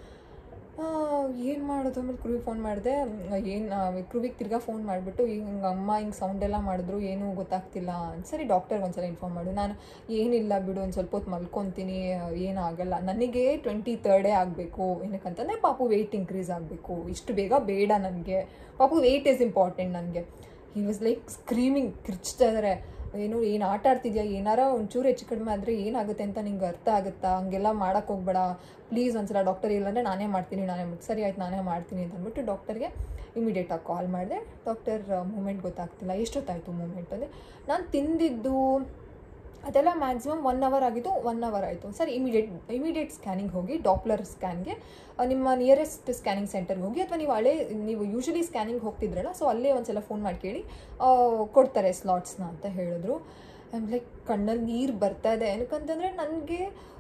ಏನು ಮಾಡೋದು ಆಮೇಲೆ ಕ್ರೂವಿಗೆ ಫೋನ್ ಮಾಡಿದೆ ಏನು ಕ್ರೂವಿಗೆ ತಿರ್ಗಾ ಫೋನ್ ಮಾಡಿಬಿಟ್ಟು ಹಿಂಗೆ ಅಮ್ಮ ಹಿಂಗೆ ಸೌಂಡ್ ಎಲ್ಲ ಮಾಡಿದ್ರು ಏನೂ ಗೊತ್ತಾಗ್ತಿಲ್ಲ ಸರಿ ಡಾಕ್ಟರ್ಗೆ ಒಂದ್ಸಲ ಇನ್ಫಾರ್ಮ್ ಮಾಡು ನಾನು ಏನಿಲ್ಲ ಬಿಡು ಒಂದು ಸ್ವಲ್ಪ ಹೊತ್ತು ಮಲ್ಕೊತೀನಿ ಏನಾಗಲ್ಲ ನನಗೆ ಟ್ವೆಂಟಿ ತರ್ಡೇ ಆಗಬೇಕು ಏನಕ್ಕಂತಂದರೆ ಪಾಪು ವೆಯ್ಟ್ ಇನ್ಕ್ರೀಸ್ ಆಗಬೇಕು ಇಷ್ಟು ಬೇಗ ಬೇಡ ನನಗೆ ಪಾಪು ವೆಯ್ಟ್ ಇಸ್ ಇಂಪಾರ್ಟೆಂಟ್ ನನಗೆ ಹಿ ವಾಸ್ ಲೈಕ್ ಸ್ಕ್ರೀಮಿಂಗ್ ಕಿರ್ಚ್ತಾ ಇದ್ದಾರೆ ಏನು ಏನು ಆಟ ಆಡ್ತಿದ್ಯಾ ಏನಾರ ಒಂಚೂರು ಹೆಚ್ಚು ಕಡಿಮೆ ಆದರೆ ಏನಾಗುತ್ತೆ ಅಂತ ನಿಂಗೆ ಅರ್ಥ ಆಗುತ್ತಾ ಹಂಗೆಲ್ಲ ಮಾಡೋಕ್ಕೆ ಹೋಗ್ಬೇಡ ಪ್ಲೀಸ್ ಒಂದ್ಸಲ ಡಾಕ್ಟರ್ ಇಲ್ಲಾಂದರೆ ನಾನೇ ಮಾಡ್ತೀನಿ ನಾನೇ ಮಾಡ್ತೀನಿ ಸರಿ ಆಯ್ತು ನಾನೇ ಮಾಡ್ತೀನಿ ಅಂತ ಅಂದ್ಬಿಟ್ಟು ಡಾಕ್ಟರ್ಗೆ ಇಮಿಡಿಯೇಟಾಗಿ ಕಾಲ್ ಮಾಡಿದೆ ಡಾಕ್ಟರ್ ಮೂಮೆಂಟ್ ಗೊತ್ತಾಗ್ತಿಲ್ಲ ಎಷ್ಟೊತ್ತಾಯಿತು ಮೂಮೆಂಟ್ ಅಂದರೆ ನಾನು ತಿಂದಿದ್ದು ಅದೆಲ್ಲ ಮ್ಯಾಕ್ಸಿಮಮ್ ಒನ್ ಅವರ್ ಆಗಿತ್ತು ಒನ್ ಅವರ್ ಆಯಿತು ಸರ್ ಇಮಿಡಿಯೇಟ್ ಇಮಿಡಿಯೇಟ್ ಸ್ಕ್ಯಾನಿಂಗ್ ಹೋಗಿ ಡಾಪ್ಲರ್ ಸ್ಕ್ಯಾನ್ಗೆ ನಿಮ್ಮ ನಿಯರೆಸ್ಟ್ ಸ್ಕ್ಯಾನಿಂಗ್ ಸೆಂಟರ್ಗೆ ಹೋಗಿ ಅಥವಾ ನೀವು ಹಳೆ ನೀವು ಯೂಶಲಿ ಸ್ಕ್ಯಾನಿಂಗ್ ಹೋಗ್ತಿದ್ರಲ್ಲ ಸೊ ಅಲ್ಲೇ ಒಂದ್ಸಲ ಫೋನ್ ಮಾಡಿ ಕೇಳಿ ಆ, ಕೊಡ್ತಾರೆ ಸ್ಲಾಟ್ಸ್ನ ಅಂತ ಹೇಳಿದ್ರು ಐಮ್ ಲೈಕ್ ಕಣ್ಣಲ್ಲಿ ನೀರು ಬರ್ತಾ ಇದೆ ಏನಕ್ಕಂತಂದರೆ ನನಗೆ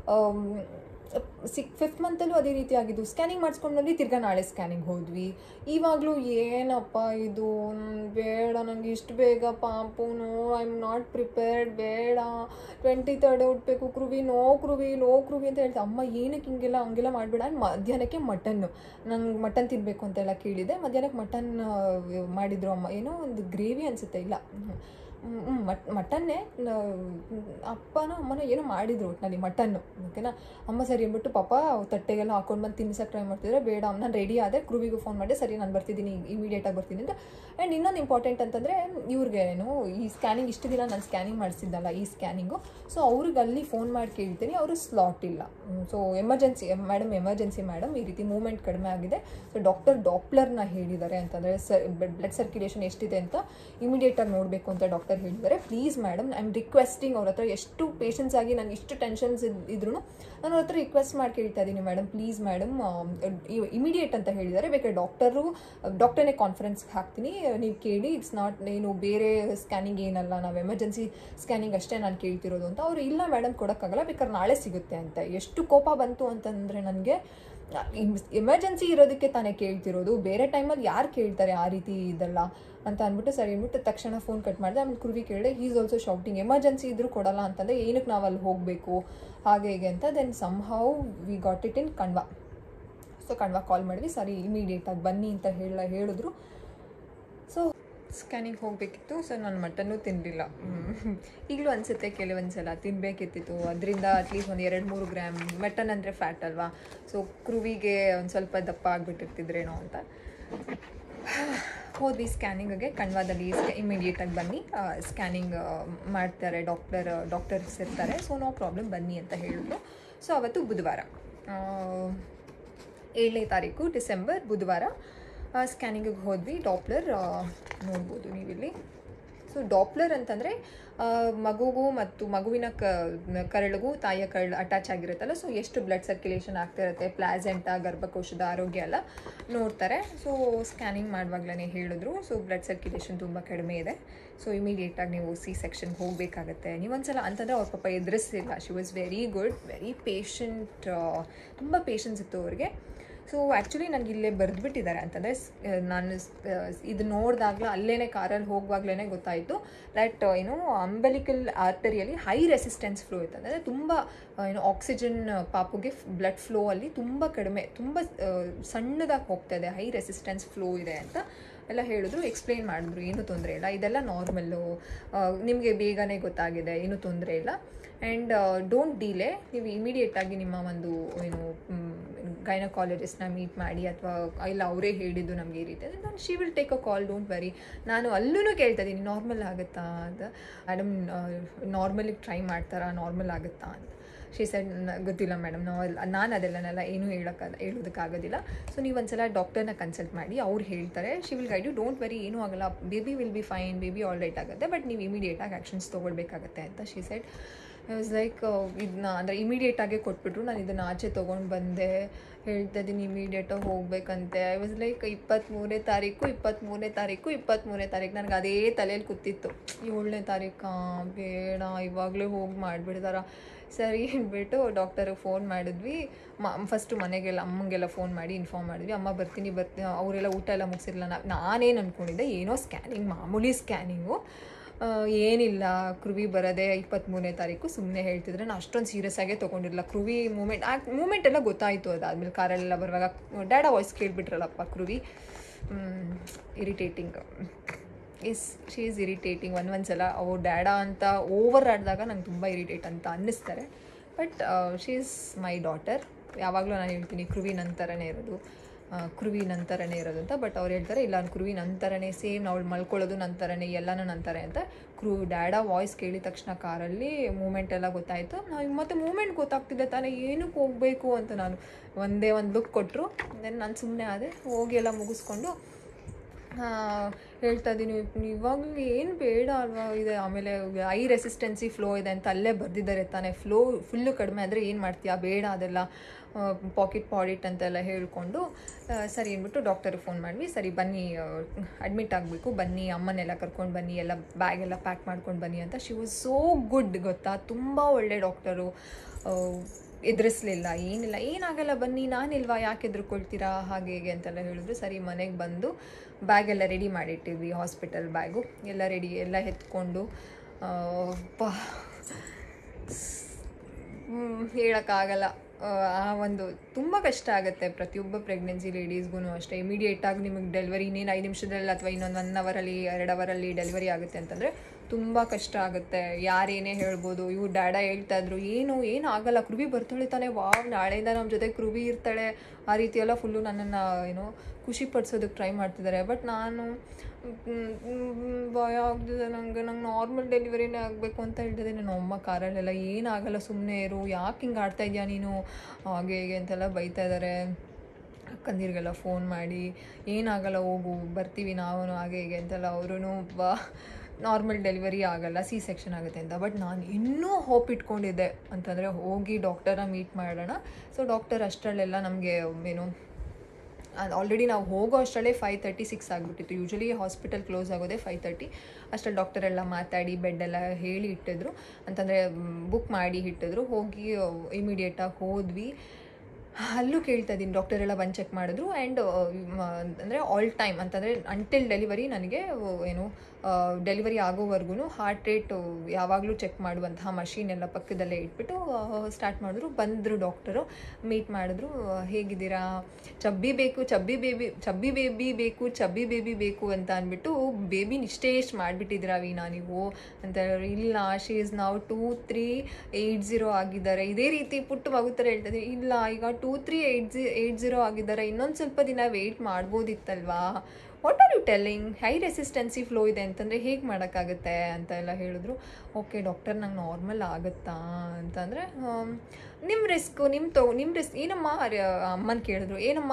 ಸಿಕ್ ಫಿಫ್ತ್ ಮಂತಲ್ಲೂ ಅದೇ ರೀತಿ ಆಗಿದ್ದು ಸ್ಕ್ಯಾನಿಂಗ್ ಮಾಡಿಸ್ಕೊಂಡು ಬಂದು ತಿರ್ಗಾ ನಾಳೆ ಸ್ಕ್ಯಾನಿಂಗ್ ಹೋದ್ವಿ ಇವಾಗಲೂ ಏನಪ್ಪ ಇದು ಮ್, ಬೇಡ ನನಗೆ ಇಷ್ಟು ಬೇಗ ಪಾಪು no I am not prepared ಬೇಡ ಟ್ವೆಂಟಿ ತರ್ಡ್ ಹುಟ್ಟಬೇಕು ಕ್ರುವಿ ನೋ ಕ್ರುವಿ ನೋ ಕ್ರುವಿ ಅಂತ ಹೇಳ್ತಾ ಅಮ್ಮ ಏನಕ್ಕೆ ಹಿಂಗೆಲ್ಲ ಹಂಗೆಲ್ಲ ಮಾಡಬೇಡ ಮಧ್ಯಾಹ್ನಕ್ಕೆ ಮಟನ್ನು ನಂಗೆ ಮಟನ್ ತಿನ್ನಬೇಕು ಅಂತೆಲ್ಲ ಕೇಳಿದೆ ಮಧ್ಯಾಹ್ನಕ್ಕೆ ಮಟನ್ ಮಾಡಿದ್ರು ಅಮ್ಮ ಏನೋ ಒಂದು ಗ್ರೇವಿ ಅನಿಸುತ್ತೆ ಇಲ್ಲ ಹ್ಮ್, ಮಟ್ ಮಟನ್ನೇ ನ- ಅಪ್ಪನೋ ಅಮ್ಮನೋ ಏನೋ ಮಾಡಿದ್ರು ಒಟ್ಟಿನಲ್ಲಿ ಮಟನ್ನು ಓಕೆನಾ ಅಮ್ಮ ಸರಿ ಅಂದ್ಬಿಟ್ಟು ಪಾಪ ತಟ್ಟೆಗೆಲ್ಲ ಹಾಕೊಂಡು ಬಂದು ತಿನ್ಸಕ್ಕೆ ಟ್ರೈ ಮಾಡ್ತಿದ್ರೆ ಬೇಡ ನಾನು ರೆಡಿ ಆದೆ ಕ್ರೂವಿಗೂ ಫೋನ್ ಮಾಡಿ ಸರಿ ನಾನು ಬರ್ತಿದ್ದೀನಿ ಇಮಿಡಿಯೇಟಾಗಿ ಬರ್ತೀನಿ ಅಂತ ಆ್ಯಂಡ್ ಇನ್ನೊಂದು ಇಂಪಾರ್ಟೆಂಟ್ ಅಂತಂದರೆ ಇವ್ರಿಗೆ ಏನು ಈ ಸ್ಕ್ಯಾನಿಂಗ್ ಇಷ್ಟು ದಿನ ನಾನು ಸ್ಕ್ಯಾನಿಂಗ್ ಮಾಡಿಸಿದ್ದಲ್ಲ ಈ ಸ್ಕ್ಯಾನಿಂಗು ಸೊ ಅವ್ರಿಗೆ ಅಲ್ಲಿ ಫೋನ್ ಮಾಡಿ ಕೇಳ್ತೀನಿ ಅವರು ಸ್ಲಾಟ್ ಇಲ್ಲ so emergency madam emergency madam ಈ ರೀತಿ ಮೂವ್ಮೆಂಟ್ ಕಡಿಮೆ ಆಗಿದೆ ಸೊ ಡಾಕ್ಟರ್ ಡಾಪ್ಲರ್ನ ಹೇಳಿದ್ದಾರೆ ಅಂತಂದರೆ ಸರ್ ಬ್ಲಡ್ ಸರ್ಕ್ಯುಲೇಷನ್ ಎಷ್ಟಿದೆ ಅಂತ ಇಮಿಡಿಯೇಟಾಗಿ ನೋಡಬೇಕು ಅಂತ ಡಾಕ್ಟರ್ ಹೇಳಿದ್ದಾರೆ please madam I am requesting ಅವ್ರ ಹತ್ರ ಎಷ್ಟು ಪೇಷನ್ಸ್ ಆಗಿ ನನಗೆ ಇಷ್ಟು ಟೆನ್ಷನ್ಸ್ ಇದ್ರೂ ನಾನು ಅವ್ರ ಹತ್ರ ರಿಕ್ವೆಸ್ಟ್ ಮಾಡಿ ಕೇಳ್ತಾ ಇದ್ದೀನಿ ಮೇಡಮ್ ಪ್ಲೀಸ್ ಮೇಡಮ್ ಇಮಿಡಿಯೇಟ್ ಅಂತ ಹೇಳಿದ್ದಾರೆ ಬೇಕಾದ್ರೆ ಡಾಕ್ಟರು ಡಾಕ್ಟರ್ನೇ ಕಾನ್ಫರೆನ್ಸ್ಗೆ ಹಾಕ್ತೀನಿ ನೀವು ಕೇಳಿ ಇಟ್ಸ್ ನಾಟ್ ಏನು ಬೇರೆ ಸ್ಕ್ಯಾನಿಂಗ್ ಏನಲ್ಲ ನಾವು ಎಮರ್ಜೆನ್ಸಿ ಸ್ಕ್ಯಾನಿಂಗ್ ಅಷ್ಟೇ ನಾನು ಕೇಳ್ತಿರೋದು ಅಂತ ಅವರು ಇಲ್ಲ ಮೇಡಮ್ ಕೊಡೋಕ್ಕಾಗಲ್ಲ ಬೇಕಾದ್ರೆ ನಾಳೆ ಸಿಗುತ್ತೆ ಅಂತ ಎಷ್ಟು ಕೋಪ ಬಂತು ಅಂತಂದರೆ ನನಗೆ ಎಮರ್ಜೆನ್ಸಿ ಇರೋದಕ್ಕೆ ತಾನೇ ಕೇಳ್ತಿರೋದು ಬೇರೆ ಟೈಮಲ್ಲಿ ಯಾರು ಕೇಳ್ತಾರೆ ಆ ರೀತಿ ಇದೆಲ್ಲ ಅಂತ ಅಂದ್ಬಿಟ್ಟು ಸರಿ ಅಂದ್ಬಿಟ್ಟು ತಕ್ಷಣ ಫೋನ್ ಕಟ್ ಮಾಡಿದೆ ಆಮೇಲೆ ಕುರುವಿ ಕೇಳಿದೆ ಈಸ್ ಆಲ್ಸೋ ಶೌಟಿಂಗ್ ಎಮರ್ಜೆನ್ಸಿ ಇದ್ರೂ ಕೊಡಲ್ಲ ಅಂತಂದರೆ ಏನಕ್ಕೆ ನಾವು ಅಲ್ಲಿ ಹೋಗಬೇಕು ಹಾಗೆ ಹೀಗೆ ಅಂತ then somehow we got it in Kanva so Kanva call ಮಾಡಿದ್ವಿ ಸರಿ ಇಮಿಡಿಯೇಟಾಗಿ ಬನ್ನಿ ಅಂತ ಹೇಳ ಹೇಳಿದ್ರು ಸೊ ಸ್ಕ್ಯಾನಿಂಗ್ ಹೋಗಬೇಕಿತ್ತು ಸೊ ನಾನು ಮಟನ್ನು ತಿನ್ನಲಿಲ್ಲ ಈಗಲೂ ಅನಿಸುತ್ತೆ ಕೆಲವೊಂದು ಸಲ ತಿನ್ನಬೇಕಿತ್ತು ಅದರಿಂದ ಅಟ್ಲೀಸ್ಟ್ ಒಂದು ಎರಡು ಮೂರು ಗ್ರಾಮ್ ಮಟನ್ ಅಂದರೆ ಫ್ಯಾಟ್ ಅಲ್ವಾ ಸೊ ಕ್ರುವಿಗೆ ಒಂದು ಸ್ವಲ್ಪ ದಪ್ಪ ಆಗಿಬಿಟ್ಟಿರ್ತಿದ್ರೇನೋ ಅಂತ ಹೋದ್ವಿ ಸ್ಕ್ಯಾನಿಂಗ್ಗೆ ಕಣ್ವಾದಲ್ಲಿ ಇಮಿಡಿಯೇಟಾಗಿ ಬನ್ನಿ ಸ್ಕ್ಯಾನಿಂಗ್ ಮಾಡ್ತಾರೆ ಡಾಕ್ಟರ್ ಡಾಕ್ಟರ್ಸ್ ಇರ್ತಾರೆ ಸೊ ನೋ ಪ್ರಾಬ್ಲಮ್ ಬನ್ನಿ ಅಂತ ಹೇಳಿದ್ರು ಸೊ ಅವತ್ತು ಬುಧವಾರ ಆ, ಏಳನೇ ತಾರೀಕು ಡಿಸೆಂಬರ್ ಬುಧವಾರ ಸ್ಕ್ಯಾನಿಂಗಿಗೆ ಹೋದ್ವಿ ಡಾಪ್ಲರ್ ನೋಡ್ಬೋದು ನೀವಿಲ್ಲಿ ಸೊ ಡಾಪ್ಲರ್ ಅಂತಂದರೆ ಮಗುಗೂ ಮತ್ತು ಮಗುವಿನ ಕ ಕರಳಿಗೂ ತಾಯಿಯ ಕರಳು ಅಟ್ಯಾಚ್ ಆಗಿರುತ್ತಲ್ಲ ಸೊ ಎಷ್ಟು ಬ್ಲಡ್ ಸರ್ಕ್ಯುಲೇಷನ್ ಆಗ್ತಾ ಇರುತ್ತೆ ಪ್ಲಾಸೆಂಟ ಗರ್ಭಕೋಶದ ಆರೋಗ್ಯ ಎಲ್ಲ ನೋಡ್ತಾರೆ ಸೊ ಸ್ಕ್ಯಾನಿಂಗ್ ಮಾಡುವಾಗಲೇ ಹೇಳಿದ್ರು ಸೊ ಬ್ಲಡ್ ಸರ್ಕ್ಯುಲೇಷನ್ ತುಂಬ ಕಡಿಮೆ ಇದೆ ಸೊ ಇಮಿಡಿಯೇಟಾಗಿ ನೀವು ಸಿ ಸೆಕ್ಷನ್ಗೆ ಹೋಗಬೇಕಾಗತ್ತೆ ನೀವೊಂದ್ಸಲ ಅಂತಂದರೆ ಅವ್ರ ಪಾಪ ಎದುರಿಸಿಲ್ಲ she was very good very patient ತುಂಬ ಪೇಷನ್ಸ್ ಇತ್ತು ಅವ್ರಿಗೆ ಸೊ ಆ್ಯಕ್ಚುಲಿ ನನಗೆ ಇಲ್ಲೇ ಬರೆದ್ಬಿಟ್ಟಿದ್ದಾರೆ ಅಂತಂದರೆ ನಾನು ಇದು ನೋಡಿದಾಗಲೂ ಅಲ್ಲೇ ಕಾರಲ್ಲಿ ಹೋಗುವಾಗಲೇ ಗೊತ್ತಾಯಿತು ದಟ್ ಏನು ಅಂಬಲಿಕಲ್ ಆರ್ಟರಿಯಲ್ಲಿ ಹೈ ರೆಸಿಸ್ಟೆನ್ಸ್ ಫ್ಲೋ ಇತ್ತು ಅಂದರೆ ತುಂಬ ಏನು ಆಕ್ಸಿಜನ್ ಪಾಪುಗೆ ಬ್ಲಡ್ ಫ್ಲೋ ಅಲ್ಲಿ ತುಂಬ ಕಡಿಮೆ ತುಂಬ ಸಣ್ಣದಾಗಿ ಹೋಗ್ತಾ ಇದೆ ಹೈ ರೆಸಿಸ್ಟೆನ್ಸ್ ಫ್ಲೋ ಇದೆ ಅಂತ ಎಲ್ಲ ಹೇಳಿದ್ರು ಎಕ್ಸ್ಪ್ಲೈನ್ ಮಾಡಿದ್ರು ಏನು ತೊಂದರೆ ಇಲ್ಲ ಇದೆಲ್ಲ ನಾರ್ಮಲ್ಲು ನಿಮಗೆ ಬೇಗನೆ ಗೊತ್ತಾಗಿದೆ ಏನು ತೊಂದರೆ ಇಲ್ಲ ಆ್ಯಂಡ್ ಡೋಂಟ್ ಡಿಲೇ ನೀವು ಇಮಿಡಿಯೇಟಾಗಿ ನಿಮ್ಮ ಒಂದು ಏನು ಗೈನಕಾಲಜಿಸ್ಟ್ನ ಮೀಟ್ ಮಾಡಿ ಅಥವಾ ಇಲ್ಲ ಅವರೇ ಹೇಳಿದ್ದು ನಮಗೆ ಈ ರೀತಿ ನಾನು she will take a call don't worry ನಾನು ಅಲ್ಲೂ ಕೇಳ್ತಾ ಇದ್ದೀನಿ ನಾರ್ಮಲ್ ಆಗುತ್ತಾ ಅಂತ ಮೇಡಮ್ ನಾರ್ಮಲಿಗೆ ಟ್ರೈ ಮಾಡ್ತಾರಾ ನಾರ್ಮಲ್ ಆಗುತ್ತಾ ಅಂತ ಶಿ ಸೈಡ್ ಗೊತ್ತಿಲ್ಲ ಮೇಡಮ್ ನಾವು ನಾನು ಅದೆಲ್ಲನೆಲ್ಲ ಏನೂ ಹೇಳೋಕ್ಕಾಗ ಹೇಳೋದಕ್ಕಾಗೋದಿಲ್ಲ ಸೊ ನೀವು ಒಂದ್ಸಲ ಡಾಕ್ಟರ್ನ ಕನ್ಸಲ್ಟ್ ಮಾಡಿ ಅವ್ರು ಹೇಳ್ತಾರೆ she will guide you don't worry ಏನೂ ಆಗಲ್ಲ baby will be fine baby all right ಆಗುತ್ತೆ ಬಟ್ ನೀವು ಇಮಿಡಿಯೇಟಾಗಿ ಆ್ಯಕ್ಷನ್ಸ್ ತೊಗೊಳ್ಬೇಕಾಗತ್ತೆ ಅಂತ she said I was like ಇದನ್ನ ಅಂದರೆ ಇಮಿಡಿಯೇಟಾಗೆ ಕೊಟ್ಬಿಟ್ರು ನಾನು ಇದನ್ನು ಆಚೆ ತೊಗೊಂಡು ಬಂದೆ ಹೇಳ್ತಾ ಇದ್ದೀನಿ ಇಮಿಡಿಯೇಟಾಗಿ ಹೋಗ್ಬೇಕಂತೆ ಐ ವಾಸ್ ಲೈಕ್ ಇಪ್ಪತ್ತ್ಮೂರನೇ ತಾರೀಕು ಇಪ್ಪತ್ತ್ಮೂರನೇ ತಾರೀಕು ಇಪ್ಪತ್ತ್ಮೂರನೇ ತಾರೀಕು ನನಗೆ ಅದೇ ತಲೆಯಲ್ಲಿ ಕೂತಿತ್ತು ಏಳನೇ ತಾರೀಕಾ ಬೇಡ ಇವಾಗಲೇ ಹೋಗಿ ಮಾಡಿಬಿಡ್ತಾರ ಸರಿ ಅಂದ್ಬಿಟ್ಟು ಡಾಕ್ಟರಿಗೆ ಫೋನ್ ಮಾಡಿದ್ವಿ ಮ ಫಸ್ಟು ಮನೆಗೆಲ್ಲ ಅಮ್ಮಂಗೆಲ್ಲ ಫೋನ್ ಮಾಡಿ ಇನ್ಫಾರ್ಮ್ ಮಾಡಿದ್ವಿ ಅಮ್ಮ ಬರ್ತೀನಿ ಬರ್ತೀನಿ ಅವರೆಲ್ಲ ಊಟ ಎಲ್ಲ ಮುಗಿಸಿರಲ್ಲ ನಾ ನಾನೇನು ಅಂದ್ಕೊಂಡಿದ್ದೆ ಏನೋ ಸ್ಕ್ಯಾನಿಂಗ್ ಮಾಮೂಲಿ ಸ್ಕ್ಯಾನಿಂಗು ಏನಿಲ್ಲ ಕ್ರುವಿ ಬರೋದೇ ಇಪ್ಪತ್ತ್ಮೂರನೇ ತಾರೀಕು ಸುಮ್ಮನೆ ಹೇಳ್ತಿದ್ರೆ ನಾನು ಅಷ್ಟೊಂದು ಸೀರಿಯಸ್ ಆಗೇ ತೊಗೊಂಡಿರಲಿಲ್ಲ ಕ್ರುವಿ ಮೂಮೆಂಟ್ ಆ ಮೂಮೆಂಟ್ ಎಲ್ಲ ಗೊತ್ತಾಯಿತು ಅದಾದಮೇಲೆ ಕಾರಲ್ಲೆಲ್ಲ ಬರುವಾಗ ಡ್ಯಾಡ ವಾಯ್ಸ್ ಕೇಳಿಬಿಟ್ರಲ್ಲಪ್ಪ Kruvi irritating is she is irritating ಒಂದು ಒಂದು ಸಲ ಅವ್ರು ಡ್ಯಾಡ ಅಂತ ಓವರ್ ಆಡಿದಾಗ ನಂಗೆ ತುಂಬ ಇರಿಟೇಟ್ ಅಂತ ಅನ್ನಿಸ್ತಾರೆ but she is my daughter ಯಾವಾಗಲೂ ನಾನು ಹೇಳ್ತೀನಿ ಕ್ರುವಿ ನಂತರನೇ ಇರೋದು ಆ, ಕ್ರುವಿ ನಂತರನೇ ಇರೋದು ಅಂತ ಬಟ್ ಅವ್ರು ಹೇಳ್ತಾರೆ ಇಲ್ಲ ಕ್ರುವಿ ನಂತರನೇ ಸೇಮ್ ಅವಳು ಮಲ್ಕೊಳ್ಳೋದು ನಂತರನೇ ಎಲ್ಲನೂ ನಂತರ ಅಂತ ಕ್ರೂ ಡ್ಯಾಡ ವಾಯ್ಸ್ ಕೇಳಿದ ತಕ್ಷಣ ಕಾರಲ್ಲಿ ಮೂಮೆಂಟ್ ಎಲ್ಲ ಗೊತ್ತಾಯಿತು ನಾವು ಮತ್ತೆ ಮೂಮೆಂಟ್ ಗೊತ್ತಾಗ್ತಿದೆ ತಾನೇ ಏನಕ್ಕೆ ಹೋಗಬೇಕು ಅಂತ ನಾನು ಒಂದೇ ಒಂದು ಲುಕ್ ಕೊಟ್ಟರು ದೆನ್ ನಾನು ಸುಮ್ಮನೆ ಆದೆ ಹೋಗಿ ಎಲ್ಲ ಮುಗಿಸ್ಕೊಂಡು ಆ, ಹೇಳ್ತಾ ಇದ್ದೀನಿ ಇವಾಗಲೂ ಏನು ಬೇಡ ಅಲ್ವಾ ಇದೆ ಆಮೇಲೆ ಐ ರೆಸಿಸ್ಟೆನ್ಸಿ ಫ್ಲೋ ಇದೆ ಅಂತ ಅಲ್ಲೇ ಬರೆದಿದ್ದಾರೆ ತಾನೇ ಫ್ಲೋ ಫುಲ್ಲು ಕಡಿಮೆ ಆದರೆ ಏನು ಮಾಡ್ತೀಯಾ ಬೇಡ ಅದೆಲ್ಲ ಪಾಕೆಟ್ ಪಾಡಿಟ್ ಅಂತೆಲ್ಲ ಹೇಳ್ಕೊಂಡು ಆ, ಸರಿ ಅಂದ್ಬಿಟ್ಟು ಡಾಕ್ಟರ್ಗೆ ಫೋನ್ ಮಾಡಿದ್ವಿ ಸರಿ ಬನ್ನಿ ಅಡ್ಮಿಟ್ ಆಗಬೇಕು ಬನ್ನಿ ಅಮ್ಮನೆಲ್ಲ ಕರ್ಕೊಂಡು ಬನ್ನಿ ಎಲ್ಲ ಬ್ಯಾಗ್ ಎಲ್ಲ ಪ್ಯಾಕ್ ಮಾಡ್ಕೊಂಡು ಬನ್ನಿ ಅಂತ ಶಿ ವಾಸ್ ಸೋ ಗುಡ್ ಗೊತ್ತಾ ತುಂಬ ಒಳ್ಳೆ ಡಾಕ್ಟರು ಎದುರಿಸ್ಲಿಲ್ಲ ಏನಿಲ್ಲ ಏನಾಗಲ್ಲ ಬನ್ನಿ ನಾನಿಲ್ವಾ ಯಾಕೆ ಎದುರ್ಕೊಳ್ತೀರಾ ಹಾಗೆ ಹೀಗೆ ಅಂತೆಲ್ಲ ಹೇಳಿದ್ರು ಸರಿ ಮನೆಗೆ ಬಂದು ಬ್ಯಾಗ್ ಎಲ್ಲ ರೆಡಿ ಮಾಡಿಟ್ಟಿದ್ವಿ ಹಾಸ್ಪಿಟಲ್ ಬ್ಯಾಗು ಎಲ್ಲ ರೆಡಿ ಎಲ್ಲ ಎತ್ಕೊಂಡು ಆ, ಪ ಹೇಳೋಕ್ಕಾಗಲ್ಲ ಆ, ಆ ಒಂದು ತುಂಬ ಕಷ್ಟ ಆಗುತ್ತೆ ಪ್ರತಿಯೊಬ್ಬ ಪ್ರೆಗ್ನೆನ್ಸಿ ಲೇಡೀಸ್ಗೂ ಅಷ್ಟೇ ಇಮಿಡಿಯೇಟಾಗಿ ನಿಮಗೆ ಡೆಲಿವರಿ ಇನ್ನೇನು ಐದು ನಿಮಿಷದಲ್ಲಿ ಅಥವಾ ಇನ್ನೊಂದು ಒನ್ ಅವರಲ್ಲಿ ಎರಡು ಅವರಲ್ಲಿ ಡೆಲಿವರಿ ಆಗುತ್ತೆ ಅಂತಂದರೆ ತುಂಬ ಕಷ್ಟ ಆಗುತ್ತೆ ಯಾರೇನೇ ಹೇಳ್ಬೋದು ಇವ್ರು ಡ್ಯಾಡ ಹೇಳ್ತಾ ಇದ್ರು ಏನು ಏನು ಆಗಲ್ಲ ಕೃವಿ ಬರ್ತಾಳೆ ತಾನೆ ವಾವ್ ನಾಳೆಯಿಂದ ನಮ್ಮ ಜೊತೆ ಕೃವಿ ಇರ್ತಾಳೆ ಆ ರೀತಿ ಎಲ್ಲ ಫುಲ್ಲು ನನ್ನನ್ನು ಏನೋ ಖುಷಿ ಪಡಿಸೋದಕ್ಕೆ ಟ್ರೈ ಮಾಡ್ತಿದ್ದಾರೆ ಬಟ್ ನಾನು ಮ್, ಮ್, ಭಯ ಆಗ್ತಿದೆ ನನಗೆ ನಂಗೆ ನಾರ್ಮಲ್ ಡೆಲಿವರಿನೇ ಆಗಬೇಕು ಅಂತ ಹೇಳ್ತಿದ್ದೆ ನನ್ನ ಅಮ್ಮ ಕಾರಲ್ಲೆಲ್ಲ ಏನಾಗಲ್ಲ ಸುಮ್ಮನೆ ಇರು ಯಾಕೆ ಹಿಂಗೆ ಆಡ್ತಾ ಇದೆಯಾ ನೀನು ಹಾಗೆ ಹೀಗೆ ಅಂತೆಲ್ಲ ಬೈತಾ ಇದ್ದಾರೆ ಅಕ್ಕಂದಿರಿಗೆಲ್ಲ ಫೋನ್ ಮಾಡಿ ಏನಾಗಲ್ಲ ಹೋಗು ಬರ್ತೀವಿ ನಾವು ಹಾಗೆ ಹೀಗೆ ಅಂತೆಲ್ಲ ಅವರು ಬಾ ನಾರ್ಮಲ್ ಡೆಲಿವರಿ ಆಗಲ್ಲ ಸಿ ಸೆಕ್ಷನ್ ಆಗುತ್ತೆ ಅಂತ ಬಟ್ ನಾನು ಇನ್ನೂ ಹೋಪ್ ಇಟ್ಕೊಂಡಿದ್ದೆ ಅಂತಂದರೆ ಹೋಗಿ ಡಾಕ್ಟರ್ನ ಮೀಟ್ ಮಾಡೋಣ ಸೊ ಡಾಕ್ಟರ್ ಅಷ್ಟರಲ್ಲೆಲ್ಲ ನಮಗೆ ಏನು ಆಲ್ರೆಡಿ ನಾವು ಹೋಗೋ ಅಷ್ಟರಲ್ಲೇ ಫೈವ್ ತರ್ಟಿ ಸಿಕ್ಸ್ ಆಗಿಬಿಟ್ಟಿತ್ತು ಯೂಶ್ವಲಿ ಹಾಸ್ಪಿಟಲ್ ಕ್ಲೋಸ್ ಆಗೋದೇ ಫೈವ್ ತರ್ಟಿ ಅಷ್ಟರಲ್ಲಿ ಡಾಕ್ಟರ್ ಎಲ್ಲ ಮಾತಾಡಿ ಬೆಡ್ ಎಲ್ಲ ಹೇಳಿ ಇಟ್ಟಿದ್ರು ಅಂತಂದರೆ ಬುಕ್ ಮಾಡಿ ಇಟ್ಟಿದ್ರು ಹೋಗಿ ಇಮಿಡಿಯೇಟಾಗಿ ಹೋದ್ವಿ ಅಲ್ಲೂ ಕೇಳ್ತಾ ಇದ್ದೀನಿ ಡಾಕ್ಟರ್ ಎಲ್ಲ ಬಂದು ಚೆಕ್ ಮಾಡಿದ್ರು ಆ್ಯಂಡ್ ಅಂದರೆ ಆಲ್ ಟೈಮ್ ಅಂತಂದರೆ ಅಂಟಿಲ್ ಡೆಲಿವರಿ ನನಗೆ ಏನು ಡೆಲಿವರಿ ಆಗೋವರೆಗೂ ಹಾರ್ಟ್ ರೇಟ್ ಯಾವಾಗಲೂ ಚೆಕ್ ಮಾಡುವಂತಹ ಮಷೀನ್ ಎಲ್ಲ ಪಕ್ಕದಲ್ಲೇ ಇಟ್ಬಿಟ್ಟು ಸ್ಟಾರ್ಟ್ ಮಾಡಿದ್ರು ಬಂದರು ಡಾಕ್ಟರು ಮೀಟ್ ಮಾಡಿದ್ರು ಹೇಗಿದ್ದೀರಾ ಚಬ್ಬಿ ಬೇಕು ಚಬ್ಬಿ ಬೇಬಿ ಚಬ್ಬಿ ಬೇಬಿ ಬೇಕು ಚಬ್ಬಿ ಬೇಬಿ ಬೇಕು ಅಂತ ಅಂದ್ಬಿಟ್ಟು ಬೇಬಿನ ಇಷ್ಟೇ ಇಷ್ಟು ಮಾಡಿಬಿಟ್ಟಿದ್ದೀರಾ ವೀನಾ ನೀವು ಅಂತ ಹೇಳಿದ್ರು ಇಲ್ಲ ಶಿ ಇಸ್ ನಾವು ಟೂ ತ್ರೀ ಏಯ್ಟ್ ಜೀರೋ ಆಗಿದ್ದಾರೆ ಇದೇ ರೀತಿ ಪುಟ್ಟು ಮಗುತ್ತರ ಹೇಳ್ತಿದ್ದೆ ಇಲ್ಲ ಈಗ two three eight G eight zero ಆಗಿದ್ದಾರೆ ಇನ್ನೊಂದು ಸ್ವಲ್ಪ ದಿನ ವೆಯ್ಟ್ ಮಾಡ್ಬೋದಿತ್ತಲ್ವಾ what are you telling high resistance flow ಇದೆ ಅಂತಂದರೆ ಹೇಗೆ ಮಾಡೋಕ್ಕಾಗುತ್ತೆ ಅಂತ ಎಲ್ಲ ಹೇಳಿದ್ರು ಓಕೆ ಡಾಕ್ಟರ್ ನಂಗೆ ನಾರ್ಮಲ್ ಆಗುತ್ತಾ ಅಂತಂದರೆ ನಿಮ್ಮ ರಿಸ್ಕು ನಿಮ್ಮ ತೊ ನಿಮ್ಮ ರಿಸ್ಕ್ ಏನಮ್ಮ ಅಮ್ಮನ ಕೇಳಿದ್ರು ಏನಮ್ಮ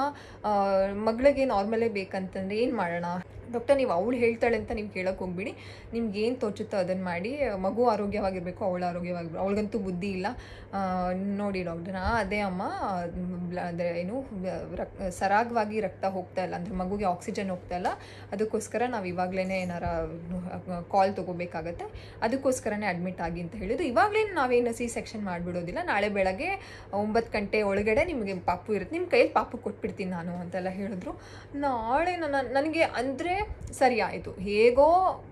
ಮಗಳಿಗೆ ನಾರ್ಮಲೇ ಬೇಕಂತಂದ್ರೆ ಏನು ಮಾಡೋಣ ಡಾಕ್ಟರ್ ನೀವು ಅವಳು ಹೇಳ್ತಾಳೆ ಅಂತ ನೀವು ಕೇಳೋಕೆ ಹೋಗ್ಬಿಡಿ ನಿಮ್ಗೆ ಏನು ತೋಚುತ್ತೋ ಅದನ್ನು ಮಾಡಿ ಮಗು ಆರೋಗ್ಯವಾಗಿರಬೇಕು ಅವಳು ಆರೋಗ್ಯವಾಗಿರ್ಬೇಕು ಅವಳಿಗಂತೂ ಬುದ್ಧಿ ಇಲ್ಲ ನೋಡಿ ಡಾಕ್ಟರ್ ಅದೇ ಅಮ್ಮ ಅಂದರೆ ಏನು ರಕ್ ಸರಾಗವಾಗಿ ರಕ್ತ ಹೋಗ್ತಾ ಇಲ್ಲ ಅಂದರೆ ಮಗುಗೆ ಆಕ್ಸಿಜನ್ ಹೋಗ್ತಾ ಇಲ್ಲ ಅದಕ್ಕೋಸ್ಕರ ನಾವು ಇವಾಗಲೇ ಏನಾರ ಕಾಲ್ ತೊಗೋಬೇಕಾಗತ್ತೆ ಅದಕ್ಕೋಸ್ಕರನೇ ಅಡ್ಮಿಟ್ ಆಗಿ ಅಂತ ಹೇಳಿದ್ರು ಇವಾಗಲೇ ನಾವೇನು ಸಿ ಸೆಕ್ಷನ್ ಮಾಡಿಬಿಡೋದಿಲ್ಲ ನಾಳೆ ಬೆಳಗ್ಗೆ ಒಂಬತ್ತು ಗಂಟೆ ಒಳಗಡೆ ನಿಮಗೆ ಪಾಪು ಇರುತ್ತೆ ನಿಮ್ಮ ಕೈಯಲ್ಲಿ ಪಾಪು ಕೊಟ್ಬಿಡ್ತೀನಿ ನಾನು ಅಂತೆಲ್ಲ ಹೇಳಿದ್ರು ನಾಳೆ ನನ್ನ ನನಗೆ ಅಂದರೆ ಸರಿ ಆಯಿತು ಹೇಗೋ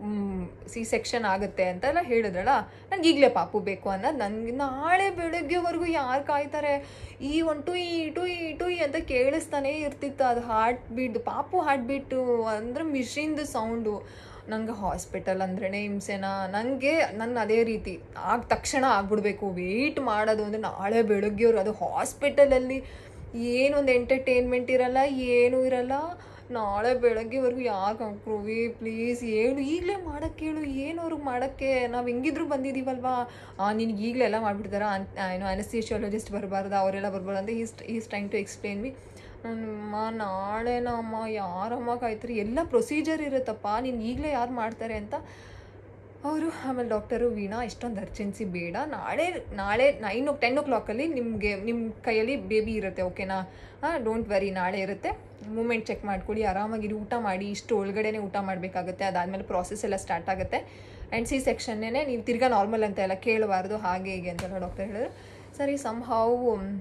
ಸಿ ಸೆಕ್ಷನ್ ಆಗುತ್ತೆ ಅಂತೆಲ್ಲ ಹೇಳಿದ್ರಲ್ಲ ನನಗೆ ಈಗಲೇ ಪಾಪು ಬೇಕು ಅನ್ನೋದು ನನಗೆ ನಾಳೆ ಬೆಳಗ್ಗೆವರೆಗೂ ಯಾರು ಕಾಯ್ತಾರೆ ಈ ಒನ್ ಟು ಈ ಟು ಈ ಟು ಈ ಅಂತ ಕೇಳಿಸ್ತಾನೆ ಇರ್ತಿತ್ತು ಅದು ಹಾರ್ಟ್ ಬೀಟ್ ಪಾಪು ಹಾರ್ಟ್ ಬೀಟು ಅಂದರೆ ಮಿಷಿನ್ದು ಸೌಂಡು ನಂಗೆ ಹಾಸ್ಪಿಟಲ್ ಅಂದ್ರೇ ಹಿಂಸೆನಾ ನನಗೆ ನನ್ನ ಅದೇ ರೀತಿ ಆಗ ತಕ್ಷಣ ಆಗ್ಬಿಡ್ಬೇಕು ವೆಯ್ಟ್ ಮಾಡೋದು ಅಂದರೆ ನಾಳೆ ಬೆಳಗ್ಗೆಯವ್ರು ಅದು ಹಾಸ್ಪಿಟಲಲ್ಲಿ ಏನೊಂದು ಎಂಟರ್ಟೈನ್ಮೆಂಟ್ ಇರಲ್ಲ ಏನೂ ಇರಲ್ಲ ನಾಳೆ ಬೆಳಗ್ಗೆವರೆಗೂ ಯಾಕೆ ಹಾಕ್ರೋವಿ ಪ್ಲೀಸ್ ಏನು ಈಗಲೇ ಮಾಡೋಕ್ಕೆ ಹೇಳು ಏನು ಅವ್ರಿಗೆ ಮಾಡೋಕ್ಕೆ ನಾವು ಹೆಂಗಿದ್ರು ಬಂದಿದ್ದೀವಲ್ವಾ ನಿನಗೆ ಈಗಲೇ ಎಲ್ಲ ಮಾಡಿಬಿಡ್ತಾರ ಏನು ಅನಸ್ತೀಶಿಯಾಲಜಿಸ್ಟ್ ಬರಬಾರ್ದು ಅವರೆಲ್ಲ ಬರ್ಬಾರ್ದು ಅಂತ is is trying to explain me ಅಮ್ಮ ನಾಳೆನಮ್ಮ ಯಾರಮ್ಮ ಕಾಯ್ತಾರೆ ಎಲ್ಲ ಪ್ರೊಸೀಜರ್ ಇರುತ್ತಪ್ಪ ನೀನು ಈಗಲೇ ಯಾರು ಮಾಡ್ತಾರೆ ಅಂತ ಅವರು ಆಮೇಲೆ ಡಾಕ್ಟರು ವೀಣಾ ಇಷ್ಟೊಂದು ಅರ್ಜೆನ್ಸಿ ಬೇಡ ನಾಳೆ ನಾಳೆ ನೈನ್ ಓ ಟೆನ್ ಓ ಕ್ಲಾಕಲ್ಲಿ ನಿಮಗೆ ನಿಮ್ಮ ಕೈಯಲ್ಲಿ ಬೇಬಿ ಇರುತ್ತೆ ಓಕೆನಾ ಹಾಂ ಡೋಂಟ್ ವರಿ ನಾಳೆ ಇರುತ್ತೆ ಮೂಮೆಂಟ್ ಚೆಕ್ ಮಾಡ್ಕೊಳ್ಳಿ ಆರಾಮಾಗಿ ಊಟ ಮಾಡಿ ಇಷ್ಟು ಒಳಗಡೆನೇ ಊಟ ಮಾಡಬೇಕಾಗುತ್ತೆ ಅದಾದಮೇಲೆ ಪ್ರಾಸೆಸ್ ಎಲ್ಲ ಸ್ಟಾರ್ಟ್ ಆಗುತ್ತೆ ಆ್ಯಂಡ್ ಸಿ ಸೆಕ್ಷನ್ನೇ ನೀವು ತಿರ್ಗಾ ನಾರ್ಮಲ್ ಅಂತ ಎಲ್ಲ ಕೇಳಬಾರ್ದು ಹಾಗೆ ಹೀಗೆ ಅಂತೆಲ್ಲ ಡಾಕ್ಟರ್ ಹೇಳಿದ್ರು ಸರಿ ಸಮ್ ಹಾವು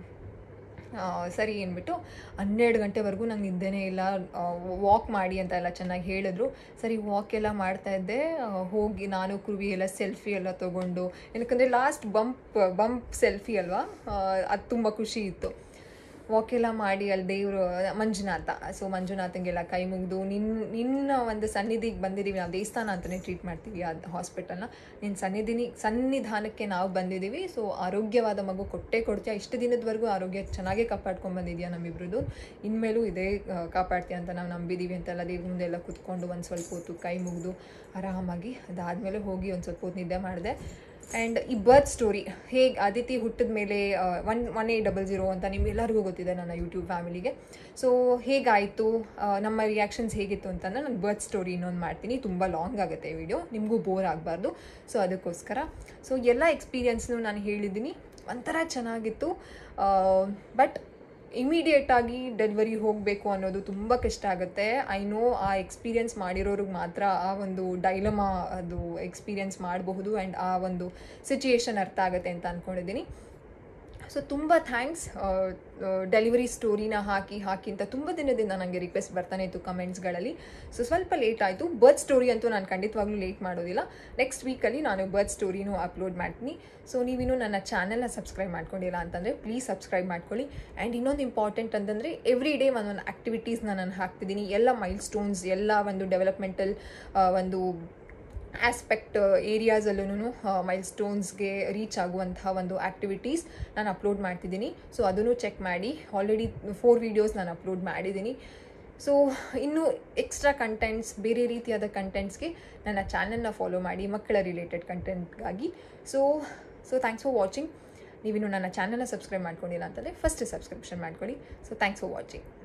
ಸರಿ ಅಂದ್ಬಿಟ್ಟು ಹನ್ನೆರಡು ಗಂಟೆವರೆಗೂ ನಂಗೆ ನಿದ್ದೆನೇ ಇಲ್ಲ ವಾಕ್ ಮಾಡಿ ಅಂತ ಎಲ್ಲ ಚೆನ್ನಾಗಿ ಹೇಳಿದ್ರು ಸರಿ ವಾಕ್ ಎಲ್ಲ ಮಾಡ್ತಾ ಇದ್ದೆ ಹೋಗಿ ನಾನು ಕುರುವಿ ಎಲ್ಲ ಸೆಲ್ಫಿ ಎಲ್ಲ ತೊಗೊಂಡು ಏನಕ್ಕಂದರೆ ಲಾಸ್ಟ್ ಬಂಪ್ ಬಂಪ್ ಸೆಲ್ಫಿ ಅಲ್ವಾ ಅದು ತುಂಬ ಖುಷಿ ಇತ್ತು ವಾಕ್ ಎಲ್ಲ ಮಾಡಿ ಅಲ್ಲಿ ದೇವರು ಮಂಜುನಾಥ ಸೊ ಮಂಜುನಾಥಂಗೆಲ್ಲ ಕೈ ಮುಗಿದು ನಿನ್ನ ನಿನ್ನ ಒಂದು ಸನ್ನಿಧಿಗೆ ಬಂದಿದ್ದೀವಿ ನಾವು ದೇವಸ್ಥಾನ ಅಂತಲೇ ಟ್ರೀಟ್ ಮಾಡ್ತೀವಿ ಆ ಹಾಸ್ಪಿಟಲ್ನ ನಿನ್ನ ಸನ್ನಿಧಿನಿ ಸನ್ನಿಧಾನಕ್ಕೆ ನಾವು ಬಂದಿದ್ದೀವಿ ಸೊ ಆರೋಗ್ಯವಾದ ಮಗು ಕೊಟ್ಟೆ ಕೊಡ್ತೀಯ ಇಷ್ಟು ದಿನದವರೆಗೂ ಆರೋಗ್ಯ ಚೆನ್ನಾಗೇ ಕಾಪಾಡ್ಕೊಂಡು ಬಂದಿದ್ಯಾ ನಮ್ಮಿಬ್ರದ್ದು ಇನ್ಮೇಲೂ ಇದೇ ಕಾಪಾಡ್ತೀಯ ಅಂತ ನಾವು ನಂಬಿದ್ದೀವಿ ಅಂತೆಲ್ಲ ದೇವ್ರ ಮುಂದೆ ಎಲ್ಲ ಕುತ್ಕೊಂಡು ಒಂದು ಸ್ವಲ್ಪ ಹೊತ್ತು ಕೈ ಮುಗಿದು ಆರಾಮಾಗಿ ಅದಾದಮೇಲೆ ಹೋಗಿ ಒಂದು ಸ್ವಲ್ಪ ಹೊತ್ತು ನಿದ್ದೆ ಮಾಡಿದೆ ಆ್ಯಂಡ್ ಈ ಬರ್ತ್ ಸ್ಟೋರಿ ಹೇಗೆ ಅದಿತಿ ಹುಟ್ಟಿದ ಮೇಲೆ one one eight double zero ಅಂತ ನಿಮ್ಗೆಲ್ಲರಿಗೂ ಗೊತ್ತಿದೆ ನನ್ನ ಯೂಟ್ಯೂಬ್ ಫ್ಯಾಮಿಲಿಗೆ ಸೊ ಹೇಗಾಯಿತು ನಮ್ಮ ರಿಯಾಕ್ಷನ್ಸ್ ಹೇಗಿತ್ತು ಅಂತಂದರೆ ನಾನು ಬರ್ತ್ ಸ್ಟೋರಿ ಇನ್ನೊಂದು ಮಾಡ್ತೀನಿ ತುಂಬ ಲಾಂಗ್ ಆಗುತ್ತೆ ಈ ವಿಡಿಯೋ ನಿಮಗೂ ಬೋರ್ ಆಗಬಾರ್ದು ಸೊ ಅದಕ್ಕೋಸ್ಕರ ಸೊ ಎಲ್ಲ ಎಕ್ಸ್ಪೀರಿಯನ್ಸ್ನು ನಾನು ಹೇಳಿದ್ದೀನಿ ಒಂಥರ ಚೆನ್ನಾಗಿತ್ತು ಬಟ್ ಇಮಿಡಿಯೇಟಾಗಿ ಡೆಲಿವರಿ ಹೋಗಬೇಕು ಅನ್ನೋದು ತುಂಬ ಕಷ್ಟ ಆಗುತ್ತೆ ಐ ನೋ ಆ ಎಕ್ಸ್ಪೀರಿಯನ್ಸ್ ಮಾಡಿರೋರಿಗೆ ಮಾತ್ರ ಆ ಒಂದು ಡೈಲಮ ಅದು ಎಕ್ಸ್ಪೀರಿಯನ್ಸ್ ಮಾಡಬಹುದು ಆ್ಯಂಡ್ ಆ ಒಂದು ಸಿಚುಯೇಷನ್ ಅರ್ಥ ಆಗುತ್ತೆ ಅಂತ ಅಂದ್ಕೊಂಡಿದ್ದೀನಿ ಸೊ ತುಂಬ ಥ್ಯಾಂಕ್ಸ್ ಡೆಲಿವರಿ ಸ್ಟೋರಿನ ಹಾಕಿ ಹಾಕಿ ಅಂತ ತುಂಬ ದಿನದಿಂದ ನನಗೆ ರಿಕ್ವೆಸ್ಟ್ ಬರ್ತಾನೆ ಇತ್ತು ಕಮೆಂಟ್ಸ್ಗಳಲ್ಲಿ ಸೊ ಸ್ವಲ್ಪ ಲೇಟ್ ಆಯಿತು ಬರ್ತ್ ಸ್ಟೋರಿ ಅಂತೂ ನಾನು ಖಂಡಿತವಾಗ್ಲೂ ಲೇಟ್ ಮಾಡೋದಿಲ್ಲ ನೆಕ್ಸ್ಟ್ ವೀಕಲ್ಲಿ ನಾನು ಬರ್ತ್ ಸ್ಟೋರಿನೂ ಅಪ್ಲೋಡ್ ಮಾಡ್ತೀನಿ ಸೊ ನೀವಿನ್ನೂ ನನ್ನ ಚಾನೆಲ್ನ ಸಬ್ಸ್ಕ್ರೈಬ್ ಮಾಡ್ಕೊಂಡಿಲ್ಲ ಅಂತಂದರೆ ಪ್ಲೀಸ್ ಸಬ್ಸ್ಕ್ರೈಬ್ ಮಾಡ್ಕೊಳ್ಳಿ ಆ್ಯಂಡ್ ಇನ್ನೊಂದು ಇಂಪಾರ್ಟೆಂಟ್ ಅಂತಂದರೆ ಎವ್ರಿ ಡೇ ಒಂದೊಂದು ಆ್ಯಕ್ಟಿವಿಟೀಸ್ನ ನಾನು ಹಾಕ್ತಿದ್ದೀನಿ ಎಲ್ಲ ಮೈಲ್ ಸ್ಟೋನ್ಸ್ ಎಲ್ಲ ಒಂದು ಡೆವಲಪ್ಮೆಂಟಲ್ ಒಂದು ಆಸ್ಪೆಕ್ಟ್ ಏರಿಯಾಸಲ್ಲೂ ಮೈಲ್ ಸ್ಟೋನ್ಸ್ಗೆ ರೀಚ್ ಆಗುವಂತಹ ಒಂದು ಆ್ಯಕ್ಟಿವಿಟೀಸ್ ನಾನು ಅಪ್ಲೋಡ್ ಮಾಡ್ತಿದ್ದೀನಿ ಸೊ ಅದನ್ನು ಚೆಕ್ ಮಾಡಿ ಆಲ್ರೆಡಿ ಫೋರ್ ವೀಡಿಯೋಸ್ ನಾನು ಅಪ್ಲೋಡ್ ಮಾಡಿದ್ದೀನಿ ಸೊ ಇನ್ನೂ ಎಕ್ಸ್ಟ್ರಾ ಕಂಟೆಂಟ್ಸ್ ಬೇರೆ ರೀತಿಯಾದ ಕಂಟೆಂಟ್ಸ್ಗೆ ನನ್ನ ಚಾನಲ್ನ ಫಾಲೋ ಮಾಡಿ ಮಕ್ಕಳ ರಿಲೇಟೆಡ್ ಕಂಟೆಂಟ್ಗಾಗಿ so so thanks for watching ನೀವಿನ್ನು ನನ್ನ ಚಾನಲ್ನ ಸಬ್ಸ್ಕ್ರೈಬ್ ಮಾಡ್ಕೊಂಡಿಲ್ಲ ಅಂತಂದರೆ ಫಸ್ಟ್ ಸಬ್ಸ್ಕ್ರಿಪ್ಷನ್ ಮಾಡ್ಕೊಳ್ಳಿ ಸೊ ಥ್ಯಾಂಕ್ಸ್ ಫಾರ್ ವಾಚಿಂಗ್